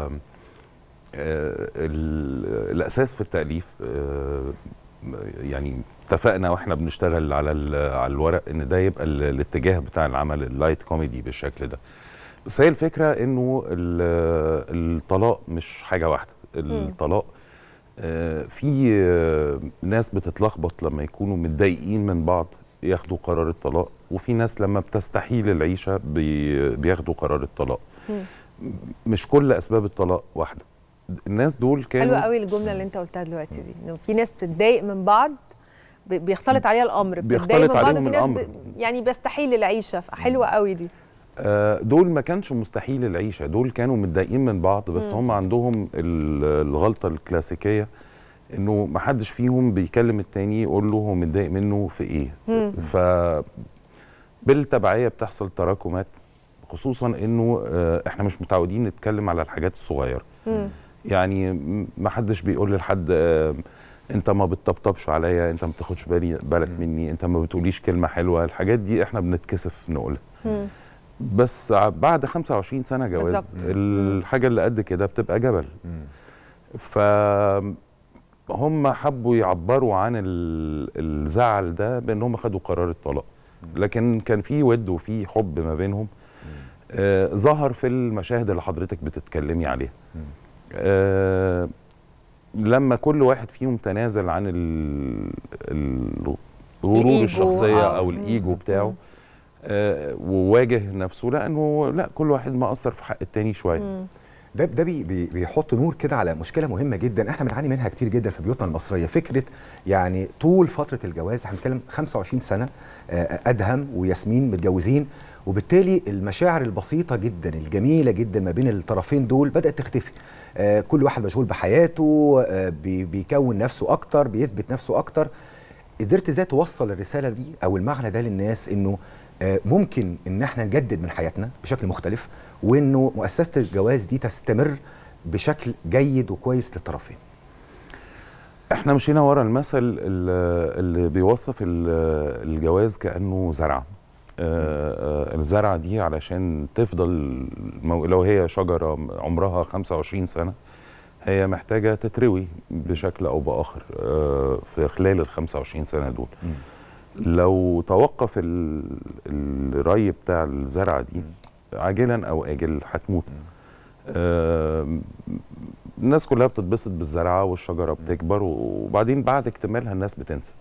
ال الاساس في التاليف آه، يعني اتفقنا واحنا بنشتغل على ال- على الورق ان ده يبقى ال- الاتجاه بتاع العمل اللايت كوميدي بالشكل ده بس هي الفكره انه ال- الطلاق مش حاجه واحده الطلاق آه، في آه، ناس بتتلخبط لما يكونوا متضايقين من بعض ياخدوا قرار الطلاق وفي ناس لما بتستحيل العيشه بي- بياخدوا قرار الطلاق مش كل اسباب الطلاق واحده الناس دول كانوا حلوه قوي الجمله اللي انت قلتها دلوقتي دي انه في ناس بتتضايق من بعض ب- بيختلط عليها الامر بيختلط بتتضايق من بعض عليهم وفي ناس الأمر. ب- يعني بيستحيل العيشه فحلوه قوي دي آه، دول ما كانش مستحيل العيشه دول كانوا متضايقين من بعض بس مم. هم عندهم ال- الغلطه الكلاسيكيه انه ما حدش فيهم بيكلم التاني يقول له هو متضايق منه في ايه مم. ف بالتبعيه بتحصل تراكمات خصوصا انه آه، احنا مش متعودين نتكلم على الحاجات الصغيره مم. يعني م- ما حدش بيقول لحد آه، انت ما بتطبطبش عليا انت ما بتاخدش بالي بالك مني انت ما بتقوليش كلمه حلوه الحاجات دي احنا بنتكسف نقولها مم. بس ع- بعد 25 سنه جواز بالظبط. الحاجه اللي قد كده بتبقى جبل ف هم حبوا يعبروا عن ال- الزعل ده بان هم خدوا قرار الطلاق لكن كان في ود وفي حب ما بينهم آه ظهر في المشاهد اللي حضرتك بتتكلمي عليها آه لما كل واحد فيهم تنازل عن ال- ال- الغرور الإيجو، الشخصيه آه. او الايجو بتاعه آه وواجه نفسه لانه لا كل واحد مقصر في حق التاني شويه ده ده بي بي بيحط نور كده على مشكله مهمه جدا احنا بنعاني منها كتير جدا في بيوتنا المصريه فكره يعني طول فتره الجواز احنا بنتكلم 25 سنه آه، ادهم وياسمين متجوزين وبالتالي المشاعر البسيطه جدا الجميله جدا ما بين الطرفين دول بدات تختفي آه، كل واحد مشغول بحياته آه، بي- بيكون نفسه اكتر بيثبت نفسه اكتر قدرت ازاي توصل الرساله دي او المعنى ده للناس انه آه، ممكن ان احنا نجدد من حياتنا بشكل مختلف وانه مؤسسه الجواز دي تستمر بشكل جيد وكويس للطرفين احنا مشينا ورا المثل ال- اللي بيوصف ال- الجواز كانه زرعه آه، آه، الزرعه دي علشان تفضل مو- لو هي شجره عمرها 25 سنه هي محتاجه تتروي بشكل او باخر آه، في خلال ال 25 سنه دول لو توقف ال- الري بتاع الزرعه دي عاجلا او اجل هتموت آه، الناس كلها بتتبسط بالزرعه والشجره بتكبر وبعدين بعد اكتمالها الناس بتنسى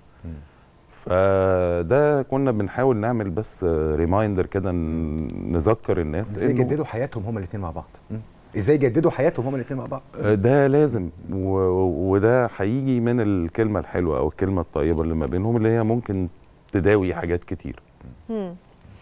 فده كنا بنحاول نعمل بس ريمايندر كده ن- نذكر الناس ازاي يجددوا حياتهم هما الاثنين مع بعض م? ازاي يجددوا حياتهم هما الاثنين مع بعض ده لازم و... وده هيجي من الكلمه الحلوه او الكلمه الطيبه اللي ما بينهم اللي هي ممكن تداوي حاجات كتير مم.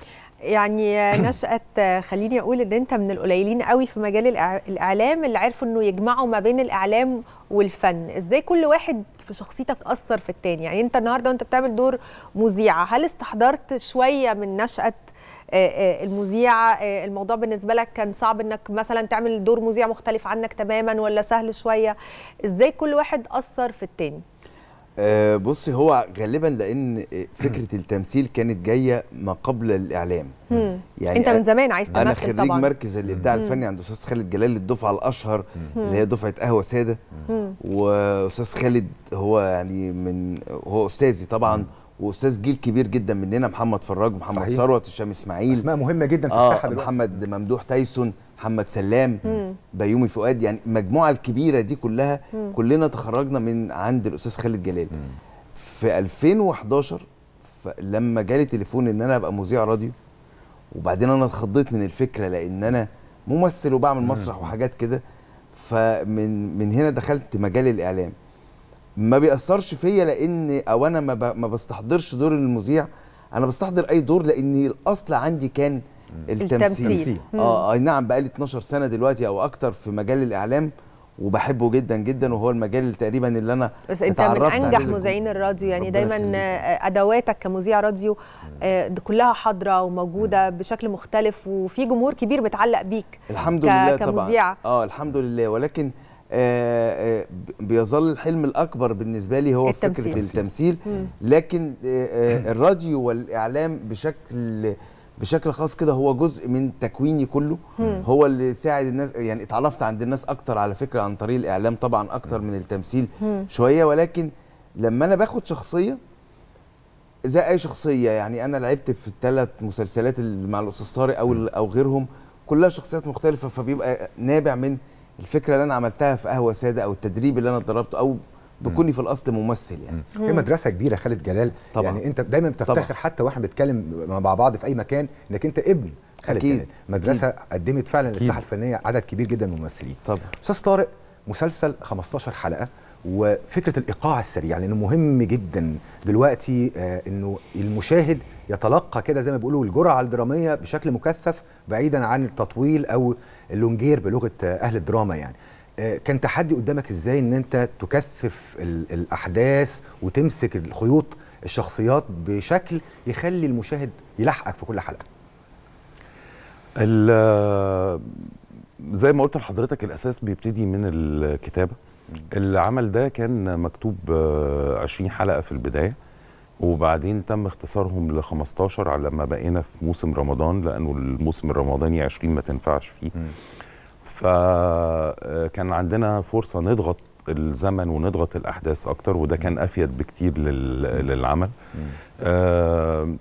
يعني نشأت خليني أقول إن أنت من القليلين قوي في مجال الإع- الإعلام اللي عرفوا إنه يجمعوا ما بين الإعلام والفن إزاي كل واحد في شخصيتك أثر في التاني يعني أنت النهاردة وأنت بتعمل دور مذيعة هل استحضرت شوية من نشأة آه، آه، المذيعة آه، الموضوع بالنسبة لك كان صعب إنك مثلا تعمل دور مذيع مختلف عنك تماما ولا سهل شوية إزاي كل واحد أثر في التاني آه بصي هو غالبا لان آه، فكره التمثيل كانت جايه ما قبل الاعلام مم. أنت من زمان عايز انا تمثل خريج طبعا مركز الابداع مم. الفني عند استاذ خالد جلال الدفعه الاشهر مم. اللي هي دفعه قهوه ساده مم. واستاذ خالد هو يعني من هو استاذي طبعا واستاذ جيل كبير جدا مننا محمد فراج محمد صحيح. ثروت هشام اسماعيل اسماء مهمه جدا في آه الساحه دلوقتي محمد ممدوح تايسون محمد سلام مم. بيومي فؤاد يعني المجموعه الكبيره دي كلها مم. كلنا تخرجنا من عند الاستاذ خالد جلال في 2011 ف- لما جالي تليفون ان انا ابقى مذيع راديو وبعدين انا اتخضيت من الفكره لان انا ممثل وبعمل مسرح وحاجات كده فمن من هنا دخلت مجال الاعلام ما بيأثرش فيا لان او انا ما, ب- ما بستحضرش دور المذيع انا بستحضر اي دور لان الاصل عندي كان التمثيل, التمثيل. اه اي نعم بقالي 12 سنه دلوقتي او اكتر في مجال الاعلام وبحبه جدا جدا وهو المجال تقريبا اللي انا بس انت من اتعرفت انجح عليه للجمهور. مذيعين الراديو يعني ربنا دايما يخليك. آه، ادواتك كمذيع راديو آه، دي كلها حاضره وموجوده بشكل مختلف وفي جمهور كبير متعلق بيك الحمد ك- لله كمذيعة. طبعا اه الحمد لله ولكن آه آه ب- بيظل الحلم الاكبر بالنسبه لي هو التمثيل. فكره التمثيل مم. لكن آه آه الراديو والاعلام بشكل بشكل خاص كده هو جزء من تكويني كله مم. هو اللي ساعد الناس يعني اتعرفت عند الناس اكتر على فكره عن طريق الاعلام طبعا اكتر من التمثيل مم. شويه ولكن لما انا باخد شخصيه زي اي شخصيه يعني انا لعبت في الثلاث مسلسلات اللي مع الاستاذ طارق او او غيرهم كلها شخصيات مختلفه فبيبقى نابع من الفكره اللي انا عملتها في قهوه ساده او التدريب اللي انا اتدربته او بكوني في الاصل ممثل يعني هي مدرسه كبيره خالد جلال طبعاً. يعني انت دايما بتفتخر طبعاً. حتى واحنا بنتكلم مع بعض في اي مكان انك انت ابن خالد أكيد. جلال مدرسه أكيد. قدمت فعلا أكيد. للساحه الفنيه عدد كبير جدا من الممثلين طبعا استاذ طارق مسلسل 15 حلقه وفكره الايقاع السريع لانه مهم جدا دلوقتي آه انه المشاهد يتلقى كده زي ما بيقولوا الجرعه الدراميه بشكل مكثف بعيدا عن التطويل او اللونجير بلغه اهل الدراما يعني آه، كان تحدي قدامك ازاي ان انت تكثف ال- الاحداث وتمسك الخيوط الشخصيات بشكل يخلي المشاهد يلحقك في كل حلقه ال- زي ما قلت لحضرتك الاساس بيبتدي من الكتابه العمل ده كان مكتوب آه، 20 حلقه في البدايه وبعدين تم اختصارهم ل 15 على لما بقينا في موسم رمضان لانه الموسم الرمضاني 20 ما تنفعش فيه فكان عندنا فرصه نضغط الزمن ونضغط الاحداث اكتر وده كان افيد بكتير لل- للعمل آه،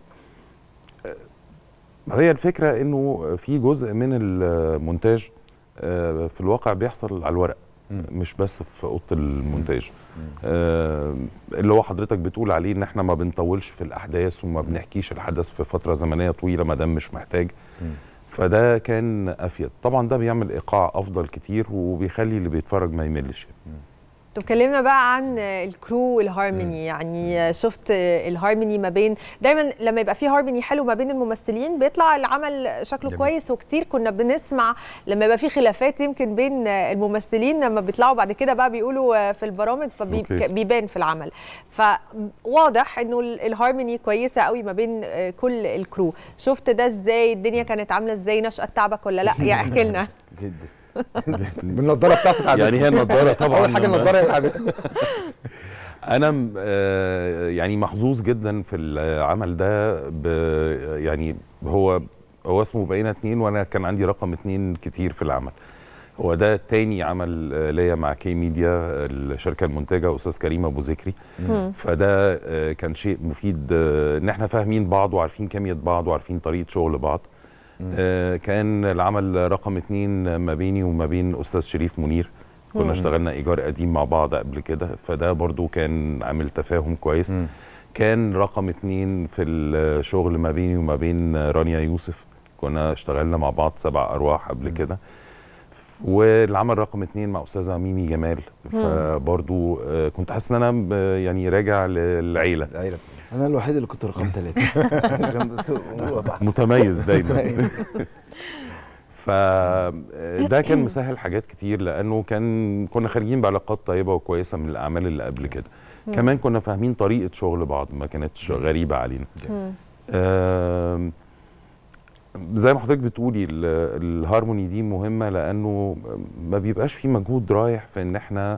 هي الفكره انه في جزء من المونتاج آه، في الواقع بيحصل على الورق مش بس في اوضه المونتاج آه، اللي هو حضرتك بتقول عليه ان احنا ما بنطولش في الاحداث وما بنحكيش الحدث في فتره زمنيه طويله ما دام مش محتاج فده كان افيد طبعا ده بيعمل ايقاع افضل كتير وبيخلي اللي بيتفرج ما يملش طب كلمنا بقى عن الكرو والهارموني يعني شفت الهارموني ما بين دايما لما يبقى في هارموني حلو ما بين الممثلين بيطلع العمل شكله جميل. كويس وكتير كنا بنسمع لما يبقى في خلافات يمكن بين الممثلين لما بيطلعوا بعد كده بقى بيقولوا في البرامج أوكي. فبيبان في العمل فواضح انه ال- الهارموني كويسه قوي ما بين كل الكرو شفت ده ازاي الدنيا كانت عامله ازاي نشأة تعبك ولا لا يعني احكي لنا جدا بالنضاره بتاعته تعبت يعني هي النضاره طبعا اول حاجه النضاره اللي تعبت انا م- آه، يعني محظوظ جدا في العمل ده ب يعني هو هو اسمه بقينا اتنين وانا كان عندي رقم اتنين كتير في العمل هو ده تاني عمل آه، ليا مع كي ميديا الشركه المنتجه استاذ كريم ابو ذكري مم. فده آه، كان شيء مفيد آه، ان احنا فاهمين بعض وعارفين كيمياء بعض وعارفين طريقه شغل بعض آه، كان العمل رقم اتنين ما بيني وما بين استاذ شريف منير مم. كنا اشتغلنا ايجار قديم مع بعض قبل كده فده برضو كان عامل تفاهم كويس كان رقم اتنين في الشغل ما بيني وما بين رانيا يوسف كنا اشتغلنا مع بعض سبع ارواح قبل كده والعمل رقم اتنين مع استاذه ميمي جمال مم. فبرضو آه، كنت حاسس ان انا ب- يعني راجع للعيله العيله انا الوحيد اللي كنت رقم ثلاثة عشان بس واضح. متميز دايما فده كان مسهل حاجات كتير لانه كان كنا خارجين بعلاقات طيبه وكويسه من الاعمال اللي قبل كده مم. كمان كنا فاهمين طريقه شغل بعض ما كانتش غريبه علينا آم، زي ما حضرتك بتقولي ال- الهارموني دي مهمه لانه ما بيبقاش في مجهود رايح في ان احنا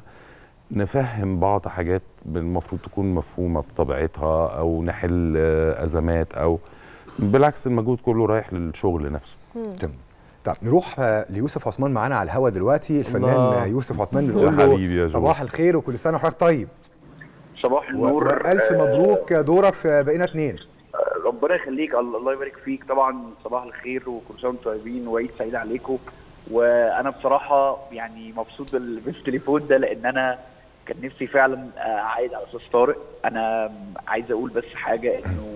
نفهم بعض حاجات المفروض تكون مفهومه بطبيعتها او نحل آه، ازمات او بالعكس المجهود كله رايح للشغل نفسه تمام طب نروح آه، ليوسف عثمان معانا على الهوا دلوقتي الفنان الله. آه، يوسف عثمان يا بنقول حبيبي يا له جو. صباح الخير وكل سنه وحضرتك طيب صباح و- النور والف آه، مبروك دورك في بقينا اتنين ربنا يخليك الله الله يبارك فيك طبعا صباح الخير وكل سنه وانتم طيبين وعيد سعيد عليكم وانا بصراحه يعني مبسوط بال- بالتليفون ده لان انا كان نفسي فعلا اعيد على استاذ طارق انا عايز اقول بس حاجه انه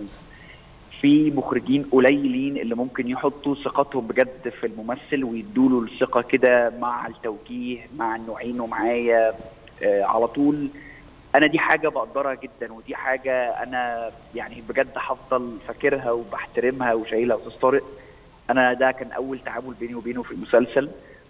في مخرجين قليلين اللي ممكن يحطوا ثقتهم بجد في الممثل ويدوا له الثقه كده مع التوجيه مع انه عينه معايا آه، على طول انا دي حاجه بقدرها جدا ودي حاجه انا يعني بجد هفضل فاكرها وبحترمها وشايلها استاذ طارق انا ده كان اول تعامل بيني وبينه في المسلسل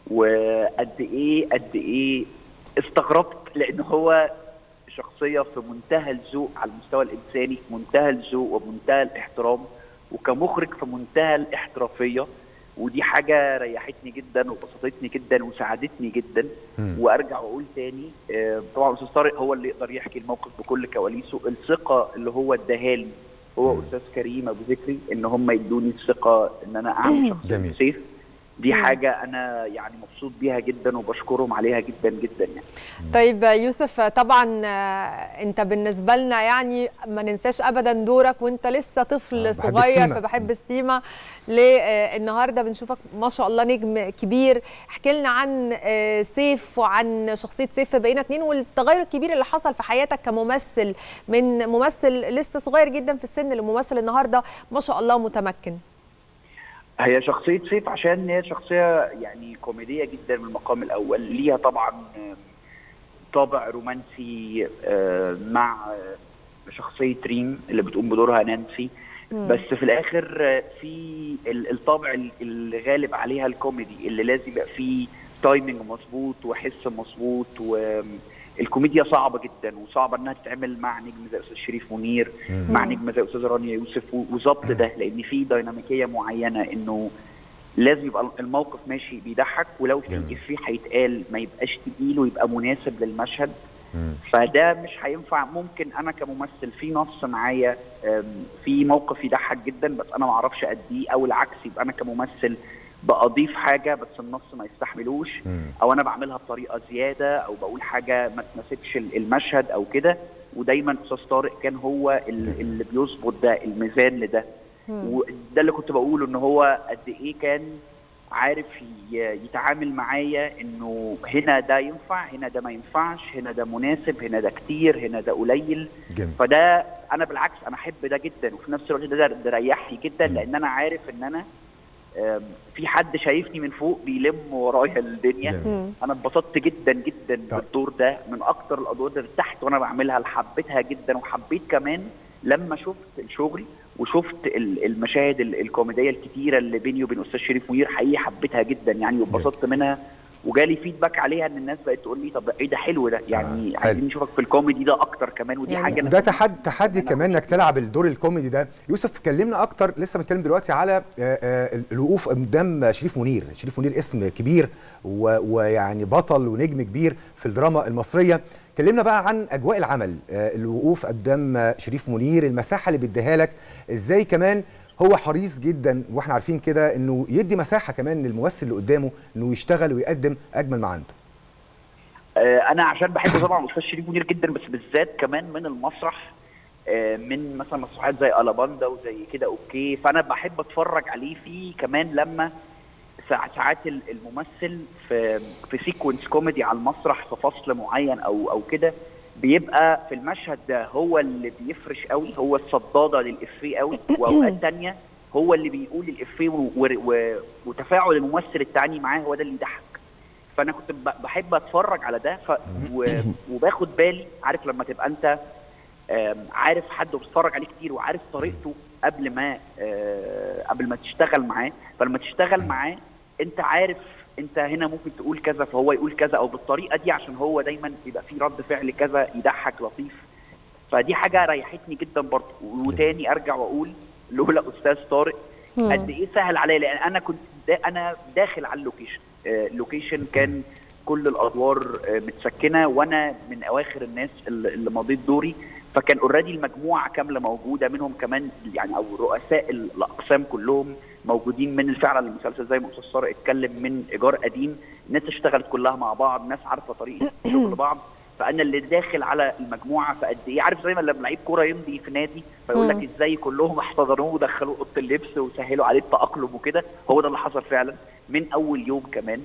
وقد ايه قد ايه استغربت لان هو شخصيه في منتهى الذوق على المستوى الانساني في منتهى الذوق ومنتهى الاحترام وكمخرج في منتهى الاحترافيه ودي حاجه ريحتني جدا وبسطتني جدا وساعدتني جدا وارجع واقول تاني آه، طبعا استاذ طارق هو اللي يقدر يحكي الموقف بكل كواليسه الثقه اللي هو اداها لي هو استاذ كريم ابو ذكري ان هم يدوني الثقه ان انا اعمل شخصيه جميل. سيف دي حاجه انا يعني مبسوط بيها جدا وبشكرهم عليها جدا جدا يعني طيب يوسف طبعا آه، انت بالنسبه لنا يعني ما ننساش ابدا دورك وانت لسه طفل بحب صغير السيما. فبحب السيما للنهارده بنشوفك ما شاء الله نجم كبير احكي لنا عن آه، سيف وعن شخصيه سيف في بقينا اتنين والتغير الكبير اللي حصل في حياتك كممثل من ممثل لسه صغير جدا في السن لممثل النهارده ما شاء الله متمكن هي شخصية سيف عشان هي شخصية يعني كوميدية جدا من المقام الأول ليها طبعا آم، طابع رومانسي آه، مع آه، شخصية ريم اللي بتقوم بدورها نانسي بس في الاخر آه، في ال- الطابع ال- اللي غالب عليها الكوميدي اللي لازم يبقى فيه تايمنج مظبوط وحس مظبوط والكوميديا صعبه جدا وصعبه انها تتعمل مع نجم زي استاذ شريف منير مم. مع نجم زي استاذ رانيا يوسف و- وظبط ده لان في ديناميكيه معينه انه لازم يبقى الموقف ماشي بيضحك ولو في افيه هيتقال ما يبقاش تقيل ويبقى مناسب للمشهد فده مش هينفع ممكن انا كممثل في نص معايا أم، في موقف يضحك جدا بس انا ما اعرفش اديه او العكس يبقى انا كممثل بضيف حاجه بس النص ما يستحملوش او انا بعملها بطريقه زياده او بقول حاجه ما تناسبش ال- المشهد او كده ودايما استاذ طارق كان هو ال- اللي بيظبط ده الميزان لده وده اللي كنت بقوله ان هو قد ايه كان عارف ي- يتعامل معايا انه هنا ده ينفع هنا ده ما ينفعش هنا ده مناسب هنا ده كتير هنا ده قليل جميل. فده انا بالعكس انا احب ده جدا وفي نفس الوقت ده ده ريحني جدا لان انا عارف ان انا آم، في حد شايفني من فوق بيلم ورايا الدنيا جميل. انا اتبسطت جدا جدا بالدور ده من اكتر الادوار اللي ارتحت وانا بعملها اللي حبيتها جدا وحبيت كمان لما شفت الشغل وشفت ال- المشاهد ال- الكوميديه الكتيره اللي بيني وبين استاذ شريف منير حقيقي حبيتها جدا يعني واتبسطت منها وجالي فيدباك عليها ان الناس بقت تقول لي طب ايه ده حلو ده يعني عايزين نشوفك في الكوميدي ده اكتر كمان ودي حاجه أنا وده تحدي تحدي كمان انك تلعب الدور الكوميدي ده يوسف كلمنا اكتر لسه بنتكلم دلوقتي على آه، آه، الوقوف قدام شريف منير شريف منير اسم كبير و- ويعني بطل ونجم كبير في الدراما المصريه كلمنا بقى عن اجواء العمل آه، الوقوف قدام آه، شريف منير المساحه اللي بيديها لك ازاي كمان هو حريص جدا واحنا عارفين كده انه يدي مساحه كمان للممثل اللي قدامه انه يشتغل ويقدم اجمل ما عنده آه، انا عشان بحب طبعا الاستاذ شريف منير جدا بس بالذات كمان من المسرح آه، من مثلا مسرحيات زي الاباندا وزي كده اوكي فانا بحب اتفرج عليه فيه كمان لما ساع- ساعات ال- الممثل في في سيكونس كوميدي على المسرح في فصل معين او او كده بيبقى في المشهد ده هو اللي بيفرش قوي هو الصداده للافيه قوي واوقات تانية هو اللي بيقول الافيه و- و- وتفاعل الممثل التاني معاه هو ده اللي يضحك فانا كنت ب- بحب اتفرج على ده ف... و... وباخد بالي عارف لما تبقى انت آم، عارف حد وبتتفرج عليه كتير وعارف طريقته قبل ما آه، قبل ما تشتغل معاه فلما تشتغل معاه انت عارف انت هنا ممكن تقول كذا فهو يقول كذا او بالطريقه دي عشان هو دايما بيبقى فيه رد فعل كذا يضحك لطيف فدي حاجه ريحتني جدا برضه وتاني ارجع واقول لولا استاذ طارق مم. قد ايه سهل عليا لان انا كنت دا انا داخل على اللوكيشن آه، اللوكيشن كان كل الادوار آه، متسكنه وانا من اواخر الناس اللي اللي مضيت دوري فكان اوريدي المجموعه كامله موجوده منهم كمان يعني او رؤساء الاقسام كلهم موجودين من فعلا المسلسل زي ما استاذ طارق اتكلم من ايجار قديم الناس اشتغلت كلها مع بعض ناس عارفه طريقه شغل بعض فانا اللي داخل على المجموعه فقد ايه عارف زي ما لما لعيب كوره يمضي في نادي فيقول لك مم. ازاي كلهم احتضنوه ودخلوه اوضه اللبس وسهلوا عليه التاقلم وكده هو ده اللي حصل فعلا من اول يوم كمان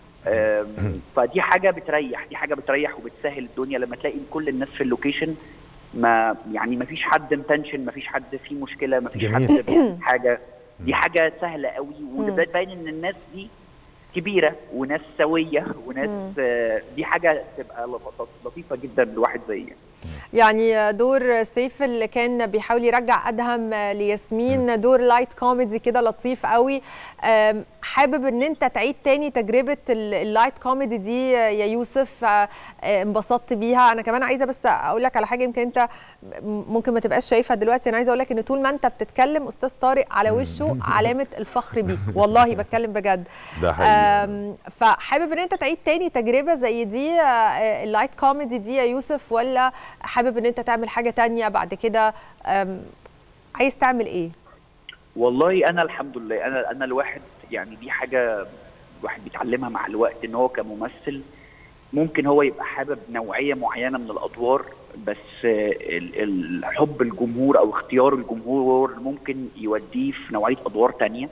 آم، فدي حاجه بتريح دي حاجه بتريح وبتسهل الدنيا لما تلاقي كل الناس في اللوكيشن ما يعني ما فيش حد متنشن ما فيش حد فيه مشكله ما فيش جميل. حد بيعمل حاجه دي حاجه سهله قوي وده باين ان الناس دي كبيره وناس سويه وناس مم. آه، دي حاجه تبقى لط- لطيفه جدا لواحد زي يعني دور سيف اللي كان بيحاول يرجع ادهم لياسمين دور لايت كوميدي كده لطيف قوي أم، حابب ان انت تعيد تاني تجربه ال- اللايت كوميدي دي يا يوسف أه، انبسطت بيها انا كمان عايزه بس اقول لك على حاجه يمكن انت ممكن ما تبقاش شايفها دلوقتي انا عايزه اقول لك ان طول ما انت بتتكلم استاذ طارق على وشه علامه الفخر بيك والله بتكلم بجد ده حقيقي أم، فحابب ان انت تعيد تاني تجربه زي دي آه، اللايت كوميدي دي يا يوسف ولا حابب ان انت تعمل حاجه تانية بعد كده أم، عايز تعمل ايه والله انا الحمد لله انا انا الواحد يعني دي حاجه الواحد بيتعلمها مع الوقت ان هو كممثل ممكن هو يبقى حابب نوعيه معينه من الادوار بس آه، ال- ال- حب الجمهور او اختيار الجمهور ممكن يوديه في نوعيه ادوار تانية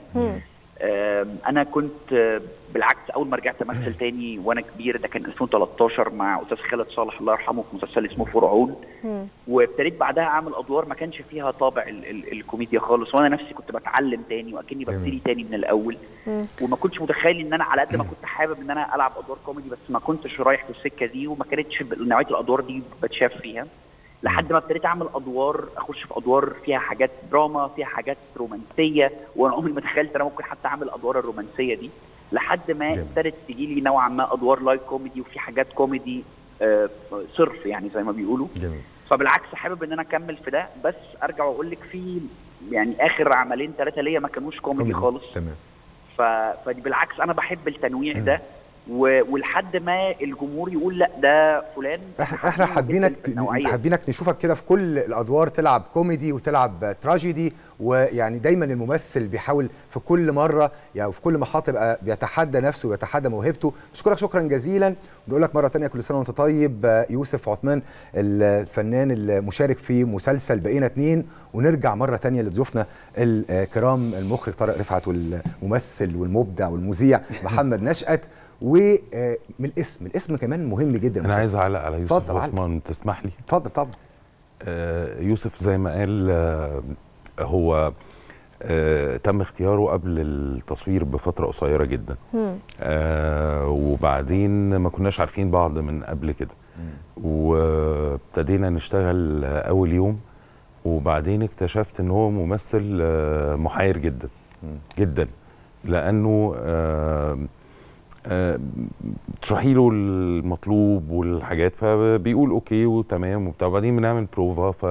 آم، انا كنت آه، بالعكس اول ما رجعت امثل تاني وانا كبير ده كان 2013 مع استاذ خالد صالح الله يرحمه في مسلسل اسمه فرعون وابتديت بعدها اعمل ادوار ما كانش فيها طابع ال ال الكوميديا خالص وانا نفسي كنت بتعلم تاني واكني ببتدي تاني من الاول وما كنتش متخيل ان انا على قد ما كنت حابب ان انا العب ادوار كوميدي بس ما كنتش رايح في السكه دي وما كانتش ب- نوعيه الادوار دي بتشاف فيها لحد ما ابتديت اعمل ادوار اخش في ادوار فيها حاجات دراما فيها حاجات رومانسيه وانا عمري ما تخيلت انا ممكن حتى اعمل الادوار الرومانسيه دي لحد ما ابتدت تجي لي نوعا ما ادوار لايت كوميدي وفي حاجات كوميدي آه، صرف يعني زي ما بيقولوا جميل فبالعكس حابب ان انا اكمل في ده بس ارجع واقول لك في يعني اخر عملين ثلاثه ليا ما كانوش كوميدي خالص تمام ف... فدي بالعكس انا بحب التنويع ده و... ولحد ما الجمهور يقول لا ده فلان احنا احنا حابينك النوعية. حابينك نشوفك كده في كل الادوار تلعب كوميدي وتلعب تراجيدي ويعني دايما الممثل بيحاول في كل مره يعني في كل محطه يبقى بيتحدى نفسه ويتحدى موهبته بشكرك شكرا جزيلا ونقول لك مره ثانيه كل سنه وانت طيب يوسف عثمان الفنان المشارك في مسلسل بقينا اتنين ونرجع مره ثانيه لضيوفنا الكرام المخرج طارق رفعت والممثل والمبدع والمذيع محمد نشأت ومن الاسم الاسم كمان مهم جدا انا عايز اعلق على يوسف اتفضل، علق. عثمان تسمح لي اتفضل طبعا آه، يوسف زي ما قال آه، هو آه، تم اختياره قبل التصوير بفتره قصيره جدا آه وبعدين ما كناش عارفين بعض من قبل كده وابتدينا نشتغل آه، اول يوم وبعدين اكتشفت ان هو ممثل آه، محير جدا جدا لانه آه آه، تشرحي له المطلوب والحاجات فبيقول اوكي وتمام وبتاع وبعدين بنعمل بروفا ف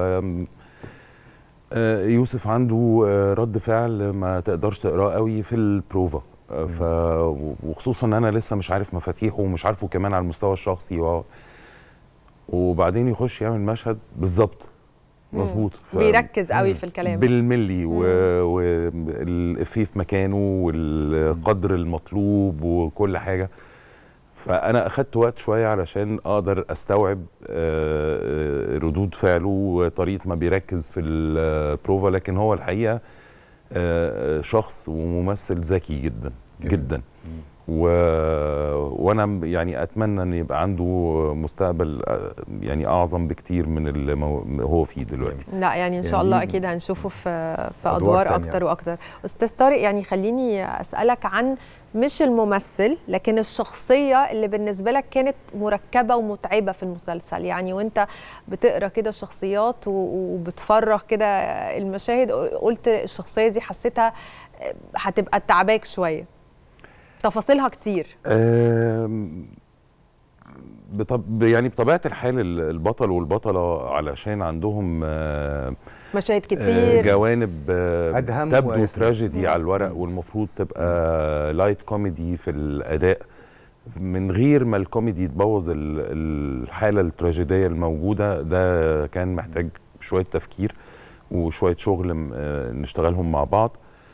آه، يوسف عنده آه، رد فعل ما تقدرش تقراه قوي في البروفا آه، ف وخصوصا ان انا لسه مش عارف مفاتيحه ومش عارفه كمان على المستوى الشخصي و... وبعدين يخش يعمل مشهد بالظبط مظبوط ف- بيركز قوي مم. في الكلام بالملي والإفيه في مكانه والقدر المطلوب وكل حاجه فانا اخدت وقت شويه علشان اقدر استوعب آه، ردود فعله وطريقه ما بيركز في البروفا لكن هو الحقيقه آه، شخص وممثل ذكي جدا جدا و... وانا يعني اتمنى ان يبقى عنده مستقبل آه، يعني اعظم بكتير من اللي مو- هو فيه دلوقتي لا يعني ان شاء يعني الله اكيد هنشوفه في في أدوار ادوار تانية. اكتر واكتر استاذ طارق يعني خليني اسالك عن مش الممثل لكن الشخصيه اللي بالنسبه لك كانت مركبه ومتعبه في المسلسل يعني وانت بتقرا كده الشخصيات و- وبتفرغ كده المشاهد قلت الشخصيه دي حسيتها هتبقى تعباك شويه تفاصيلها كتير آم، بطب يعني بطبيعه الحال ال- البطل والبطله علشان عندهم آه، مشاهد آه، كتير جوانب آه، أدهم تبدو وياسمين. تراجيدي على الورق والمفروض تبقى لايت كوميدي في الاداء من غير ما الكوميدي تبوظ ال- الحاله التراجيديه الموجوده ده كان محتاج شويه تفكير وشويه شغل م- آه، نشتغلهم مع بعض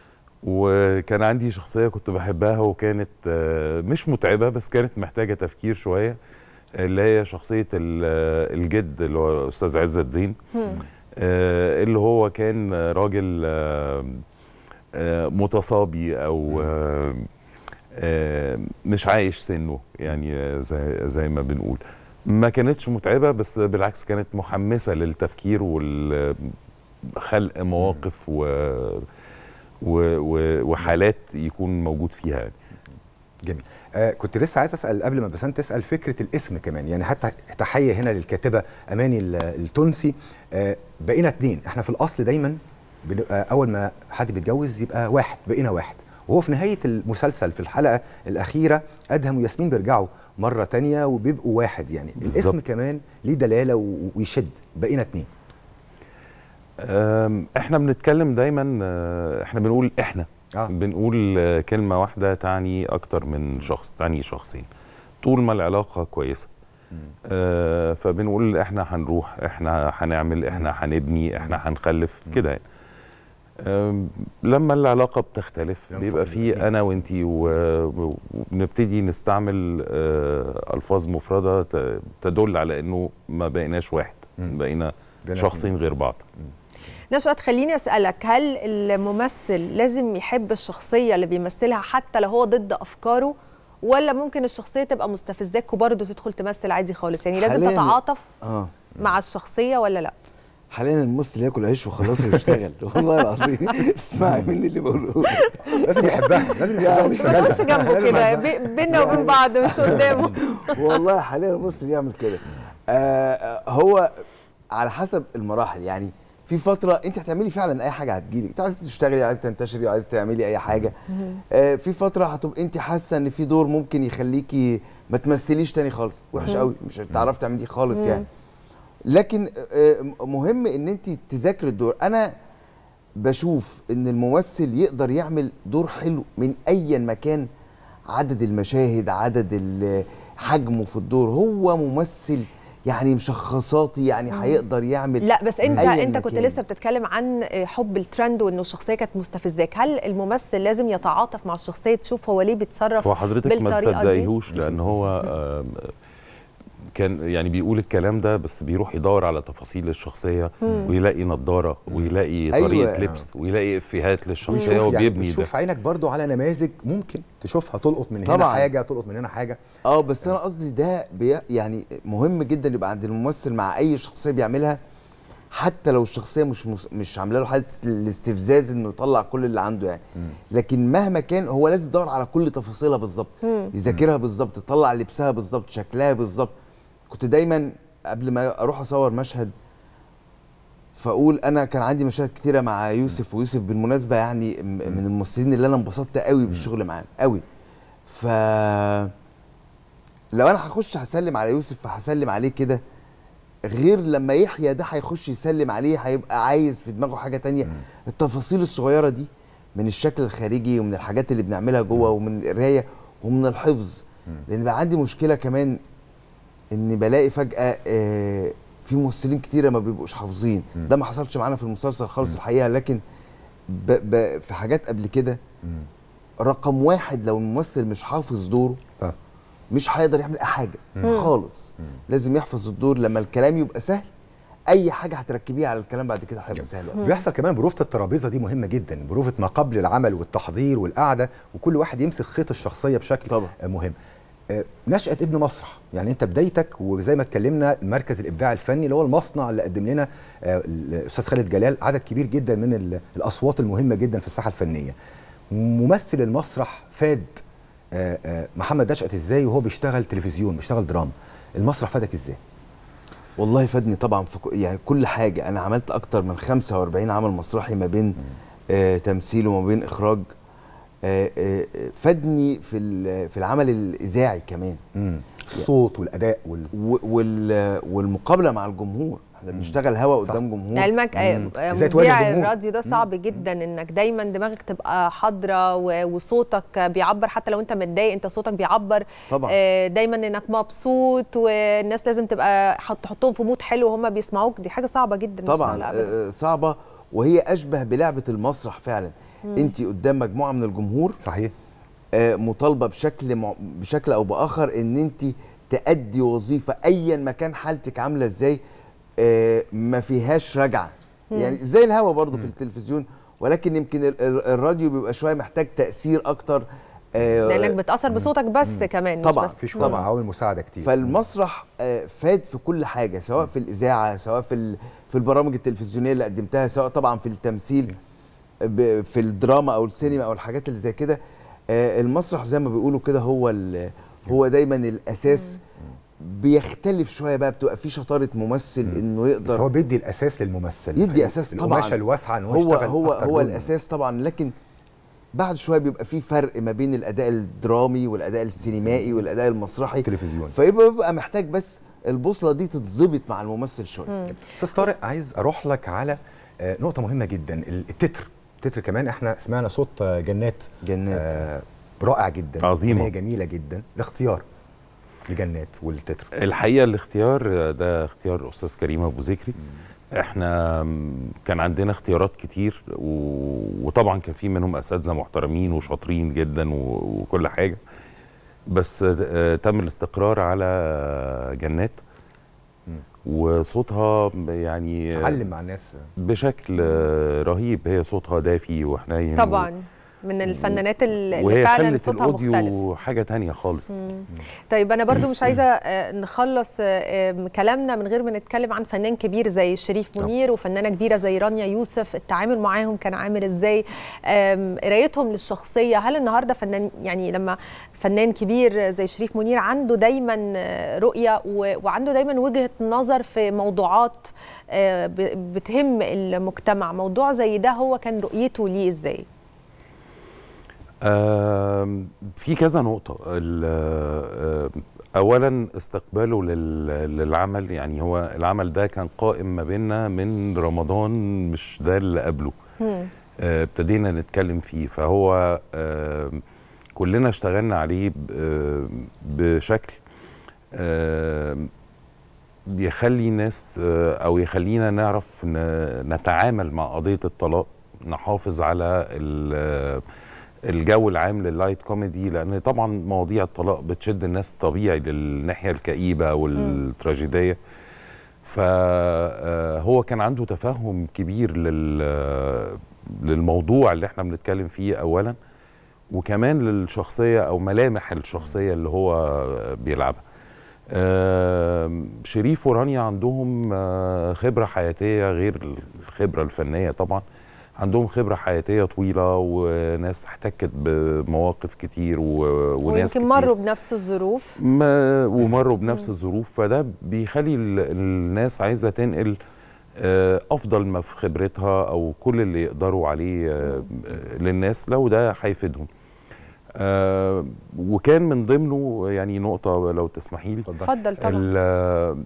وكان عندي شخصيه كنت بحبها وكانت آه، مش متعبه بس كانت محتاجه تفكير شويه اللي هي شخصيه ال- الجد اللي هو استاذ عزت زين آه، اللي هو كان راجل آه، آه، متصابي او آه، آه، مش عايش سنه يعني آه، زي زي ما بنقول ما كانتش متعبه بس بالعكس كانت محمسه للتفكير وخلق مواقف و و- و- وحالات يكون موجود فيها يعني جميل آه كنت لسه عايز اسال قبل ما بسنت تسال فكره الاسم كمان يعني حتى تحيه هنا للكاتبه اماني ال- التونسي آه بقينا اتنين احنا في الاصل دايما بنبقى اول ما حد بيتجوز يبقى واحد بقينا واحد وهو في نهايه المسلسل في الحلقه الاخيره ادهم وياسمين بيرجعوا مره تانية وبيبقوا واحد يعني الاسم بالظبط. كمان ليه دلاله و- ويشد بقينا اتنين أم، احنا بنتكلم دايما آه، احنا بنقول احنا آه. بنقول آه، كلمه واحده تعني اكتر من شخص تعني شخصين طول ما العلاقه كويسه آه فبنقول احنا هنروح احنا هنعمل احنا هنبني احنا هنخلف كده يعني. آم، لما العلاقه بتختلف بيبقى في انا وانتي و- وبنبتدي نستعمل آه الفاظ مفرده ت- تدل على انه ما بقيناش واحد بقينا بقينا شخصين غير بعض نشأت خليني أسألك هل الممثل لازم يحب الشخصية اللي بيمثلها حتى لو هو ضد أفكاره ولا ممكن الشخصية تبقى مستفزاك وبرضه تدخل تمثل عادي خالص يعني لازم حالياً- تتعاطف اه مع الشخصية ولا لا حاليا الممثل ياكل عيش وخلاص ويشتغل والله العظيم اسمعي مني اللي بقوله لازم يحبها لازم يحبها ويشتغلها خش جنبه كده بي- بينا وبين بعض مش قدامه والله حاليا الممثل يعمل كده آه آه، هو على حسب المراحل يعني في فتره انت هتعملي فعلا اي حاجه هتجيلك انت عايزه تشتغلي عايزه تنتشري عايزه تعملي اي حاجه آه في فتره هتبقى انت حاسه ان في دور ممكن يخليكي ما تمثليش تاني خالص وحش مم. قوي مش هتعرفي تعمليه خالص مم. يعني لكن آه، مهم ان انت تذاكري الدور انا بشوف ان الممثل يقدر يعمل دور حلو من اي مكان عدد المشاهد عدد ال- حجمه في الدور هو ممثل يعني مشخصاتي يعني مم. هيقدر يعمل لا بس انت أياً انت كنت مكان. لسه بتتكلم عن حب الترند وانه الشخصيه كانت مستفزاك هل الممثل لازم يتعاطف مع الشخصيه تشوف هو ليه بيتصرف هو حضرتك ما بالطريقه دي تصدقيهوش لان هو آم، كان يعني بيقول الكلام ده بس بيروح يدور على تفاصيل الشخصيه مم. ويلاقي نظاره ويلاقي أيوة. طريقه لبس ويلاقي افيهات للشخصيه ويشوف يعني وبيبني ده بتشوف عينك برضو على نماذج ممكن تشوفها تلقط من هنا طبعاً. حاجه تلقط من هنا حاجه اه بس انا قصدي ده بي يعني مهم جدا يبقى عند الممثل مع اي شخصيه بيعملها حتى لو الشخصيه مش مس- مش عامله له حاله الاستفزاز انه يطلع كل اللي عنده يعني لكن مهما كان هو لازم يدور على كل تفاصيلها بالظبط مم. يذاكرها بالظبط يطلع لبسها بالظبط شكلها بالظبط كنت دايما قبل ما اروح اصور مشهد فاقول انا كان عندي مشاهد كتيره مع يوسف ويوسف بالمناسبه يعني م- من الممثلين اللي انا انبسطت قوي بالشغل معاهم قوي ف لو انا هخش هسلم على يوسف فهسلم عليه كده غير لما يحيى ده هيخش يسلم عليه هيبقى عايز في دماغه حاجه تانية التفاصيل الصغيره دي من الشكل الخارجي ومن الحاجات اللي بنعملها جوه ومن القرايه ومن الحفظ لان بقى عندي مشكله كمان اني بلاقي فجاه آه، في ممثلين كتيره ما بيبقوش حافظين ده ما حصلش معانا في المسلسل خالص الحقيقه لكن ب ب في حاجات قبل كده رقم واحد لو الممثل مش حافظ دوره مش هيقدر يعمل اي حاجه مم. خالص لازم يحفظ الدور لما الكلام يبقى سهل اي حاجه هتركبيها على الكلام بعد كده هيبقى سهل أوي. بيحصل كمان بروفة الترابيزه دي مهمه جدا بروفة ما قبل العمل والتحضير والقعده وكل واحد يمسك خيط الشخصيه بشكل طبعا. مهم آه، نشأة ابن مسرح يعني انت بدايتك وزي ما اتكلمنا المركز الابداع الفني اللي هو المصنع اللي قدم لنا آه، الاستاذ خالد جلال عدد كبير جدا من ال- الاصوات المهمه جدا في الساحه الفنيه ممثل المسرح فاد آه، آه، محمد نشأت ازاي وهو بيشتغل تلفزيون بيشتغل دراما المسرح فادك ازاي والله فادني طبعا في ك- يعني كل حاجه انا عملت اكتر من 45 عمل مسرحي ما بين آه تمثيل وما بين اخراج آه آه آه، فادني في ال- في العمل الاذاعي كمان الصوت والاداء وال... وال والمقابله مع الجمهور احنا بنشتغل هوا قدام جمهور لعلمك آه، مم. آه، إزاي تواجه مذيع الجمهور؟ الراديو ده صعب جدا انك دايما دماغك تبقى حاضره و- وصوتك بيعبر حتى لو انت متضايق انت صوتك بيعبر طبعا. آه، دايما انك مبسوط والناس لازم تبقى حط- تحطهم في مود حلو وهم بيسمعوك دي حاجه صعبه جدا مش طبعا سهلة أبداً. آه، صعبه وهي اشبه بلعبه المسرح فعلا مم. انت قدام مجموعه من الجمهور صحيح مطالبه بشكل مع- بشكل او باخر ان انت تأدي وظيفه ايا ما كان حالتك عامله ازاي آه، ما فيهاش رجعه مم. يعني زي الهوا برضو في التلفزيون ولكن يمكن ال- ال- الراديو بيبقى شويه محتاج تاثير اكتر آه، لانك بتاثر بصوتك بس كمان مش طبعا بس في شويه طبعا. عوامل مساعده كتير فالمسرح آه، فاد في كل حاجه سواء في الاذاعه سواء في ال- في البرامج التلفزيونيه اللي قدمتها سواء طبعا في التمثيل ب- في الدراما او السينما او الحاجات اللي زي كده آه، المسرح زي ما بيقولوا كده هو ال- هو دايما الاساس بيختلف شويه بقى بتبقى في شطاره ممثل انه بس يقدر هو بيدي الاساس للممثل يدي اساس طبعا القماشه الواسعه ان هو, هو يشتغل هو أكتر هو دور. الاساس طبعا لكن بعد شويه بيبقى في فرق ما بين الاداء الدرامي والاداء السينمائي والاداء المسرحي التلفزيون فيبقى بيبقى محتاج بس البوصله دي تتظبط مع الممثل شويه استاذ طارق عايز اروح لك على آه، نقطه مهمه جدا التتر التتر كمان احنا سمعنا صوت آه، جنات جنات آه رائع جدا عظيمة. أغنية جميله جدا الاختيار لجنات والتتر الحقيقه الاختيار ده اختيار استاذ كريم ابو ذكري احنا م، كان عندنا اختيارات كتير و- وطبعا كان في منهم اساتذه محترمين وشاطرين جدا و- وكل حاجه بس آه، تم الاستقرار على جنات وصوتها يعني علم مع الناس بشكل آه، رهيب هي صوتها دافي وحنين طبعا من الفنانات اللي وهي فعلا خلت صوتها مختلف الاوديو حاجه تانية خالص مم. طيب انا برضو مش عايزه آه، نخلص آه، آم، كلامنا من غير ما نتكلم عن فنان كبير زي شريف منير وفنانه كبيره زي رانيا يوسف التعامل معاهم كان عامل ازاي آم، قرايتهم للشخصيه هل النهارده فنان يعني لما فنان كبير زي شريف منير عنده دايما آه، رؤيه و- وعنده دايما وجهه نظر في موضوعات آه، ب- بتهم المجتمع موضوع زي ده هو كان رؤيته ليه ازاي آم، في كذا نقطة ال- آه، أولا استقباله لل- للعمل يعني هو العمل ده كان قائم ما بيننا من رمضان مش ده اللي قبله آه، ابتدينا نتكلم فيه فهو آم، كلنا اشتغلنا عليه ب- آه، بشكل آم، بيخلي ناس آه، او يخلينا نعرف ن- نتعامل مع قضيه الطلاق نحافظ على ال- الجو العام لللايت كوميدي لان طبعا مواضيع الطلاق بتشد الناس طبيعي للناحيه الكئيبه والتراجيديه فهو كان عنده تفهم كبير لل للموضوع اللي احنا بنتكلم فيه اولا وكمان للشخصيه او ملامح الشخصيه اللي هو بيلعبها آم، شريف ورانيا عندهم آه، خبرة حياتية غير الخبرة الفنية طبعا عندهم خبرة حياتية طويلة وناس احتكت بمواقف كتير و... وناس ويمكن كتير مروا بنفس الظروف ما ومروا بنفس الظروف فده بيخلي ال- الناس عايزة تنقل آه، أفضل ما في خبرتها أو كل اللي يقدروا عليه آه، للناس لو ده هيفيدهم آه وكان من ضمنه يعني نقطة لو تسمحي لي اتفضل طبعا. ال-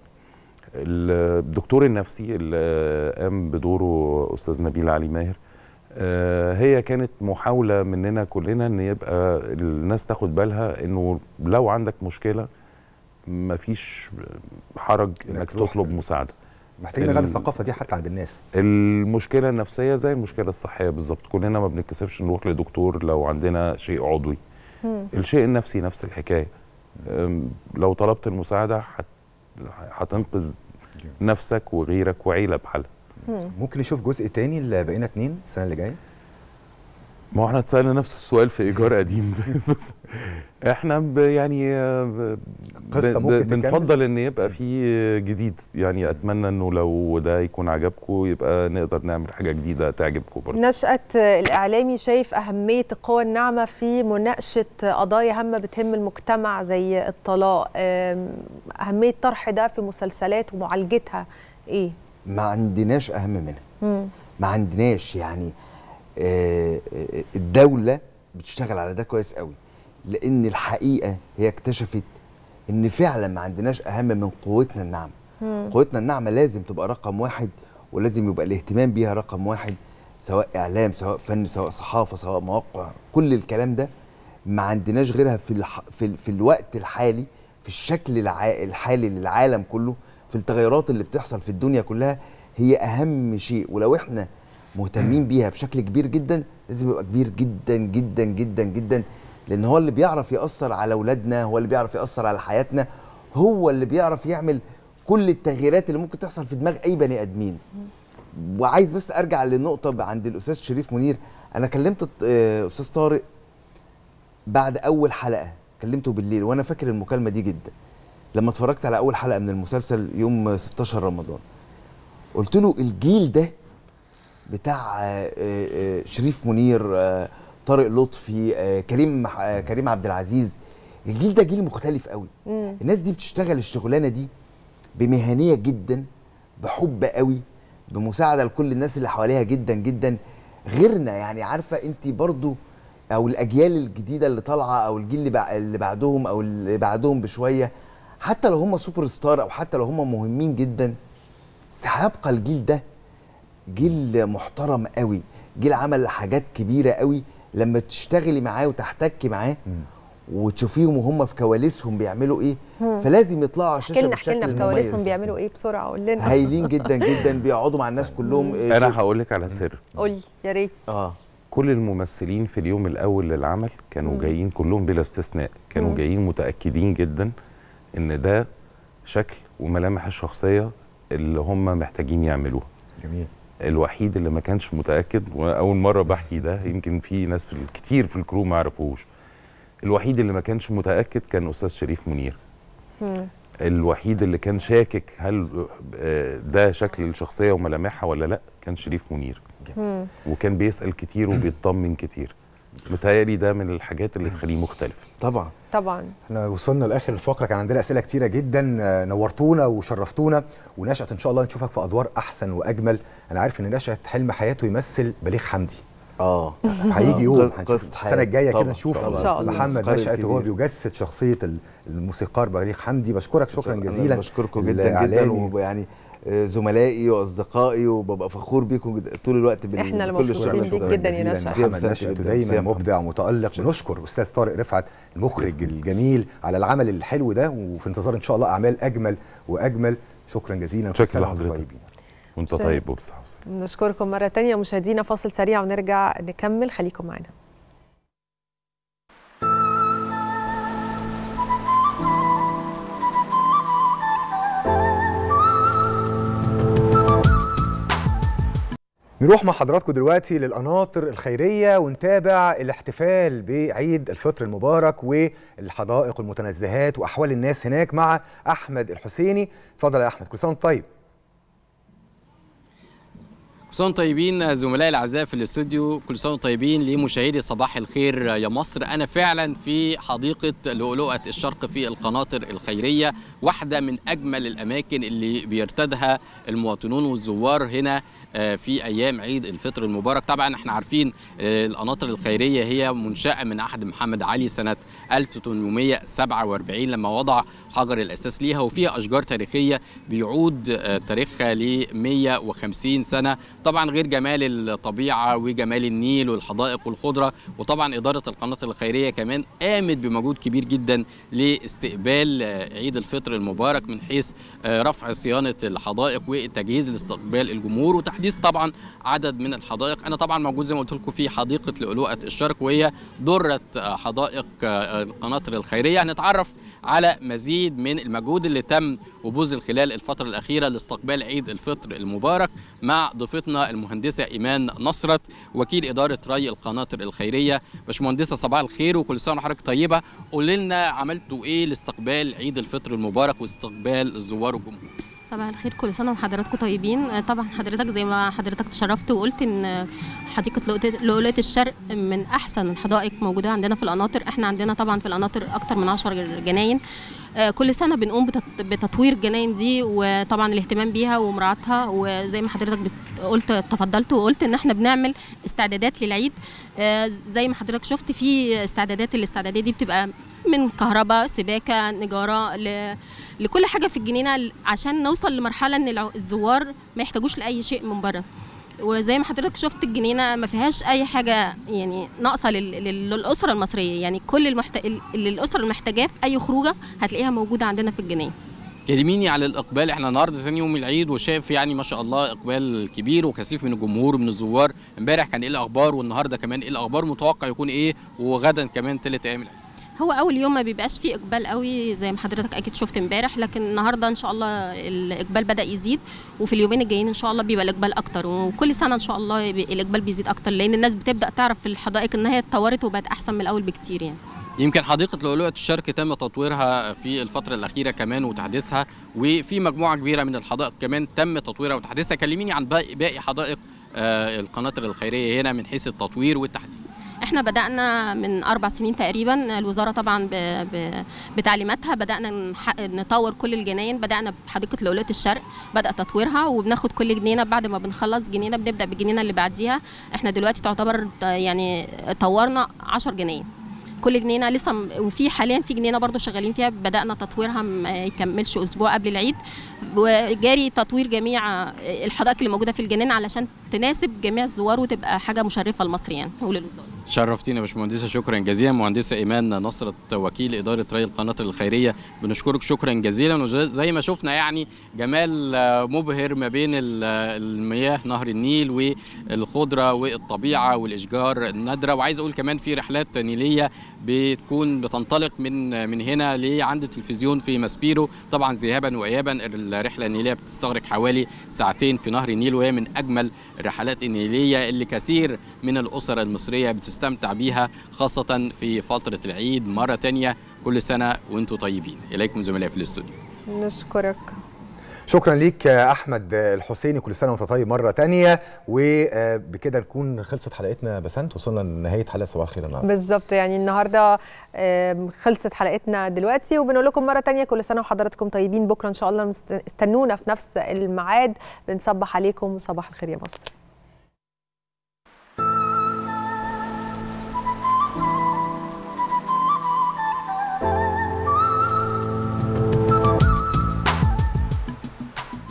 الدكتور النفسي اللي قام بدوره أستاذ نبيل علي ماهر آه، هي كانت محاولة مننا كلنا ان يبقى الناس تاخد بالها انه لو عندك مشكلة مفيش حرج انك تطلب مساعدة محتاجين نغير ال- الثقافه دي حتى عند الناس المشكله النفسيه زي المشكله الصحيه بالظبط كلنا ما بنتكسفش نروح لدكتور لو عندنا شيء عضوي مم. الشيء النفسي نفس الحكايه أم، لو طلبت المساعده هت- هتنقذ نفسك وغيرك وعيله بحالها ممكن نشوف جزء تاني اللي بقينا اتنين السنه اللي جايه ما هو احنا اتسالنا نفس السؤال في ايجار قديم بس احنا ب يعني آه، ب- قصة ب- ممكن ب- تكمل؟ بنفضل ان يبقى في جديد يعني اتمنى انه لو ده يكون عجبكم يبقى نقدر نعمل حاجه جديده تعجبكم برضه نشأة الإعلامي شايف أهمية القوى الناعمة في مناقشة قضايا هامة بتهم المجتمع زي الطلاق أم، أهمية طرح ده في مسلسلات ومعالجتها إيه؟ ما عندناش اهم منها مم. ما عندناش يعني آه، آه، الدولة بتشتغل على ده كويس قوي لأن الحقيقة هي اكتشفت إن فعلا ما عندناش أهم من قوتنا الناعمة مم. قوتنا الناعمة لازم تبقى رقم واحد ولازم يبقى الاهتمام بيها رقم واحد سواء إعلام سواء فن سواء صحافة سواء مواقع كل الكلام ده ما عندناش غيرها في الح... في, ال... في الوقت الحالي في الشكل الع... الحالي للعالم كله في التغيرات اللي بتحصل في الدنيا كلها هي أهم شيء ولو إحنا مهتمين بيها بشكل كبير جدا لازم يبقى كبير جدا جدا جدا جدا لان هو اللي بيعرف ياثر على اولادنا هو اللي بيعرف ياثر على حياتنا هو اللي بيعرف يعمل كل التغييرات اللي ممكن تحصل في دماغ اي بني ادمين وعايز بس ارجع للنقطه عند الاستاذ شريف منير انا كلمت آه، استاذ طارق بعد اول حلقه كلمته بالليل وانا فاكر المكالمه دي جدا لما اتفرجت على اول حلقه من المسلسل يوم 16 رمضان قلت له الجيل ده بتاع آه، آه، آه، شريف منير آه، طارق لطفي آه، كريم مح- آه، كريم عبد العزيز الجيل ده جيل مختلف قوي مم. الناس دي بتشتغل الشغلانه دي بمهنيه جدا بحب قوي بمساعده لكل الناس اللي حواليها جدا جدا غيرنا يعني عارفه انت برضو او الاجيال الجديده اللي طالعه او الجيل اللي, بع... اللي بعدهم او اللي بعدهم بشويه حتى لو هم سوبر ستار او حتى لو هم مهمين جدا بس هيبقى الجيل ده جيل محترم قوي جيل عمل حاجات كبيره قوي لما تشتغلي معاه وتحتكي معاه وتشوفيهم وهم في كواليسهم بيعملوا ايه مم. فلازم يطلعوا على احكي الشاشه لنا احكي بالشكل لنا في المميز كواليسهم ده. بيعملوا إيه بسرعة قول لنا هايلين جدا جدا بيقعدوا مع الناس كلهم آه، انا شوف- هقول لك على سر قولي يا ريت اه كل الممثلين في اليوم الاول للعمل كانوا مم. جايين كلهم بلا استثناء كانوا مم. جايين متاكدين جدا ان ده شكل وملامح الشخصيه اللي هم محتاجين يعملوها جميل الوحيد اللي ما كانش متاكد واول مره بحكي ده يمكن في ناس في كتير في الكرو ما يعرفوش الوحيد اللي ما كانش متاكد كان استاذ شريف منير الوحيد اللي كان شاكك هل آه، ده شكل الشخصيه وملامحها ولا لا كان شريف منير وكان بيسال كتير وبيطمن كتير متهيألي ده من الحاجات اللي تخليه مختلف طبعا طبعا احنا وصلنا لاخر الفقره كان عندنا اسئله كتيره جدا آه، نورتونا وشرفتونا ونشأت ان شاء الله نشوفك في ادوار احسن واجمل انا عارف ان نشأت حلم حياته يمثل بليغ حمدي اه هيجي يوم قصة هنشوف حياة. السنه الجايه كده طبعاً، نشوف طبعاً. إن شاء الله. محمد الموسيقار نشأت وهو الكبير. بيجسد شخصيه ال- الموسيقار بليغ حمدي بشكرك شكرا أنا جزيلا بشكركم جدا جدا الإعلامي. ويعني آه، زملائي واصدقائي وببقى فخور بيكم جدا طول الوقت بال- إحنا اللي بكل مبسوطين شغل. بيك شكراً جداً يا جزيلاً. نشأت. ميرسي يا محمد بسنت نشأت جداً. دايما ميرسي يا مبدع ومتألق ونشكر استاذ طارق رفعت المخرج الجميل على العمل الحلو ده وفي انتظار ان شاء الله اعمال اجمل واجمل شكرا جزيلا كل شكرا سنة وأنتم لحضرتك. طيبين وانت شكراً. طيب وبصحه وسلامه نشكركم مرة تانية مشاهدينا فاصل سريع ونرجع نكمل خليكم معنا نروح مع حضراتكم دلوقتي للقناطر الخيرية ونتابع الاحتفال بعيد الفطر المبارك والحدائق والمتنزهات وأحوال الناس هناك مع أحمد الحسيني اتفضل يا أحمد كل سنة وأنت طيب كل سنه وانتم طيبين زملائي الاعزاء في الاستوديو كل سنه وانتم طيبين لمشاهدي صباح الخير يا مصر انا فعلا في حديقه لؤلؤه الشرق في القناطر الخيريه واحده من اجمل الاماكن اللي بيرتادها المواطنون والزوار هنا آه، في ايام عيد الفطر المبارك طبعا احنا عارفين آه، القناطر الخيريه هي منشاه من عهد محمد علي سنه 1847 لما وضع حجر الاساس ليها وفيها اشجار تاريخيه بيعود آه، تاريخها ل 150 سنه طبعا غير جمال الطبيعه وجمال النيل والحدائق والخضره وطبعا اداره القناطر الخيريه كمان قامت بمجهود كبير جدا لاستقبال آه، عيد الفطر المبارك من حيث آه، رفع صيانه الحدائق والتجهيز لاستقبال الجمهور وتحديث طبعا عدد من الحدائق انا طبعا موجود زي ما قلت لكم في حديقه لؤلؤه الشرق وهي دره آه، حدائق آه، القناطر الخيريه هنتعرف على مزيد من المجهود اللي تم وبذل خلال الفتره الاخيره لاستقبال عيد الفطر المبارك مع ضيفتنا المهندسه ايمان نصرت وكيل اداره ري القناطر الخيريه باشمهندسه صباح الخير وكل سنه وحضرتك طيبه قولي لنا عملتوا ايه لاستقبال عيد الفطر المبارك واستقبال الزوار والجمهور صباح الخير كل سنه وحضراتكم طيبين آه، طبعا حضرتك زي ما حضرتك تشرفت وقلت ان حديقه لؤلؤة- لؤلؤة الشرق من احسن الحدائق موجوده عندنا في القناطر احنا عندنا طبعا في القناطر اكتر من 10 جناين آه، كل سنه بنقوم بتط- بتطوير الجناين دي وطبعا الاهتمام بيها ومراعاتها وزي ما حضرتك بت- قلت تفضلت وقلت ان احنا بنعمل استعدادات للعيد آه، زي ما حضرتك شفت في استعدادات الاستعدادات دي بتبقى من كهرباء سباكه نجاره ل... لكل حاجه في الجنينه ل- عشان نوصل لمرحله ان الع- الزوار ما يحتاجوش لاي شيء من بره وزي ما حضرتك شفت الجنينه ما فيهاش اي حاجه يعني ناقصه لل... لل... للاسره المصريه يعني كل المحت... اللي الاسره محتاجاه في اي خروجه هتلاقيها موجوده عندنا في الجنينه كلميني على الاقبال احنا النهارده ثاني يوم العيد وشايف يعني ما شاء الله اقبال كبير وكثيف من الجمهور ومن الزوار امبارح كان ايه الاخبار والنهارده كمان ايه الاخبار متوقع يكون ايه وغدا كمان ثلاث ايام العيد هو اول يوم ما بيبقاش فيه اقبال قوي زي ما حضرتك اكيد شفت امبارح لكن النهارده ان شاء الله الاقبال بدا يزيد وفي اليومين الجايين ان شاء الله بيبقى الاقبال اكتر وكل سنه ان شاء الله يبقى الاقبال بيزيد اكتر لان الناس بتبدا تعرف في الحدائق ان هي اتطورت وبقت احسن من الاول بكتير يعني يمكن حديقة لؤلؤة الشرق تم تطويرها في الفترة الأخيرة كمان وتحديثها وفي مجموعة كبيرة من الحدائق كمان تم تطويرها وتحديثها كلميني عن باقي باقي حدائق آه، القناطر الخيرية هنا من حيث التطوير والتحديث احنا بدانا من اربع سنين تقريبا الوزاره طبعا ب... ب... بتعليماتها بدانا نح... نطور كل الجناين بدانا بحديقه لؤلؤه الشرق بدا تطويرها وبناخد كل جنينه بعد ما بنخلص جنينه بنبدا بالجنينه اللي بعديها احنا دلوقتي تعتبر ت- يعني طورنا 10 جناين كل جنينه لسه م- وفي حاليا في جنينه برضو شغالين فيها بدانا تطويرها ما يكملش اسبوع قبل العيد وجاري تطوير جميع الحدائق اللي موجوده في الجنينه علشان تناسب جميع الزوار وتبقى حاجه مشرفه لمصر يعني وللوزاره شرفتينا يا باشمهندسه شكرا جزيلا مهندسه ايمان نصرت وكيل اداره ري القناطر الخيريه بنشكرك شكرا جزيلا وزي ما شفنا يعني جمال آه، مبهر ما بين ال- المياه نهر النيل والخضره والطبيعه والاشجار النادره وعايز اقول كمان في رحلات نيليه بتكون بتنطلق من من هنا لعند التلفزيون في ماسبيرو طبعا ذهابا وايابا الرحله النيليه بتستغرق حوالي ساعتين في نهر النيل وهي من اجمل الرحلات النيليه اللي كثير من الاسر المصريه بتستمتع بيها خاصه في فتره العيد مره تانية كل سنه وانتم طيبين اليكم زملائي في الاستوديو نشكرك شكرا ليك يا احمد الحسيني كل سنه وانت طيب مره تانية وبكده نكون خلصت حلقتنا بسنت وصلنا لنهايه حلقه صباح الخير النهارده بالظبط يعني النهارده آم، خلصت حلقتنا دلوقتي وبنقول لكم مره تانية كل سنه وحضراتكم طيبين بكره ان شاء الله مست- استنونا في نفس الميعاد بنصبح عليكم صباح الخير يا مصر